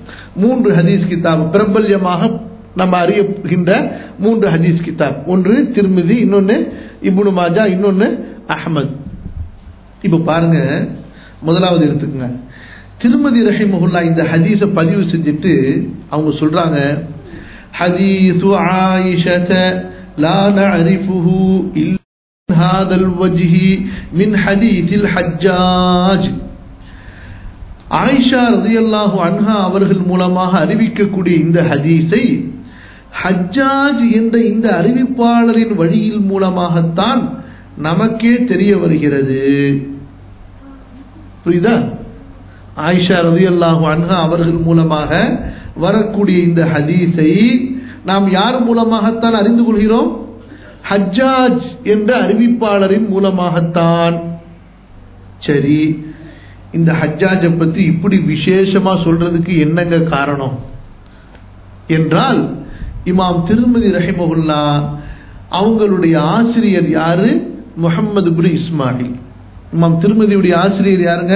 மூன்று ஹதீஸ் கிதாப் பிரபல்யமாக நம்ம அறியகின்ற மூன்று ஹதீஸ் கிதாப் ஒன்று திருமிதி இன்னொன்னு இப்னு மாஜா இன்னொன்னு அஹமத் இப்ப பாருங்க முதலாவது எடுத்துக்கங்க திருமதி ரஹிமஹுல்லா இந்த ஹதீஸை பதிவு செஞ்சுட்டு அவங்க சொல்றாங்க ஹதீஸு ஆயிஷத லா நஅரிஃபுஹு இல்லா هذا الوجه من حديث الحجاج ஆயிஷா ரதியல்லாஹு அன்ஹா அவர்கள் மூலமாக அறிவிக்கக்கூடிய இந்த ஹதீஸை ஹஜ்ஜாஜ் என்ற இந்த அறிவிப்பாளரின் வழியில் மூலமாகத்தான் நமக்கே தெரிய வருகிறது புரியுதா ஆயிஷா ரதியல்லாஹு அன்ஹா அவர்கள் மூலமாக வரக்கூடிய இந்த ஹதீஸை நாம் யார் மூலமாகத்தான் அறிந்து கொள்கிறோம் ஹஜ்ஜாஜ் என்ற அறிவிப்பாளரின் மூலமாகத்தான் சரி இந்த ஹஜ்ஜாஜை பத்தி இப்படி விசேஷமா சொல்றதுக்கு என்னங்க காரணம் என்றால் இமாம் திருமதி ரஹிமகுல்லா அவங்களுடைய ஆசிரியர் யாரு முகமது புரி இஸ்மாயில் இமாம் திருமதியுடைய ஆசிரியர் யாருங்க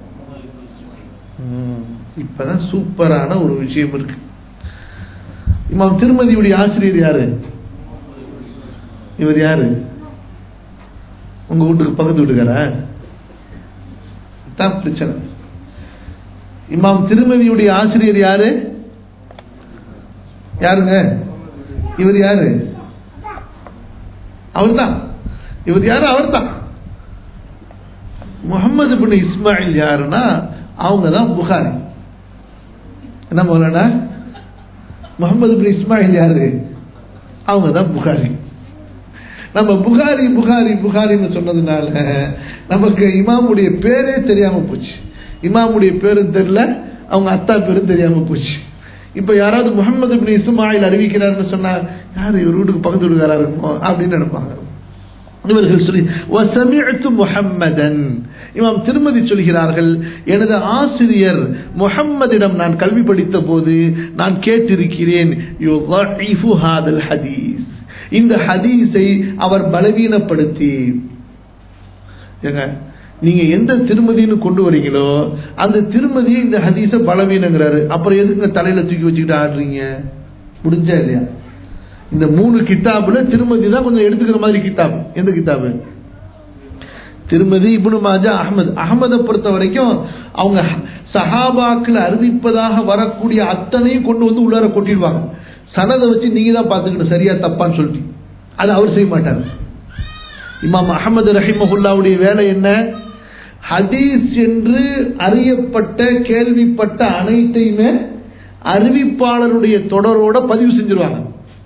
இப்பதான் சூப்பரான ஒரு விஷயம் இருக்கு இமாம் திருமதியுடைய ஆசிரியர் யாரு இவர் யாரு உங்க வீட்டுக்கு பக்கத்து வீட்டுக்காரா தான் பிரச்சனை இமாம் திருமதியுடைய ஆசிரியர் யாரு யாருங்க இவர் யாரு அவர்தான் இவர் யாரு அவர்தான் முகமது பின் இஸ்மாயில் யாருன்னா அவங்க தான் புகாரி என்ன போலனா முகமது பின் இஸ்மாயில் யாரு அவங்க தான் புகாரி நம்ம புகாரி புகாரி புகாரின்னு சொன்னதுனால நமக்கு இமாமுடைய பேரே தெரியாம போச்சு இமாமுடைய பேரும் தெரியல அவங்க அத்தா பேரும் தெரியாம போச்சு இப்ப யாராவது முகமது பின் இஸ்மாயில் அறிவிக்கிறாருன்னு சொன்னா யாரு இவர் வீட்டுக்கு பக்கத்து வீட்டுக்காரா இருக்குமோ அப்படின்னு நினைப்பாங்க இவர்கள் சொல்லி வசமிஅத்து முஹம்மதன் இமாம் திருமதி சொல்கிறார்கள் எனது ஆசிரியர் முஹம்மதிடம் நான் கல்வி படித்த போது நான் கேட்டிருக்கிறேன் யுضعف هذا الحديث இந்த ஹதீஸை அவர் பலவீனப்படுத்தி ஏங்க நீங்க எந்த திருமதின்னு கொண்டு வரீங்களோ அந்த திருமதியை இந்த ஹதீஸை பலவீனங்கிறாரு அப்புறம் எதுக்கு தலையில தூக்கி வச்சுக்கிட்டு ஆடுறீங்க முடிஞ்சா இல்லையா இந்த மூணு கித்தாபுல திருமதி தான் கொஞ்சம் எடுத்துக்கிற மாதிரி கித்தாப் எந்த கித்தாபு திருமதி இப்னு மாஜா அகமது அகமதை பொறுத்த வரைக்கும் அவங்க சஹாபாக்கள் அறிவிப்பதாக வரக்கூடிய அத்தனையும் கொண்டு வந்து உள்ளார கொட்டிடுவாங்க சனதை வச்சு நீங்க தான் பார்த்துக்கணும் சரியா தப்பான்னு சொல்லிட்டு அது அவர் செய்ய மாட்டார் இமாம் அகமது ரஹிமஹுல்லாவுடைய வேலை என்ன ஹதீஸ் என்று அறியப்பட்ட கேள்விப்பட்ட அனைத்தையுமே அறிவிப்பாளருடைய தொடரோட பதிவு செஞ்சிருவாங்க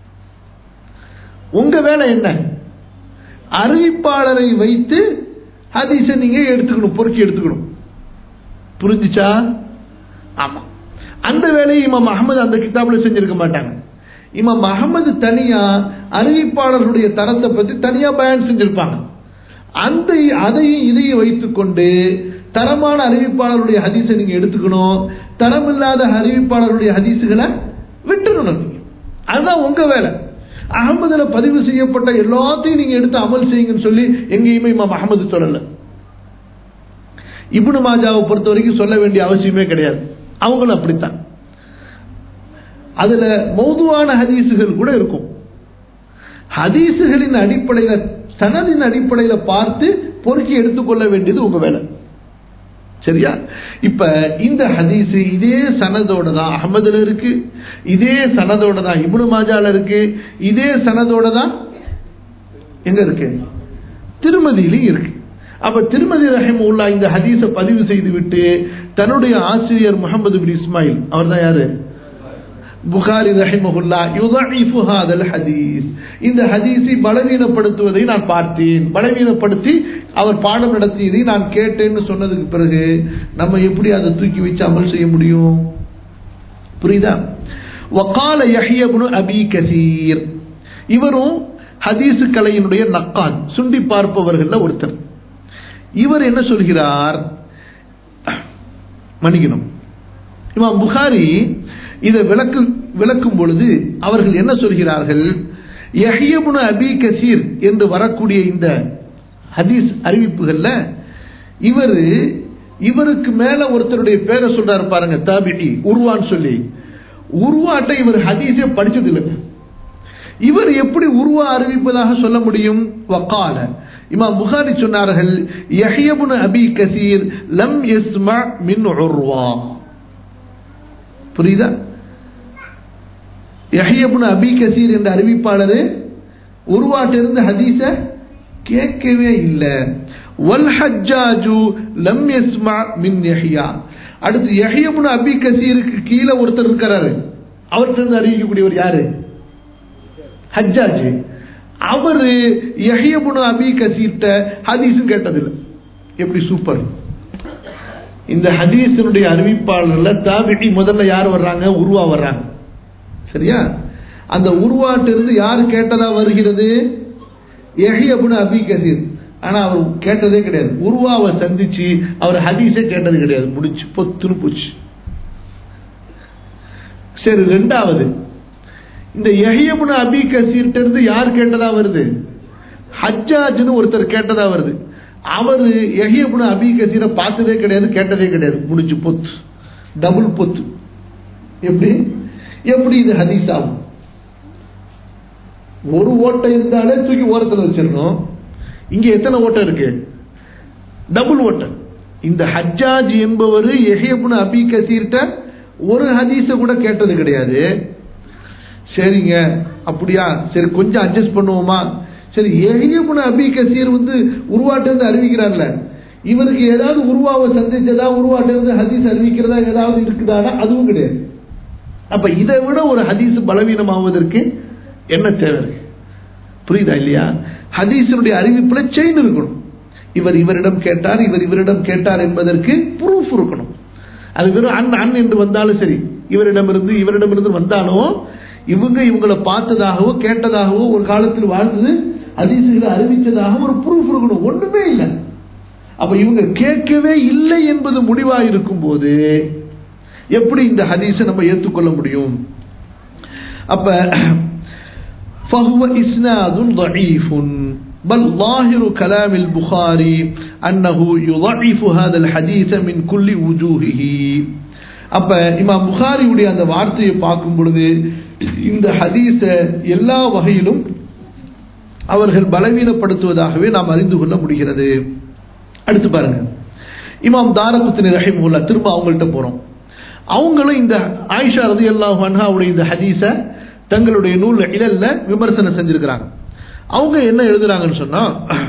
உங்க வேலை என்ன அறிவிப்பாளரை வைத்து ஹதீஸை நீங்க எடுத்துக்கணும் பொறுக்கி எடுத்துக்கணும் புரிஞ்சுச்சா ஆமா அந்த வேலையை இமாம் அகமது அந்த கிதாபில் செஞ்சிருக்க மாட்டாங்க இமாம் அகமது தனியா அறிவிப்பாளர்களுடைய தரத்தை பற்றி தனியா பயன் செஞ்சிருப்பாங்க அந்த அதையும் இதையும் வைத்துக்கொண்டு தரமான அறிவிப்பாளருடைய ஹதீஸை நீங்க எடுத்துக்கணும் தரமில்லாத அறிவிப்பாளருடைய ஹதீஸுகளை விட்டுடணும் நீங்க அதுதான் உங்க வேலை அகமதுல பதிவு செய்யப்பட்ட எல்லாத்தையும் நீங்க எடுத்து அமல் செய்யுங்கன்னு சொல்லி எங்கேயுமே இமாம் அகமது சொல்லல இப்னு மாஜாவை பொறுத்த வரைக்கும் சொல்ல வேண்டிய அவசியமே கிடையாது அவங்களும் அப்படித்தான் அதுல மௌதுவான ஹதீசுகள் கூட இருக்கும் ஹதீசுகளின் அடிப்படையில் சனதின் அடிப்படையில் பார்த்து பொறுக்கி எடுத்துக்கொள்ள வேண்டியது உங்க வேலை சரியா இப்ப இந்த ஹதீஸ் இதே சனதோட தான் அகமதுல இருக்கு இதே சனதோட தான் இப்னு மாஜால இருக்கு இதே சனதோட தான் எங்க இருக்கு திருமதியிலையும் இருக்கு அப்ப திருமதி ரஹிம் உல்லா இந்த ஹதீஸை பதிவு செய்து விட்டு தன்னுடைய ஆசிரியர் முகமது பின் இஸ்மாயில் அவர் தான் யாரு புகாரி ரஹிமஹுல்லா யுதஇஃபு ஹாதல் ஹதீஸ் இந்த ஹதீஸை பலவீனப்படுத்துவதை நான் பார்த்தேன் பலவீனப்படுத்தி அவர் பாடம் நடத்தியதை நான் கேட்டேன்னு சொன்னதுக்கு பிறகு நம்ம எப்படி அதை தூக்கி வச்சு அமல் செய்ய முடியும் புரியுதா வக்கால யஹ்யப்னு அபி கசீர் இவரும் ஹதீஸ் கலையினுடைய நக்கான் சுண்டி பார்ப்பவர்கள் ஒருத்தர் இவர் என்ன சொல்கிறார் மன்னிக்கணும் இமாம் புகாரி இதை விளக்கு விளக்கும் பொழுது அவர்கள் என்ன சொல்கிறார்கள் யஹியபுன அபி கசீர் என்று வரக்கூடிய இந்த ஹதீஸ் அறிவிப்புகள்ல இவர் இவருக்கு மேல ஒருத்தருடைய பேரை சொல்றாரு பாருங்க தாபிஇ உருவான்னு சொல்லி உருவாட்ட இவர் ஹதீஸே படிச்சது இல்லை இவர் எப்படி உருவா அறிவிப்பதாக சொல்ல முடியும் வக்கால இமாம் புகாரி சொன்னார்கள் யஹ்யபுன் அபி கசீர் லம் யஸ்மா மின் உர்வா புரியுதா யஹ்யபுன் அபி கசீர் என்ற அறிவிப்பாளர் உருவாட்டிலிருந்து ஹதீஸ கேட்கவே இல்லை வல் ஹஜ்ஜாஜு லம் யஸ்மா மின் யஹ்யா அடுத்து யஹ்யபுன் அபி கசீருக்கு கீழே ஒருத்தர் இருக்கிறாரு அவர்கிட்ட இருந்து அறிவிக்கக்கூடியவர் யாரு ஹஜ்ஜாஜ் அவரு யஹ்யபுன் அபி கசீர்ட்ட ஹதீஸும் கேட்டதில்லை எப்படி சூப்பர் இந்த ஹதீஸினுடைய அறிவிப்பாளர்ல தாபிடி முதல்ல யார் வர்றாங்க உருவா வர்றாங்க சரியா அந்த உருவாட்டிலிருந்து யார் கேட்டதா வருகிறது எஹியபுன் அபி கசீர் ஆனா அவர் கேட்டதே கிடையாது உருவாவை சந்திச்சு அவர் ஹதீஸே கேட்டது கிடையாது முடிச்சு பொத்துன்னு போச்சு சரி ரெண்டாவது இந்த எஹியபுன் அபி கசீர்ட்ட இருந்து யார் கேட்டதா வருது ஹஜ்ஜாஜ்னு ஒருத்தர் கேட்டதா வருது அவரு எஹியபுன் அபி கசீரை பார்த்ததே கிடையாது கேட்டதே கிடையாது முடிச்சு பொத்து டபுள் பொத்து எப்படி எப்படி இது ஹதீஸ் ஆகும் ஒரு ஓட்டை இருந்தாலே தூக்கி ஓரத்தில் வச்சிடணும் இங்க எத்தனை ஓட்டம் இருக்கு டபுள் ஓட்டம் இந்த ஹஜ்ஜாஜ் என்பவர் எஹியபுன் அபி கசீர்ட்ட ஒரு ஹதீஸ கூட கேட்டது கிடையாது சரிங்க அப்படியா சரி கொஞ்சம் அட்ஜஸ்ட் பண்ணுவோமா சரி எஹியபுன் அபி கசீர் வந்து உருவாட்டிலிருந்து அறிவிக்கிறார்ல இவருக்கு ஏதாவது உருவாவை சந்திச்சதா உருவாட்டிலிருந்து ஹதீஸ் அறிவிக்கிறதா ஏதாவது இருக்குதானா அதுவும் கிடையாது அப்ப இதை விட ஒரு ஹதீஸ் பலவீனமாவதற்கு என்ன தேவை இருக்கு புரியுதா இல்லையா ஹதீஸினுடைய அறிவிப்புல செயின் இருக்கணும் இவர் இவரிடம் கேட்டார் இவர் இவரிடம் கேட்டார் என்பதற்கு ப்ரூஃப் இருக்கணும் அது வெறும் அன் அன் என்று வந்தாலும் சரி இவரிடமிருந்து இவரிடமிருந்து வந்தாலும் இவங்க இவங்களை பார்த்ததாகவோ கேட்டதாகவோ ஒரு காலத்தில் வாழ்ந்து ஹதீசுகளை அறிவித்ததாக ஒரு ப்ரூஃப் இருக்கணும் ஒண்ணுமே இல்லை அப்ப இவங்க கேட்கவே இல்லை என்பது முடிவாக இருக்கும் போது எப்படி இந்த ஹதீஸை நம்ம ஏற்றுக்கொள்ள முடியும் அப்ப فهو إسناد ضعيف بل ظاهر كلام البخاري أنه يضعف هذا الحديث من كل وجوهه அப்ப இமாம் புகாரியுடைய அந்த வார்த்தையை பார்க்கும் பொழுது இந்த ஹதீஸ எல்லா வகையிலும் அவர்கள் பலவீனப்படுத்துவதாகவே நாம் அறிந்து கொள்ள முடிகிறது அடுத்து பாருங்க இமாம் தாரகுத்தினி ரஹிமுல்லா திரும்ப அவங்கள்ட்ட போறோம் அவங்களும் இந்த ஆயிஷா ரதி அல்லாஹ் அன்ஹாவுடைய இந்த ஹதீஸ தங்களுடைய நூல் இழல்ல விமர்சனம் செஞ்சிருக்கிறாங்க அவங்க என்ன எழுதுறாங்கன்னு சொன்னா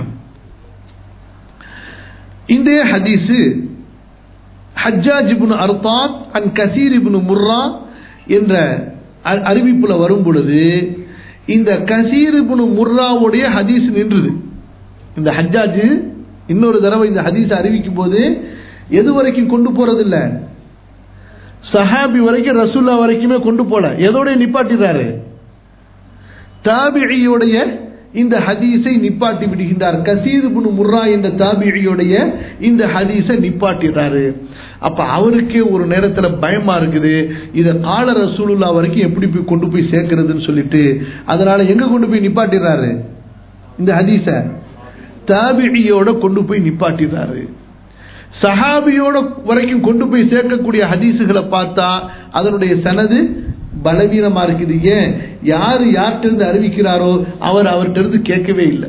இந்த ஹதீஸ் ஹஜ்ஜாஜ் இப்னு அர்தாத் அன் கசீர் இப்னு முர்ரா என்ற அறிவிப்புல வரும் பொழுது இந்த கசீர் இப்னு முர்ராவுடைய ஹதீஸ் நின்றுது இந்த ஹஜ்ஜாஜ் இன்னொரு தடவை இந்த ஹதீஸ் அறிவிக்கும் போது எது வரைக்கும் கொண்டு போறது இல்ல சஹாபி வரைக்கும் ரசூல்லா வரைக்குமே கொண்டு போல எதோட நிப்பாட்டிடுறாரு தாபிழியுடைய இந்த ஹதீஸை நிப்பாட்டி விடுகின்றார் கசீது புனு முர்ரா என்ற தாபிழியுடைய இந்த ஹதீஸை நிப்பாட்டிடுறாரு அப்ப அவருக்கே ஒரு நேரத்துல பயமா இருக்குது இத கால ரசூலுல்லா வரைக்கும் எப்படி போய் கொண்டு போய் சேர்க்கிறதுன்னு சொல்லிட்டு அதனால எங்க கொண்டு போய் நிப்பாட்டிடுறாரு இந்த ஹதீஸ தாபிழியோட கொண்டு போய் நிப்பாட்டிடுறாரு சஹாபியோட வரைக்கும் கொண்டு போய் சேர்க்கக்கூடிய ஹதீஸுகளை பார்த்தா அதனுடைய சனது பலவீனமா இருக்குது ஏன் யாரு யார்கிட்ட இருந்து அறிவிக்கிறாரோ அவர் அவர்கிட்ட இருந்து கேட்கவே இல்லை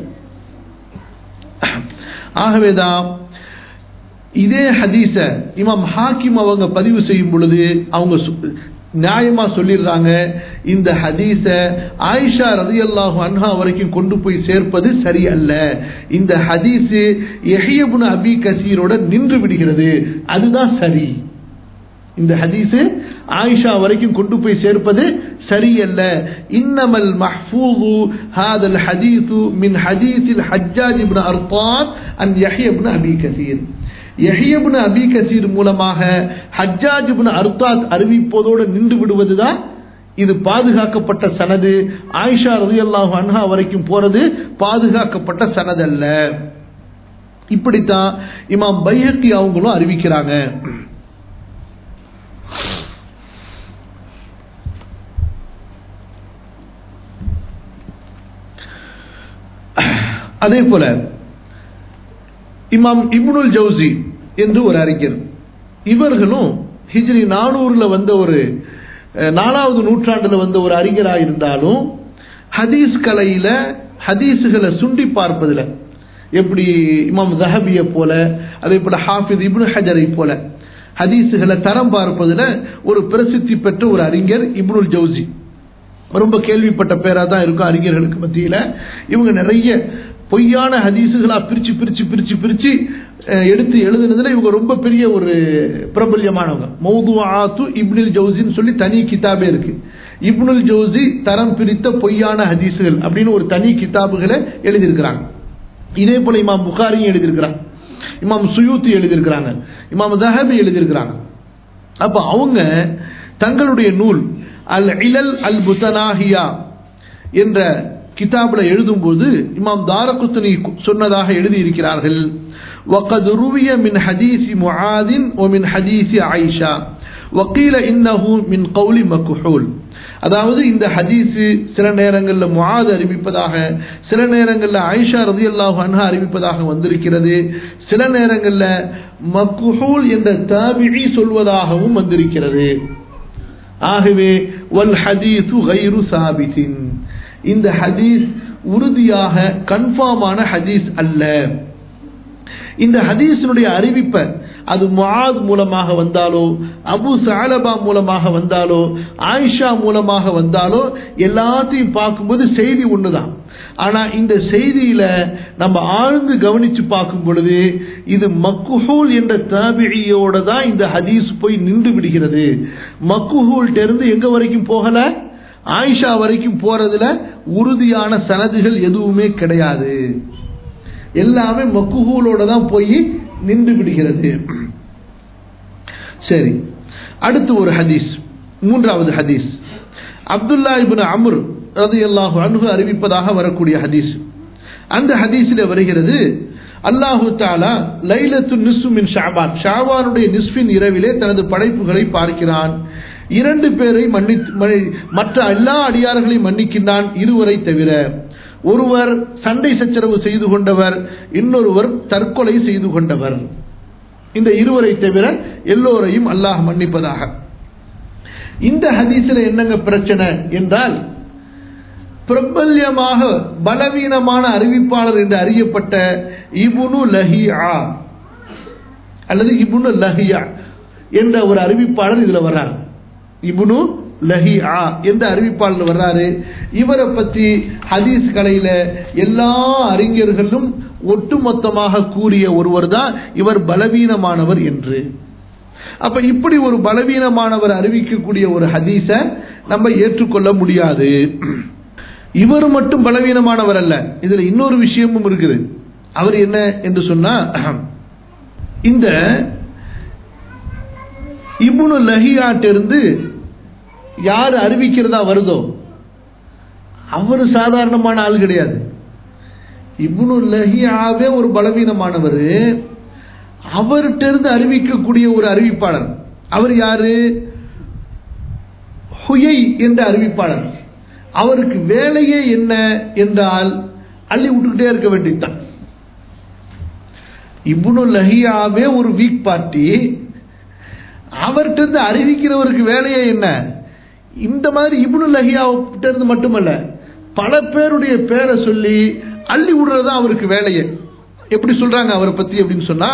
ஆகவேதான் இதே ஹதீஸ இமாம் ஹாக்கிம் அவங்க பதிவு செய்யும் பொழுது அவங்க நியாயமா சொல்லிடுறாங்க இந்த ஹதீஸ ஆயிஷா ரதியல்லாஹு அன்ஹா வரைக்கும் கொண்டு போய் சேர்ப்பது சரியல்ல இந்த ஹதீஸ் எஹியபுன் அபி கசீரோட நின்று விடுகிறது அதுதான் சரி இந்த ஹதீஸ் ஆயிஷா வரைக்கும் கொண்டு போய் சேர்ப்பது சரியல்ல இன்னமல் மஹ்ஃபூது ஹாதல் ஹதீஸு மின் ஹதீஸில் ஹஜ்ஜாஜ் இப்னு அர்பாத் அன் Yahya ibn Abi Kathir Yahya bin Abi Kathir மூலமாக ஹஜ்ஜாஜ் அர்த்தாத் அறிவிப்பதோடு நின்று விடுவதுதான் இது பாதுகாக்கப்பட்ட சனது ஆயிஷா ரதி அல்லாஹு அன்ஹா வரைக்கும் போறது பாதுகாக்கப்பட்ட சனது அல்ல இப்படித்தான் இமாம் பைஹக்கி அவங்களும் அறிவிக்கிறாங்க அதே போல இமாம் இப்னுல் ஜவுசி என்று ஒரு அறிஞர் இவர்களும் ஹிஜ்ரி நானூறுல வந்த ஒரு அஹ், நாலாவது நூற்றாண்டுல வந்த ஒரு அறிஞராக இருந்தாலும் ஹதீஸ் கலையில ஹதீஸுகளை சுண்டி பார்ப்பதில் எப்படி இமாம் ஜஹபியை போல அதே போல ஹாஃபிஸ் இப்னு ஹஜரை போல ஹதீஸுகளை தரம் பார்ப்பதில் ஒரு பிரசித்தி பெற்ற ஒரு அறிஞர் இப்னுல் ஜவுசி ரொம்ப கேள்விப்பட்ட பேரா தான் இருக்கும் அறிஞர்களுக்கு மத்தியில இவங்க நிறைய பொய்யான ஹதீஸுகளா பிரிச்சு பிரிச்சு பிரிச்சு பிரிச்சு அஹ், எடுத்து எழுதுனதுல இவங்க ரொம்ப பெரிய ஒரு பிரபல்யமானவங்க மௌதுஆத்து இப்னுல் ஜவுசின்னு சொல்லி தனி கிதாபே இருக்கு இப்னுல் ஜவுசி தரம் பிரித்த பொய்யான ஹதீஸுகள் அப்படின்னு ஒரு தனி கிதாபுகளை எழுதியிருக்கிறாங்க இதே போல இமாம் புகாரியும் எழுதியிருக்கிறாங்க இமாம் சுயூத்தி எழுதியிருக்கிறாங்க இமாம் தஹபி எழுதியிருக்கிறாங்க அப்ப அவங்க தங்களுடைய நூல் அல் இலல் அல் புத்தனாஹியா என்ற கிதாபில் எழுதும்போது இமாம் தாரகுஸ்தனி சொன்னதாக எழுதியிருக்கிறார்கள் وقد روي من حديث معاذ ومن حديث عائشة وقيل إنه من قول مكحول அதாவது இந்த ஹதீஸ் சில நேரங்களில் முஆத் அறிவிப்பதாக சில நேரங்களில் ஆயிஷா ரதியல்லாஹு அன்ஹா அறிவிப்பதாக வந்திருக்கிறது சில நேரங்களில் மக்குஹூல் என்ற தாபிழி சொல்வதாகவும் வந்திருக்கிறது ஆகவே வல் ஹதீஸு கைரு சாபித்தின் இந்த ஹதீஸ் உறுதியாக கன்ஃபார்மான ஹதீஸ் அல்ல இந்த ஹதீஸினுடைய அறிவிப்பை அது முஆத் மூலமாக வந்தாலோ அபு சாலபா மூலமாக வந்தாலோ ஆயிஷா மூலமாக வந்தாலோ எல்லாத்தையும் பார்க்கும்போது செய்தி ஒண்ணுதான் ஆனா இந்த செய்தியில நம்ம ஆழ்ந்து கவனிச்சு பார்க்கும் பொழுது இது மக்குஹூல் என்ற தாபிழியோட தான் இந்த ஹதீஸ் போய் நின்று விடுகிறது மக்குஹூல்ட்ட இருந்து எங்க வரைக்கும் போகல ஆயிஷா வரைக்கும் போறதுல உறுதியான சனதுகள் எதுவுமே கிடையாது எல்லாமே மக்குஹூலோட தான் போய் நின்று விடுகிறது சரி அடுத்து ஒரு ஹதீஸ் மூன்றாவது ஹதீஸ் அப்துல்லா இப்னு அம்ர் ரலியல்லாஹு அன்ஹு அறிவிப்பதாக வரக்கூடிய ஹதீஸ் அந்த ஹதீஸில் வருகிறது அல்லாஹு தாலா லைலத்து நிஸ்ஃபு மின் ஷாபான் ஷாபானுடைய நிஸ்ஃபின் இரவிலே தனது படைப்புகளை பார்க்கிறான் இரண்டு பேரை மன்னித்து ம- மற்ற எல்லா அடியார்களையும் மன்னிக்கின்றான் இருவரை தவிர ஒருவர் சண்டை சச்சரவு செய்து கொண்டவர் இன்னொருவர் தற்கொலை செய்து கொண்டவர் இந்த இருவரை தவிர எல்லோரையும் அல்லாஹ் மன்னிப்பதாக இந்த ஹதீஸில் என்னங்க பிரச்சனை என்றால் பிரபல்யமாக பலவீனமான அறிவிப்பாளர் என்று அறியப்பட்ட இபுனு லஹியா அல்லது இபுனு லஹியா என்ற ஒரு அறிவிப்பாளர் இதுல வர்றார் இபுனு லஹியா என்ற அறிவிப்பாளர் வர்றாரு இவரை பற்றி ஹதீஸ் கலையில எல்லா அறிஞர்களும் ஒட்டுமொத்தமாக கூறிய ஒருவர் தான் இவர் பலவீனமானவர் என்று அப்ப இப்படி ஒரு பலவீனமானவர் அறிவிக்கக்கூடிய ஒரு ஹதீஸ நம்ம ஏற்றுக்கொள்ள முடியாது இவர் மட்டும் பலவீனமானவர் அல்ல இதுல இன்னொரு விஷயமும் இருக்குது அவர் என்ன என்று சொன்னா இந்த இப்னு லஹியாட்டிருந்து யார் அறிவிக்கிறதா வருதோ அவர் சாதாரணமான ஆள் கிடையாது இப்னு லஹியாவே ஒரு பலவீனமானவர் அவர்கிட்ட இருந்து அறிவிக்கக்கூடிய ஒரு அறிவிப்பாளர் அவர் யாரு ஹுயை என்ற அறிவிப்பாளர் அவருக்கு வேலையே என்ன என்றால் அள்ளி விட்டுக்கிட்டே இருக்க வேண்டியதுதான் இப்னு லஹியாவே ஒரு வீக் பார்ட்டி அவர்கிட்ட இருந்து அறிவிக்கிறவருக்கு வேலையே என்ன இந்த மாதிரி இப்னு லஹியாவிட்ட இருந்து மட்டுமல்ல பல பேருடைய பேரை சொல்லி அள்ளி விடுறதுதான் அவருக்கு வேலையே எப்படி சொல்றாங்க அவரை பத்தி அப்படின்னு சொன்னா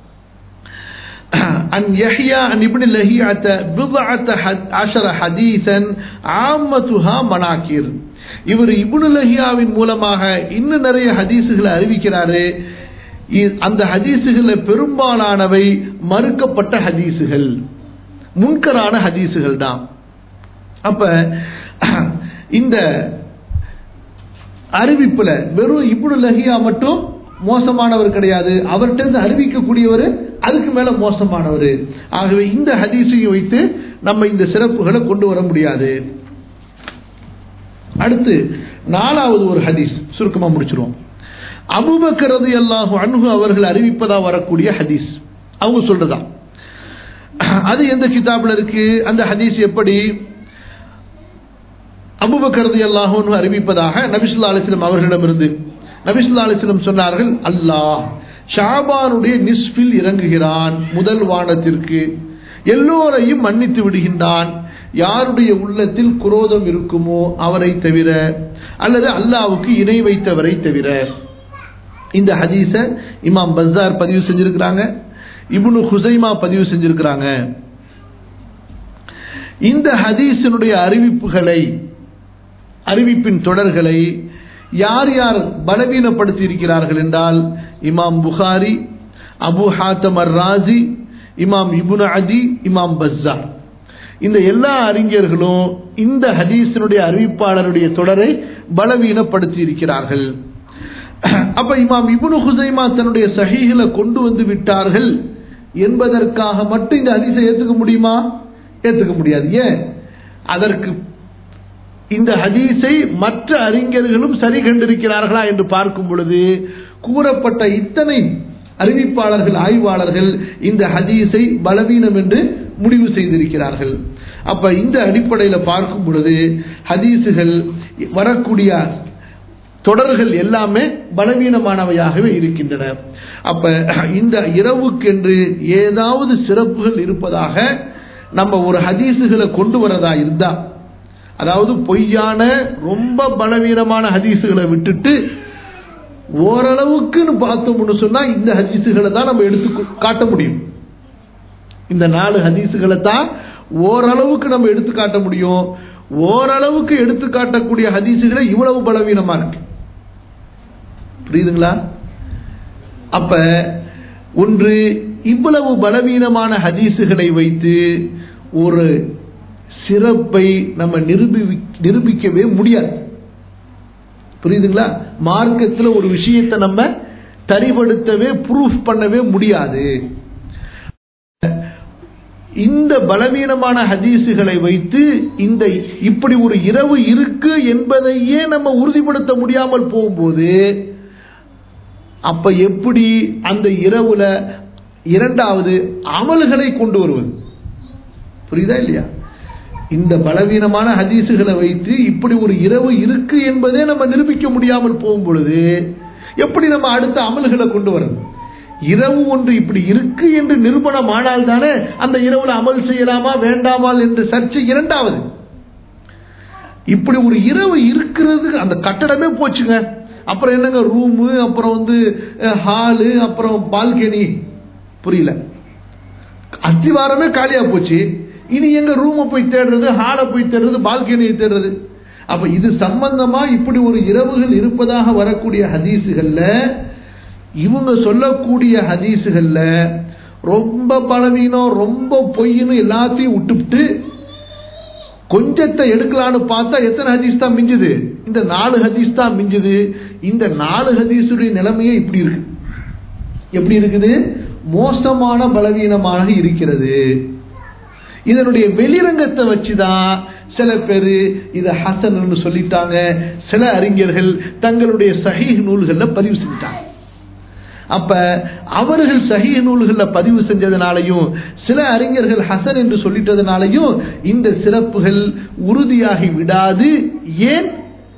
عن يحيى عن ابن لهيعة بضعة حد- عشر حديثا عامتها مناكير இவர் இப்னு லஹியாவின் மூலமாக இன்னும் நிறைய ஹதீஸுகளை அறிவிக்கிறாரு இ- அந்த ஹதீஸுகளில் பெரும்பாலானவை மறுக்கப்பட்ட ஹதீஸுகள் முன்கரான ஹதீஸுகள் தான் அப்ப இந்த அறிவிப்புல வெறும் இப்னு லஹியா மட்டும் மோசமானவர் கிடையாது அவர்கிட்ட இருந்து அறிவிக்கக்கூடியவர் அதுக்கு மேல மோசமானவர் ஆகவே இந்த ஹதீஸையும் வைத்து நம்ம இந்த சிறப்புகளை கொண்டு வர முடியாது அடுத்து நாலாவது ஒரு ஹதீஸ் சுருக்கமா முடிச்சிருவோம் அபூபக்கர் ரலியல்லாஹு அன்ஹு அவர்கள் அறிவிப்பதா வரக்கூடிய ஹதீஸ் அவங்க சொல்றதா அது எந்த கிதாப்ல இருக்கு அந்த ஹதீஸ் எப்படி அபுபக்கரது அல்லாஹுன்னு அறிவிப்பதாக நபிசுல்லா அலிஸ்லம் அவர்களிடமிருந்து நபிசுல்லா அலிஸ்லம் சொன்னார்கள் அல்லாஹ் ஷாபானுடைய நிஸ்பில் இறங்குகிறான் முதல் வானத்திற்கு எல்லோரையும் மன்னித்து விடுகின்றான் யாருடைய உள்ளத்தில் குரோதம் இருக்குமோ அவரை தவிர அல்லது அல்லாவுக்கு இணை வைத்தவரை தவிர இந்த ஹதீஸ இமாம் பஸார் பதிவு செஞ்சிருக்கிறாங்க இப்னு ஹுசைமா பதிவு செஞ்சிருக்கிறாங்க இந்த ஹதீஸினுடைய அறிவிப்புகளை அறிவிப்பின் தொடர்களை யார் யார் பலவீனப்படுத்தி இருக்கிறார்கள் என்றால் இமாம் புகாரி அபு ஹாத்தம் அர் ராசி இமாம் இபுன் அதி இமாம் பஸார் இந்த எல்லா அறிஞர்களும் இந்த ஹதீஸினுடைய அறிவிப்பாளருடைய தொடரை பலவீனப்படுத்தி இருக்கிறார்கள் அப்ப இமாம் இபுனு ஹுசைமா தன்னுடைய சஹீகளை கொண்டு வந்து விட்டார்கள் என்பதற்காக மட்டும் இந்த ஹதீஸை ஏத்துக்க முடியுமா ஏத்துக்க முடியாது ஏன் அதற்கு இந்த ஹதீஸை மற்ற அறிஞர்களும் சரி கண்டிருக்கிறார்களா என்று பார்க்கும் பொழுது கூறப்பட்ட இத்தனை அறிவிப்பாளர்கள் ஆய்வாளர்கள் இந்த ஹதீஸை பலவீனம் என்று முடிவு செய்திருக்கிறார்கள் அப்ப இந்த அடிப்படையில் பார்க்கும் பொழுது ஹதீஸுகள் வரக்கூடிய தொடர்கள் எல்லாமே பலவீனமானவையாகவே இருக்கின்றன அப்ப இந்த இரவுக்கென்று ஏதாவது சிறப்புகள் இருப்பதாக நம்ம ஒரு ஹதீஸுகளை கொண்டு வரதா இருந்தா அதாவது பொய்யான ரொம்ப பலவீனமான ஹதீஸுகளை விட்டுட்டு ஓரளவுக்குன்னு பார்த்தோம்னு சொன்னா இந்த ஹதீஸுகளை தான் நம்ம எடுத்து காட்ட முடியும் இந்த நாலு ஹதீஸுகளை தான் ஓரளவுக்கு நம்ம எடுத்து காட்ட முடியும் ஓரளவுக்கு எடுத்து காட்டக்கூடிய ஹதீஸுகளை இவ்வளவு பலவீனமா இருக்கு புரியுதுங்களா அப்ப ஒன்று இவ்வளவு பலவீனமான ஹதீஸுகளை வைத்து ஒரு சிறப்பை நம்ம நிரூபி நிரூபிக்கவே முடியாது புரியுதுங்களா மார்க்கத்தில் ஒரு விஷயத்தை நம்ம தரிபடுத்தவே ப்ரூஃப் பண்ணவே முடியாது இந்த பலவீனமான ஹதீஸுகளை வைத்து இந்த இப்படி ஒரு இரவு இருக்கு என்பதையே நம்ம உறுதிப்படுத்த முடியாமல் போகும்போது அப்ப எப்படி அந்த இரவுல இரண்டாவது அமல்களை கொண்டு வருவது புரியுதா இல்லையா இந்த பலவீனமான ஹதீஸுகளை வைத்து இப்படி ஒரு இரவு இருக்கு என்பதே நம்ம நிரூபிக்க முடியாமல் போகும் பொழுது எப்படி நம்ம அடுத்த அமல்களை கொண்டு வரது இரவு ஒன்று இப்படி இருக்கு என்று நிரூபணம் ஆனால் தானே அந்த இரவுல அமல் செய்யலாமா வேண்டாமா என்று சர்ச்சை இரண்டாவது இப்படி ஒரு இரவு இருக்கிறது அந்த கட்டடமே போச்சுங்க அப்புறம் என்னங்க ரூமு அப்புறம் வந்து ஹாலு அப்புறம் பால்கனி புரியல அஸ்திவாரமே காலியா போச்சு இனி எங்க ரூமை போய் தேடுறது ஹாலை போய் தேடுறது பால்கனியை தேடுறது அப்ப இது சம்பந்தமா இப்படி ஒரு இரவுகள் இருப்பதாக வரக்கூடிய ஹதீஸுகள்ல இவங்க சொல்லக்கூடிய ஹதீஸுகள்ல ரொம்ப பலவீனம் ரொம்ப பொய்னு எல்லாத்தையும் விட்டுவிட்டு கொஞ்சத்தை எடுக்கலான்னு பார்த்தா எத்தனை ஹதீஸ் தான் மிஞ்சுது இந்த நாலு ஹதீஸ் தான் மிஞ்சுது இந்த நாலு ஹதீஸுடைய நிலைமையே இப்படி இருக்கு எப்படி இருக்குது மோசமான பலவீனமாக இருக்கிறது இதனுடைய வெளிரங்கத்தை வச்சுதான் சில பேர் இதை ஹசன் சொல்லிட்டாங்க சில அறிஞர்கள் தங்களுடைய சஹீ நூல்களில் பதிவு செஞ்சிட்டாங்க அப்ப அவர்கள் சஹீ நூல்களில் பதிவு செஞ்சதுனாலையும் சில அறிஞர்கள் ஹசன் என்று சொல்லிட்டதுனாலையும் இந்த சிறப்புகள் உறுதியாகி விடாது ஏன்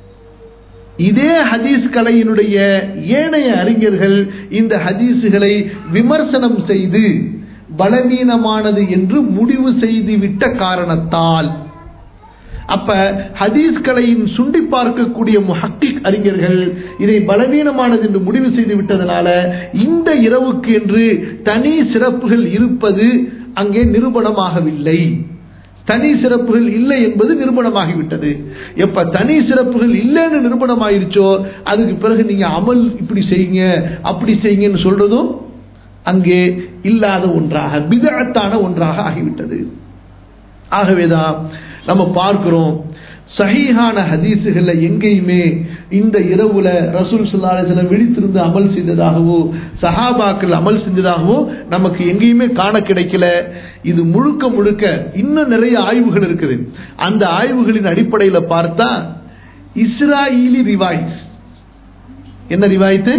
இதே ஹதீஸ் கலையினுடைய ஏனைய அறிஞர்கள் இந்த ஹதீஸுகளை விமர்சனம் செய்து பலவீனமானது என்று முடிவு செய்துவிட்ட காரணத்தால் அப்ப ஹதீஸ் கலையின் சுண்டி பார்க்கக்கூடிய முஹக்கிக் அறிஞர்கள் இதை பலவீனமானது என்று முடிவு செய்து விட்டதனால இந்த இரவுக்கு என்று தனி சிறப்புகள் இருப்பது அங்கே நிரூபணமாகவில்லை தனி சிறப்புகள் இல்லை என்பது நிரூபணமாகிவிட்டது எப்ப தனி சிறப்புகள் இல்லைன்னு நிரூபணமாயிருச்சோ அதுக்கு பிறகு நீங்க அமல் இப்படி செய்யுங்க அப்படி செய்யுங்கன்னு சொல்றதும் அங்கே இல்லாத ஒன்றாக பிதத்தான ஒன்றாக ஆகிவிட்டது ஆகவேதான் நம்ம பார்க்கிறோம் சஹீஹான ஹதீஸுகள்ல எங்கேயுமே இந்த இரவுல ரசூல் சுல்லாசில விழித்திருந்து அமல் செய்ததாகவோ சஹாபாக்கள் அமல் செஞ்சதாகவோ நமக்கு எங்கேயுமே காண கிடைக்கல இது முழுக்க முழுக்க இன்னும் நிறைய ஆய்வுகள் இருக்குது அந்த ஆய்வுகளின் அடிப்படையில் பார்த்தா இஸ்ராயலி ரிவாய்ஸ் என்ன ரிவாய்த்து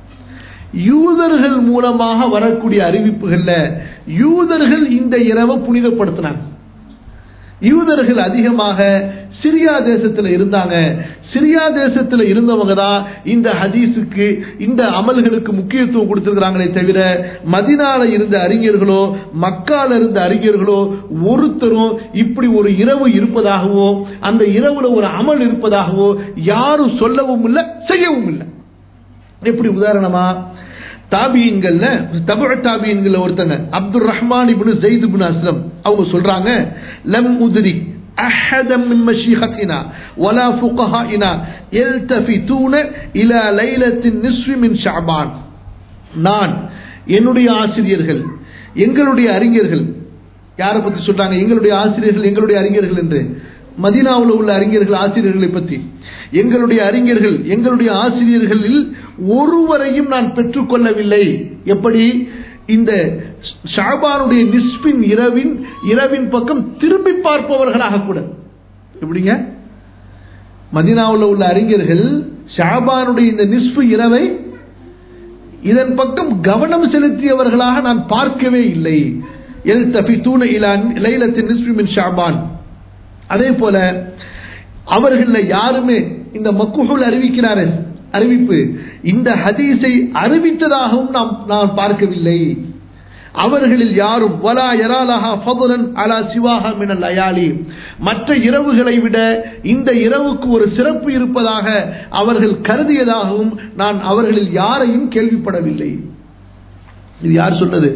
யூதர்கள் மூலமாக வரக்கூடிய அறிவிப்புகள்ல யூதர்கள் இந்த இரவை புனிதப்படுத்தினாங்க யூதர்கள் அதிகமாக சிரியா தேசத்துல இருந்தாங்க சிரியா தேசத்துல இருந்தவங்க தான் இந்த ஹதீஸுக்கு இந்த அமல்களுக்கு முக்கியத்துவம் கொடுத்திருக்கிறாங்களே தவிர மதினால இருந்த அறிஞர்களோ மக்கால இருந்த அறிஞர்களோ ஒருத்தரும் இப்படி ஒரு இரவு இருப்பதாகவோ அந்த இரவுல ஒரு அமல் இருப்பதாகவோ யாரும் சொல்லவும் இல்லை செய்யவும் இல்லை எப்படி உதாரணமா தாபியன்கள்ல தபுழ தாபியன்கள்ல ஒருத்தங்க Abdul Rahman ibn Zaid ibn Aslam அவங்க சொல்றாங்க லம் உதிரி أحدا من مشيختنا ولا فقهائنا يلتفتون إلى ليلة النصف من شعبان நான் என்னுடைய ஆசிரியர்கள் எங்களுடைய அறிஞர்கள் யாரை பத்தி சொல்றாங்க எங்களுடைய ஆசிரியர்கள் எங்களுடைய அறிஞர்கள் என்று மதீனாவில் உள்ள அறிஞர்கள் ஆசிரியர்களை பற்றி எங்களுடைய அறிஞர்கள் எங்களுடைய ஆசிரியர்களில் ஒருவரையும் நான் பெற்றுக்கொள்ளவில்லை எப்படி இந்த ஷாபானுடைய நிஸ்பின் இரவின் இரவின் பக்கம் திரும்பி பார்ப்பவர்களாக கூட எப்படிங்க மதினாவில் உள்ள அறிஞர்கள் ஷாபானுடைய இந்த நிஸ்பு இரவை இதன் பக்கம் கவனம் செலுத்தியவர்களாக நான் பார்க்கவே இல்லை எல் தபி தூண லைலத்தின் நிஸ்பி மின் ஷாபான் அதே போல அவர்கள யாருமே இந்த மக்குகள் அறிவிக்கிறாரு அறிவிப்பு இந்த ஹதீஸை அறிவித்ததாகவும் நாம் நான் பார்க்கவில்லை அவர்களில் யாரும் வலா யராலஹா ஃபதுலன் அலா சிவாஹா மினல் லயாலி மற்ற இரவுகளை விட இந்த இரவுக்கு ஒரு சிறப்பு இருப்பதாக அவர்கள் கருதியதாகவும் நான் அவர்களில் யாரையும் கேள்விப்படவில்லை இது யார் சொன்னது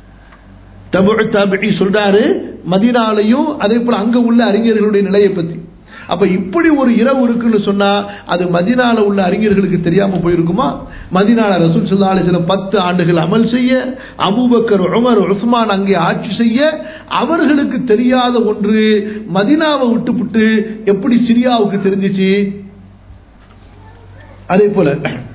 தபு தாபி சொல்றாரு மதினாலையும் அதே போல அங்க உள்ள அறிஞர்களுடைய நிலையை பத்தி அப்ப இப்படி ஒரு இரவு இருக்குன்னு சொன்னா அது மதினால உள்ள அறிஞர்களுக்கு தெரியாம போயிருக்குமா மதினால ரசூல் சல்லா அலிஸ்லம் பத்து ஆண்டுகள் அமல் செய்ய அபூபக்கர் உமர் உஸ்மான் அங்கே ஆட்சி செய்ய அவர்களுக்கு தெரியாத ஒன்று மதினாவை விட்டுவிட்டு எப்படி சிரியாவுக்கு தெரிஞ்சிச்சு அதே போல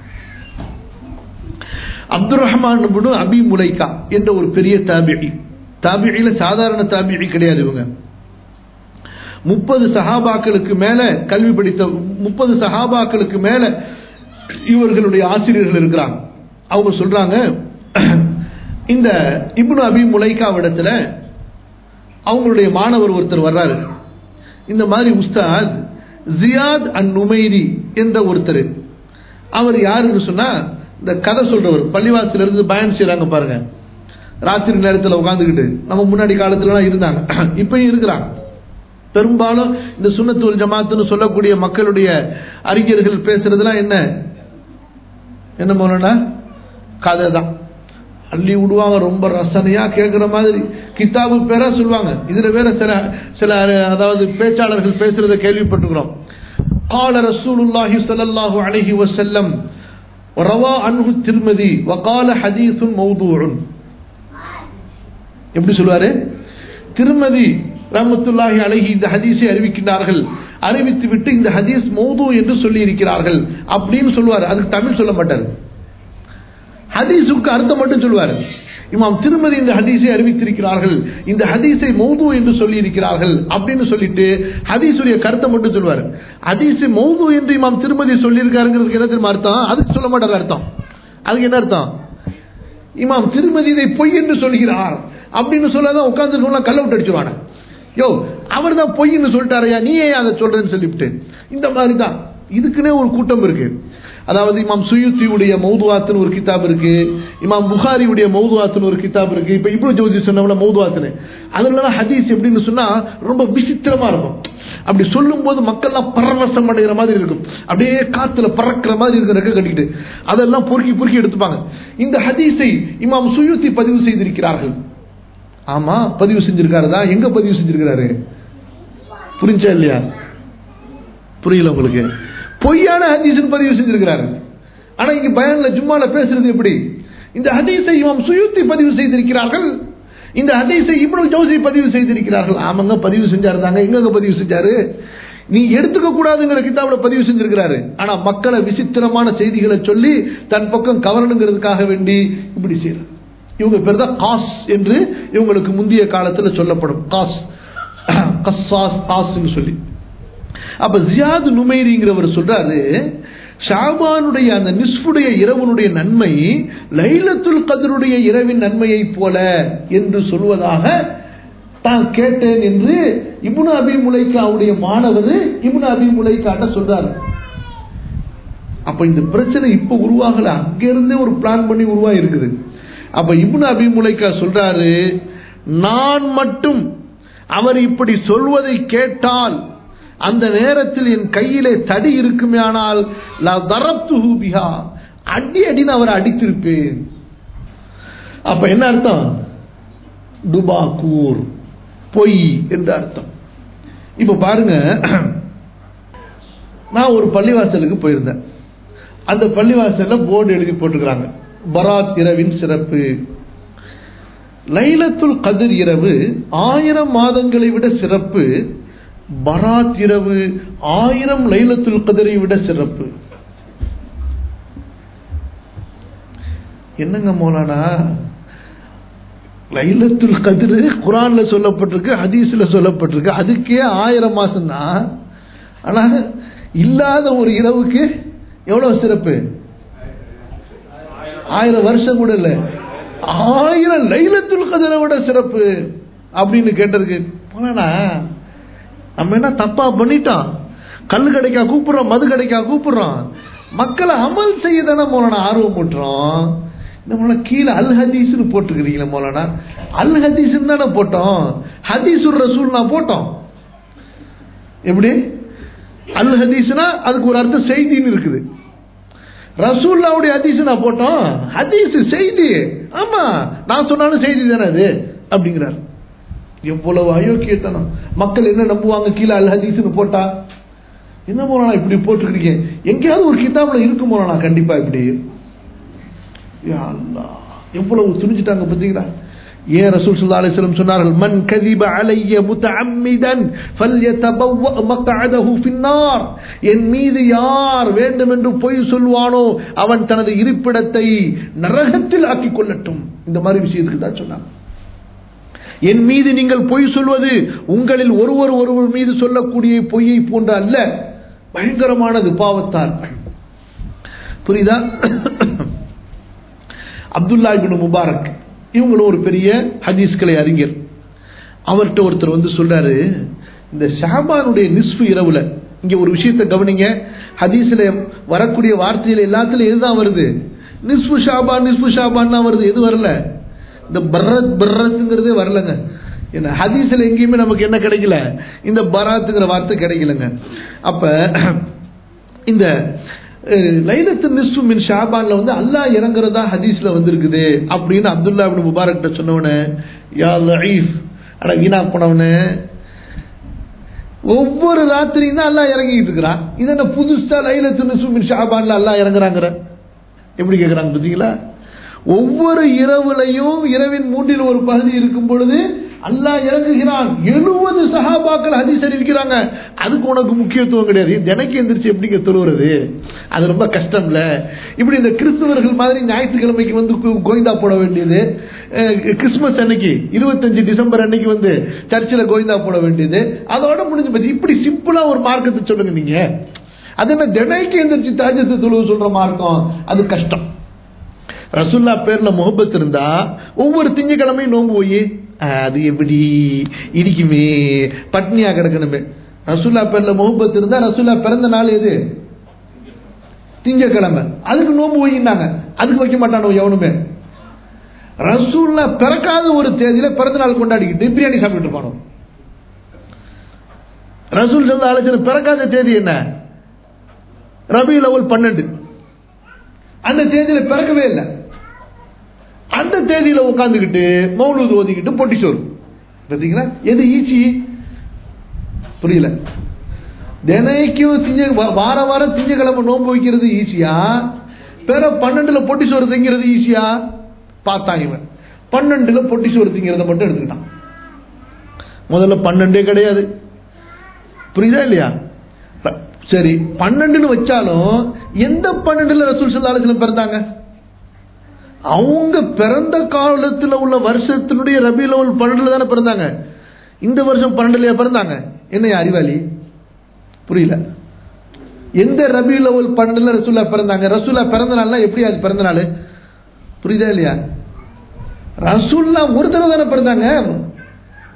அப்துல் ரஹ்மான் அபி முலைக்கா என்ற ஒரு பெரிய தாபிழி தாபிழியில சாதாரண தாபிழி கிடையாது இவங்க முப்பது சஹாபாக்களுக்கு மேல கல்வி படித்த முப்பது சஹாபாக்களுக்கு மேல இவர்களுடைய ஆசிரியர்கள் இருக்கிறாங்க அவங்க சொல்றாங்க இந்த இப்னு அபி முலைக்காவிடத்துல அவங்களுடைய மாணவர் ஒருத்தர் வர்றாரு இந்த மாதிரி உஸ்தாத் ஜியாத் அன் நுமைரி என்ற ஒருத்தர் அவர் யாருன்னு சொன்னா இந்த கதை சொல்றவர் பள்ளிவாசல இருந்து பயன் செய்யறாங்க பாருங்க ராத்திரி நேரத்தில் உட்காந்துக்கிட்டு நம்ம முன்னாடி காலத்துலலாம் இருந்தாங்க இப்பயும் இருக்கிறாங்க பெரும்பாலும் இந்த சுண்ணத்துவல் ஜமாத்துன்னு சொல்லக்கூடிய மக்களுடைய அறிஞர்கள் பேசுறதுலாம் என்ன என்ன போனா கதை தான் அள்ளி விடுவாங்க ரொம்ப ரசனையா கேட்கிற மாதிரி கித்தாபு பேரா சொல்லுவாங்க இதுல வேற சில சில அதாவது பேச்சாளர்கள் பேசுறதை கேள்விப்பட்டுக்கிறோம் قال رسول الله صلى الله عليه وسلم وروى عنه الترمذي وقال حديث موضوع எப்படி சொல்லுவாரு திருமதி ரஹமத்துல்லாஹி அழகி இந்த ஹதீஸை அறிவிக்கின்றார்கள் அறிவித்து விட்டு இந்த ஹதீஸ் மௌது என்று சொல்லி இருக்கிறார்கள் அப்படின்னு சொல்லுவார் அதுக்கு தமிழ் சொல்ல மாட்டார் ஹதீஸுக்கு அர்த்தம் மட்டும் சொல்லுவார் இமாம் திருமதி இந்த ஹதீஸை அறிவித்திருக்கிறார்கள் இந்த ஹதீஸை மௌது என்று சொல்லி இருக்கிறார்கள் அப்படின்னு சொல்லிட்டு ஹதீஸுடைய கருத்தை மட்டும் சொல்லுவார் ஹதீஸை மௌது என்று இமாம் திருமதி சொல்லியிருக்காருங்கிறதுக்கு என்ன தெரியுமா அர்த்தம் அதுக்கு சொல்ல மாட்டார் அர்த்தம் அதுக்கு என்ன அர்த்தம் இமாம் திருமதி இதை பொய் என்று சொல்கிறார் அப்படின்னு சொல்லாதான் உட்கார்ந்து கல்ல விட்டு அடிச்சுவான யோ அவர் தான் பொய்ன்னு சொல்லிட்டாரையா நீ ஏன் அதை சொல்றேன்னு சொல்லிவிட்டு இந்த மாதிரி தான் இதுக்குன்னே ஒரு கூட்டம் இருக்கு அதாவது இமாம் சுயுத்தியுடைய மௌதுவாத்துன்னு ஒரு கிதாப் இருக்கு இமாம் புகாரியுடைய மௌதுவாத்துன்னு ஒரு கிதாப் இருக்கு இப்ப இப்னு ஜோதி சொன்னவங்கள மௌதுவாத்துன்னு அதுலலாம் ஹதீஸ் எப்படின்னு சொன்னா ரொம்ப விசித்திரமா இருக்கும் அப்படி சொல்லும் போது மக்கள்லாம் பரவசம் அடைகிற மாதிரி இருக்கும் அப்படியே காத்துல பறக்கிற மாதிரி இருக்கிற ரெக்க கட்டிக்கிட்டு அதெல்லாம் பொறுக்கி பொறுக்கி எடுத்துப்பாங்க இந்த ஹதீஸை இமாம் சுயுத்தி பதிவு செய்திருக்கிறார்கள் ஆமா பதிவு செஞ்சிருக்காரு தான் எங்க பதிவு செஞ்சிருக்கிறாரு புரிஞ்சா இல்லையா புரியல உங்களுக்கு பொய்யான ஹதீஸ் பதிவு செஞ்சிருக்கிறாரு ஆனா இங்க பயன்ல ஜும்மால பேசுறது எப்படி இந்த ஹதீஸை இமாம் சுயுத்தி பதிவு செய்திருக்கிறார்கள் இந்த ஹதீஸை இப்னு ஜோசி பதிவு செய்திருக்கிறார்கள் ஆமாங்க பதிவு செஞ்சாரு தாங்க எங்க பதிவு செஞ்சாரு நீ எடுத்துக்க கூடாதுங்கிற கிதாபில் பதிவு செஞ்சிருக்கிறாரு ஆனா மக்களை விசித்திரமான செய்திகளை சொல்லி தன் பக்கம் கவரணுங்கிறதுக்காக வேண்டி இப்படி செய்யறாரு இவங்க பேர் தான் காஸ் என்று இவங்களுக்கு முந்தைய காலத்தில் சொல்லப்படும் காஸ் கஸ்ஸாஸ் காஸ்ன்னு சொல்லி அப்ப ஜியாது நுமைரிங்கிறவர் சொல்றாரு ஷாபானுடைய அந்த நிஸ்புடைய இரவனுடைய நன்மை லைலத்துல் கதருடைய இரவின் நன்மையை போல என்று சொல்வதாக தான் கேட்டேன் என்று இப்னு அபி முலைக்காவுடைய மாணவர் இப்னு அபி முலைக்காட்ட சொல்றாரு அப்ப இந்த பிரச்சனை இப்ப உருவாகல அங்கிருந்தே ஒரு பிளான் பண்ணி உருவாகி இருக்குது அப்ப இப்னு அபி முலைக்கா சொல்றாரு நான் மட்டும் அவர் இப்படி சொல்வதை கேட்டால் அந்த நேரத்தில் என் கையிலே தடி இருக்குமே ஆனால் பிஹா அடி அடின்னு அவரை அடித்திருப்பேன் அப்ப என்ன அர்த்தம் டுபாக்கூர் பொய் என்று அர்த்தம் இப்ப பாருங்க நான் ஒரு பள்ளிவாசலுக்கு போயிருந்தேன் அந்த பள்ளிவாசல்ல போர்டு எழுதி போட்டுக்கிறாங்க பராத் இரவின் சிறப்பு லைலத்துல் கதிர் இரவு ஆயிரம் மாதங்களை விட சிறப்பு பராத் இரவு ஆயிரம் லைலத்துல் கதிரை விட சிறப்பு என்னங்க மோலானா லைலத்துல் கதிர் குரான்ல சொல்லப்பட்டிருக்கு ஹதீஸ்ல சொல்லப்பட்டிருக்கு அதுக்கே ஆயிரம் மாசம் தான் ஆனா இல்லாத ஒரு இரவுக்கு எவ்வளவு சிறப்பு ஆயிரம் வருஷம் கூட இல்ல ஆயிரம் லைலத்துல் கதிரை விட சிறப்பு அப்படின்னு கேட்டிருக்கு போனா நம்ம என்ன தப்பா பண்ணிட்டோம் கல் கடைக்கா கூப்பிடுறோம் மது கடைக்கா கூப்பிடுறோம் மக்களை அமல் செய்ய தானே மோலானா ஆர்வம் போட்டுறோம் இந்த கீழே அல் ஹதீஸ்னு போட்டுக்கிறீங்களா மோலானா அல் ஹதீஸ் தானே போட்டோம் ஹதீசுர் ரசூல் நான் போட்டோம் எப்படி அல் ஹதீஸ்னா அதுக்கு ஒரு அர்த்தம் செய்தின்னு இருக்குது ரசூல்லாவுடைய ஹதீஸ் நான் போட்டோம் ஹதீஸ் செய்தி ஆமா நான் சொன்னாலும் செய்தி தானே அது அப்படிங்கிறார் எவ்வளவு அயோக்கியத்தனம் மக்கள் என்ன நம்புவாங்க கீழே அல் ஹதீஸ்னு போட்டா என்ன போனா இப்படி போட்டுக்கிறீங்க எங்கேயாவது ஒரு கிதாபில் இருக்கு போனா கண்டிப்பா இப்படி எவ்வளவு துணிஞ்சிட்டாங்க பார்த்தீங்களா ஏன் ரசூல் சல்லா அலிஸ்லம் சொன்னார்கள் மன் கதிப அலைய முத்தஅம்மிதன் ஃபல்யதபவ்வ மக்அதஹு ஃபின்னார் என் மீது யார் வேண்டும் என்று பொய் சொல்வானோ அவன் தனது இருப்பிடத்தை நரகத்தில் ஆக்கிக் கொள்ளட்டும் இந்த மாதிரி விஷயத்துக்கு தான் சொன்னாங்க என் மீது நீங்கள் பொய் சொல்வது உங்களில் ஒருவர் ஒருவர் மீது சொல்லக்கூடிய பொய்யை போன்ற அல்ல பயங்கரமானது பாவத்தால் புரியுதா அப்துல்லா இபின் முபாரக் இவங்களும் ஒரு பெரிய ஹதீஸ்களை அறிஞர் அவர்கிட்ட ஒருத்தர் வந்து சொல்றாரு இந்த ஷாபானுடைய நிஸ்பு இரவுல இங்க ஒரு விஷயத்தை கவனிங்க ஹதீஸ்ல வரக்கூடிய வார்த்தையில எல்லாத்துலயும் எதுதான் வருது நிஸ்பு ஷாபான் நிஸ்பு ஷாபான் தான் வருது எது வரல இந்த பர்ரத் பர்ரத்துங்கிறதே வரலங்க என்ன ஹதீஸ்ல எங்கேயுமே நமக்கு என்ன கிடைக்கல இந்த பராத்துங்கிற வார்த்தை கிடைக்கலங்க அப்ப இந்த லைலத்து நிஸ்பு மின் ஷாபான்ல வந்து அல்லாஹ் இறங்குறதா ஹதீஸ்ல வந்திருக்குது அப்படின்னு அப்துல்லா இப்னு முபாரக் கிட்ட சொன்னவனே யா லஈஃப் அட வீணா போனவனே ஒவ்வொரு ராத்திரியும் தான் அல்லாஹ் இறங்கிட்டு இருக்கிறான் இது என்ன புதுசா லைலத்து நிஸ்பு மின் ஷாபான்ல அல்லாஹ் இறங்குறாங்கிற எப்படி கேட்குறாங்க பார்த்தீங்களா ஒவ்வொரு இரவுலையும் இரவின் மூன்றில் ஒரு பகுதி இருக்கும் பொழுது அல்லாஹ் இறங்குகிறான் எழுபது சஹாபாக்கள் ஹதீஸ் அறிவிக்கிறாங்க அதுக்கு உனக்கு முக்கியத்துவம் கிடையாது தினைக்கு எந்திரிச்சு எப்படிங்க தொழுவுறது அது ரொம்ப கஷ்டம்ல இப்படி இந்த கிறிஸ்தவர்கள் மாதிரி ஞாயிற்றுக்கிழமைக்கு வந்து கோவிந்தா போட வேண்டியது கிறிஸ்துமஸ் அன்னைக்கு இருபத்தஞ்சு டிசம்பர் அன்னைக்கு வந்து சர்ச்சில் கோவிந்தா போட வேண்டியது அதோட முடிஞ்சு போச்சு இப்படி சிம்பிளா ஒரு மார்க்கத்தை சொல்லுங்க நீங்க அது என்ன தினைக்கு எந்திரிச்சு தாஜத்து தொழுவு சொல்ற மார்க்கம் அது கஷ்டம் ரசுல்லா பேர்ல முகப்பத் இருந்தா ஒவ்வொரு திங்கக்கிழமையும் நோம்பு போய் அது எப்படி இடிக்குமே பட்னியா கிடக்கணுமே ரசுல்லா பேர்ல முகப்பத் இருந்தா ரசுல்லா பிறந்த நாள் எது திங்கக்கிழமை அதுக்கு நோம்பு போயின்னாங்க அதுக்கு வைக்க மாட்டானோ எவனுமே ரசூல்லா பிறக்காத ஒரு தேதியில பிறந்த நாள் கொண்டாடிக்கிட்டு பிரியாணி சாப்பிட்டு இருப்பானோ ரசூல் சல்லா ஆலோசனை பிறக்காத தேதி என்ன ரபி லெவல் பன்னெண்டு அந்த தேதியில பிறக்கவே இல்லை அந்த தேதியில உட்காந்துக்கிட்டு மௌலூது ஓதிக்கிட்டு பொட்டி சோறு பார்த்தீங்களா எது ஈச்சி புரியல தினைக்கும் திங்க வார வாரம் திங்கக்கிழமை நோன்பு வைக்கிறது ஈஸியா பிற பன்னெண்டுல பொட்டி சோறு திங்கிறது ஈஸியா பார்த்தான் இவன் பன்னெண்டுல பொட்டி சோறு திங்கிறத மட்டும் எடுத்துக்கிட்டான் முதல்ல பன்னெண்டே கிடையாது புரியுதா இல்லையா சரி பன்னெண்டுன்னு வச்சாலும் எந்த பன்னெண்டுல ரசூல் சல்லாஹம் பிறந்தாங்க அவங்க பிறந்த காலத்தில் உள்ள வருஷத்தினுடைய ரபி லெவல் பன்னெண்டுல தானே பிறந்தாங்க இந்த வருஷம் பன்னெண்டுலயா பிறந்தாங்க என்ன அறிவாளி புரியல எந்த ரபி லெவல் பன்னெண்டுல ரசூல்லா பிறந்தாங்க ரசூல்லா பிறந்த நாள்னா எப்படி அது பிறந்த நாள் புரியுதா இல்லையா ரசூல்லா ஒரு தடவை தானே பிறந்தாங்க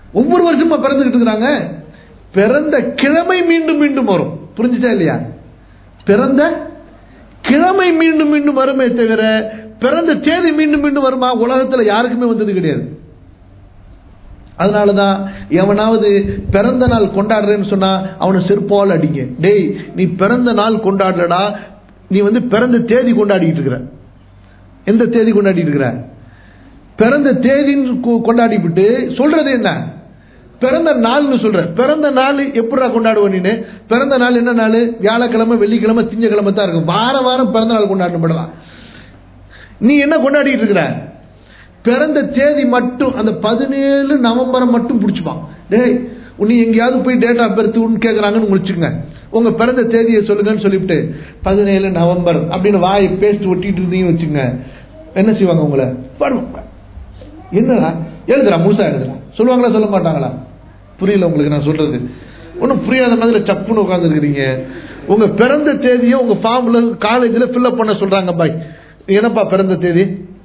ஒவ்வொரு வருஷமா பிறந்துகிட்டு இருக்கிறாங்க பிறந்த கிழமை மீண்டும் மீண்டும் வரும் புரிஞ்சுச்சா இல்லையா பிறந்த கிழமை மீண்டும் மீண்டும் வருமே தவிர பிறந்த தேதி மீண்டும் மீண்டும் வருமா உலகத்துல யாருக்குமே வந்தது கிடையாது அதனாலதான் எவனாவது பிறந்த நாள் கொண்டாடுறேன்னு சொன்னா அவனை செருப்பால் அடிங்க டேய் நீ பிறந்த நாள் கொண்டாடலடா நீ வந்து பிறந்த தேதி கொண்டாடிட்டு இருக்கிற எந்த தேதி கொண்டாடிட்டு இருக்கிற பிறந்த தேதின்னு கொ- கொண்டாடிவிட்டு சொல்றது என்ன பிறந்த நாள்னு சொல்ற பிறந்த நாள் எப்படிடா கொண்டாடுவ நீனு பிறந்த நாள் என்ன நாள் வியாழக்கிழமை வெள்ளிக்கிழமை திங்கக்கிழமை தான் இருக்கும் வார வாரம் பிறந்த நாள் கொண்டாடப்படலாம் நீ என்ன கொண்டாடிட்டு இருக்கிற பிறந்த தேதி மட்டும் அந்த பதினேழு நவம்பரை மட்டும் பிடிச்சிப்பான் டேய் நீ எங்கேயாவது போய் டேட் ஆஃப் பர்த் கேட்குறாங்கன்னு முடிச்சுங்க உங்க பிறந்த தேதியை சொல்லுங்கன்னு சொல்லிவிட்டு பதினேழு நவம்பர் அப்படின்னு வாய் பேஸ்ட் ஒட்டிட்டு இருந்தீங்கன்னு வச்சுங்க என்ன செய்வாங்க உங்களை பாடுவாங்க என்னடா எழுதுறா முழுசா எழுதுறா சொல்லுவாங்களா சொல்ல மாட்டாங்களா புரியல உங்களுக்கு நான் சொல்றது ஒன்றும் புரியாத மாதிரி சப்புன்னு உட்காந்துருக்கிறீங்க உங்க பிறந்த தேதியை உங்க ஃபார்ம்ல காலேஜில் ஃபில்அப் பண்ண சொல்றாங்க பாய் என்னப்பா பிறந்த தேதி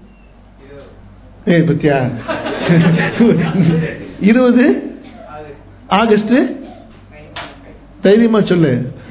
ஏய் பத்தியா இருபது ஆகஸ்ட் தைரியமா சொல்லு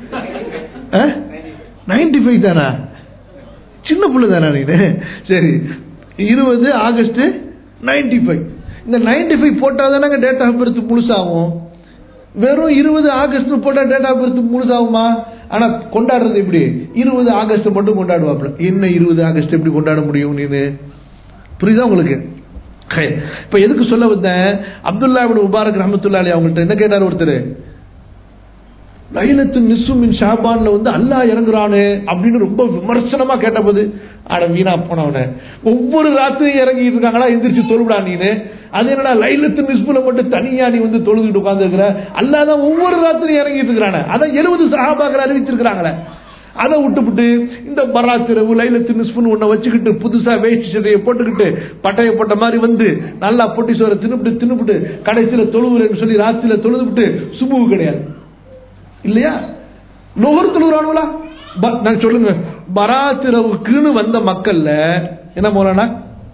நைன்டி ஃபைவ் தானா சின்ன புள்ள தானா நீனு சரி இருபது ஆகஸ்ட் நைன்டி ஃபைவ் இந்த நைன்டி ஃபைவ் போட்டால் தானே டேட் ஆஃப் பர்த் முழுசாகும் வெறும் இருபது ஆகஸ்ட் போட்டால் டேட் ஆஃப் பர்த் முழுசாகுமா ஆனா கொண்டாடுறது எப்படி இருபது ஆகஸ்ட் மட்டும் கொண்டாடுவாப்ல என்ன இருபது ஆகஸ்ட் எப்படி கொண்டாட முடியும் நீனு புரியுதா உங்களுக்கு ஹே, இப்ப எதுக்கு சொல்ல வந்தேன் அப்துல்லா இப்னு முபாரக் ரஹமத்துல்லா அலி அவங்கள்ட்ட என்ன கேட்டார் ஒருத்தர் லைலத்து நிசு மின் ஷாபான்ல வந்து அல்லாஹ் இறங்குறானே அப்படின்னு ரொம்ப விமர்சனமா கேட்டபோது அட வீணா போனவன ஒவ்வொரு ராத்திரியும் இறங்கிட்டு இருக்காங்களா எந்திரிச்சு தொழுவிடா நீனு அது என்னடா லைலத்து நிஸ்புல மட்டும் தனியா நீ வந்து தொழுதுட்டு உட்கார்ந்து இருக்கிற அல்லாஹ் தான் ஒவ்வொரு ராத்திரியும் இறங்கிட்டு இருக்கிறானே அதான் எழுபது சஹாபாக்கள் அறிவிச்சிருக்கிறாங்களே அதை விட்டுவிட்டு இந்த பராத்திரவு லைலத்து நிஸ்புன்னு ஒன்றை வச்சுக்கிட்டு புதுசா வேஷ்டி சட்டையை போட்டுக்கிட்டு பட்டைய போட்ட மாதிரி வந்து நல்லா பொட்டி சோறை தின்னுபிட்டு தின்னுபிட்டு கடைசியில தொழுவுறேன்னு சொல்லி ராத்திரியில தொழுதுவிட்டு சுபுவு கிடையாது இல்லையா நுகர் தொழுகிறானுங்களா நான் சொல்லுங்க பராத்திரவுக்குன்னு வந்த மக்கள்ல என்ன போலனா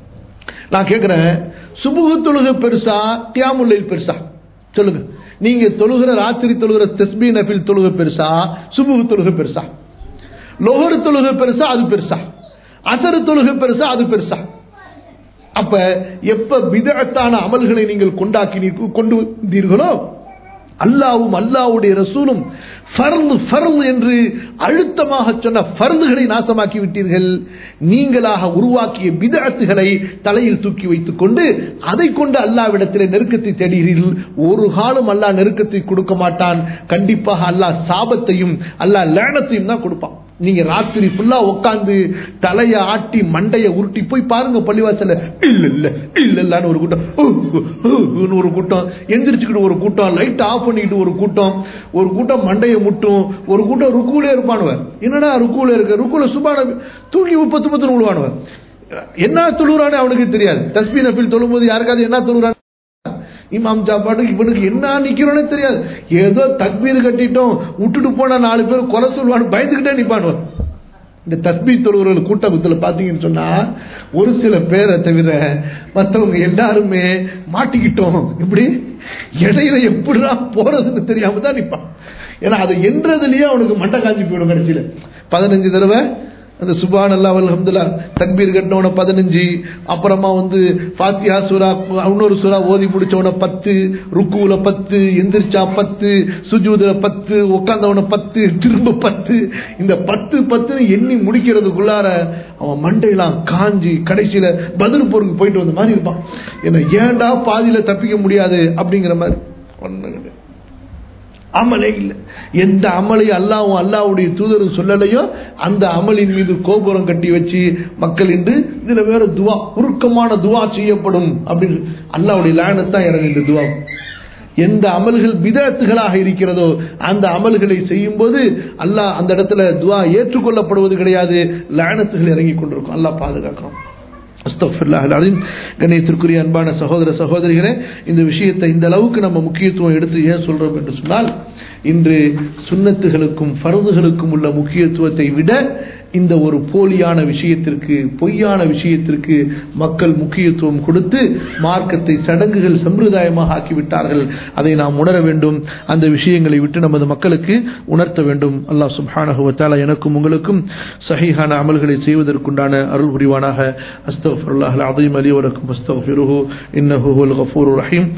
நான் கேட்கிறேன் சுபுகு தொழுகை பெருசா கியாமுல்லை பெருசா சொல்லுங்க நீங்க தொழுகிற ராத்திரி தொழுகிற தஸ்பீ நபில் தொழுகை பெருசா சுபுகு தொழுகை பெருசா லோகர் தொழுகை பெருசா அது பெருசா அசரு தொழுகை பெருசா அது பெருசா அப்ப எப்ப விதத்தான அமல்களை நீங்கள் கொண்டாக்கி கொண்டு வந்தீர்களோ அல்லாவும் அல்லாவுடைய ரசூலும் ஃபர்லு ஃபர்லு என்று அழுத்தமாக சொன்ன ஃபர்லுகளை நாசமாக்கி விட்டீர்கள் நீங்களாக உருவாக்கிய பிதஅத்துகளை தலையில் தூக்கி வைத்துக் கொண்டு அதை கொண்டு அல்லாவிடத்தில் நெருக்கத்தை தேடுகிறீர்கள் ஒரு காலம் அல்லாஹ் நெருக்கத்தை கொடுக்க மாட்டான் கண்டிப்பாக அல்லாஹ் சாபத்தையும் அல்லாஹ் லேனத்தையும் தான் கொடுப்பான் நீங்க ராத்திரி ஃபுல்லா உட்காந்து தலைய ஆட்டி மண்டைய உருட்டி போய் பாருங்க பள்ளிவாசல்ல இல்ல இல்ல இல்ல இல்லன்னு ஒரு கூட்டம் ஊ, ஊ, ஊன்னு ஒரு கூட்டம் எந்திரிச்சுக்கிட்டு ஒரு கூட்டம் லைட் ஆஃப் பண்ணிக்கிட்டு ஒரு கூட்டம் ஒரு கூட்டம் மண்டைய முட்டும் ஒரு கூட்டம் ருக்குலே இருப்பானுவன் என்னடா ருக்குல இருக்க ருக்குல சுபான தூக்கி பத்து பத்து விழுவானுவன் என்ன தொழுறானே அவனுக்கு தெரியாது தஸ்பி நபில் தொழும்போது யாருக்காவது என்ன தொழுறான் இமாம் சாப்பாடு இவனுக்கு என்ன நிக்கிறோன்னே தெரியாது ஏதோ தக்பீர் கட்டிட்டோம் விட்டுட்டு போனா நாலு பேர் கொலை சொல்லுவான்னு பயந்துகிட்டே நிப்பானுவான் இந்த தஸ்பீ தொழுகிறவர்கள் கூட்டத்தில் பார்த்தீங்கன்னு சொன்னா ஒரு சில பேரை தவிர மற்றவங்க எல்லாருமே மாட்டிக்கிட்டோம் இப்படி இடையில எப்படிடா போறதுன்னு தெரியாம தான் நிப்பான் ஏன்னா அதை என்றதுலயே அவனுக்கு மண்டை காஞ்சி போயிடும் கடைசியில பதினஞ்சு தடவை அந்த சுபான் அல்லா அல்ஹம்துல்லா தக்பீர் கட்டினவன பதினஞ்சு அப்புறமா வந்து ஃபாத்தியா சூரா இன்னொரு சூறா ஓதி முடிச்சவன பத்து ருக்குல பத்து எந்திரிச்சா பத்து சுஜூதுல பத்து உட்காந்தவன பத்து திரும்ப பத்து இந்த பத்து பத்துன்னு எண்ணி முடிக்கிறதுக்குள்ளார அவன் மண்டையெல்லாம் காஞ்சி கடைசியில பதில் பொருளுக்கு போயிட்டு வந்த மாதிரி இருப்பான் என்ன ஏன்டா பாதியில தப்பிக்க முடியாது அப்படிங்கிற மாதிரி ஒண்ணு கிடையாது அமலே இல்லை எந்த அமலையும் அல்லாவும் அல்லாவுடைய தூதரும் சொல்லலையோ அந்த அமலின் மீது கோபுரம் கட்டி வச்சு மக்கள் இன்று இதுல வேற துவா உருக்கமான துவா செய்யப்படும் அப்படின்னு அல்லாவுடைய லேனத்தான் இறங்கு இந்த துவா எந்த அமல்கள் விதத்துகளாக இருக்கிறதோ அந்த அமல்களை செய்யும் போது அல்லாஹ் அந்த இடத்துல துவா ஏற்றுக்கொள்ளப்படுவது கிடையாது லேனத்துகள் இறங்கி கொண்டிருக்கும் அல்லாஹ் பாதுகாக்கிறோம் கண்ணியத்திற்குரிய அன்பான சகோதர சகோதரிகளே இந்த விஷயத்தை இந்த அளவுக்கு நம்ம முக்கியத்துவம் எடுத்து ஏன் சொல்றோம் என்று சொன்னால் இன்று சுண்ணத்துகளுக்கும் ஃபருதுகளுக்கும் உள்ள முக்கியத்துவத்தை விட இந்த ஒரு போலியான விஷயத்திற்கு பொய்யான விஷயத்திற்கு மக்கள் முக்கியத்துவம் கொடுத்து மார்க்கத்தை சடங்குகள் சம்பிரதாயமாக ஆக்கிவிட்டார்கள் அதை நாம் உணர வேண்டும் அந்த விஷயங்களை விட்டு நமது மக்களுக்கு உணர்த்த வேண்டும் அல்லாஹ் சுப்ஹானஹு வ தஆலா எனக்கும் உங்களுக்கும் சஹீஹான அமல்களை செய்வதற்குண்டான அருள் புரிவானாக அஸ்தக்ஃபிருல்லாஹ் அல் அலீம் அலி வலக்கும் அஸ்தக்ஃபிருஹு இன்னஹு ஹுவல் கஃபூருர் ரஹீம்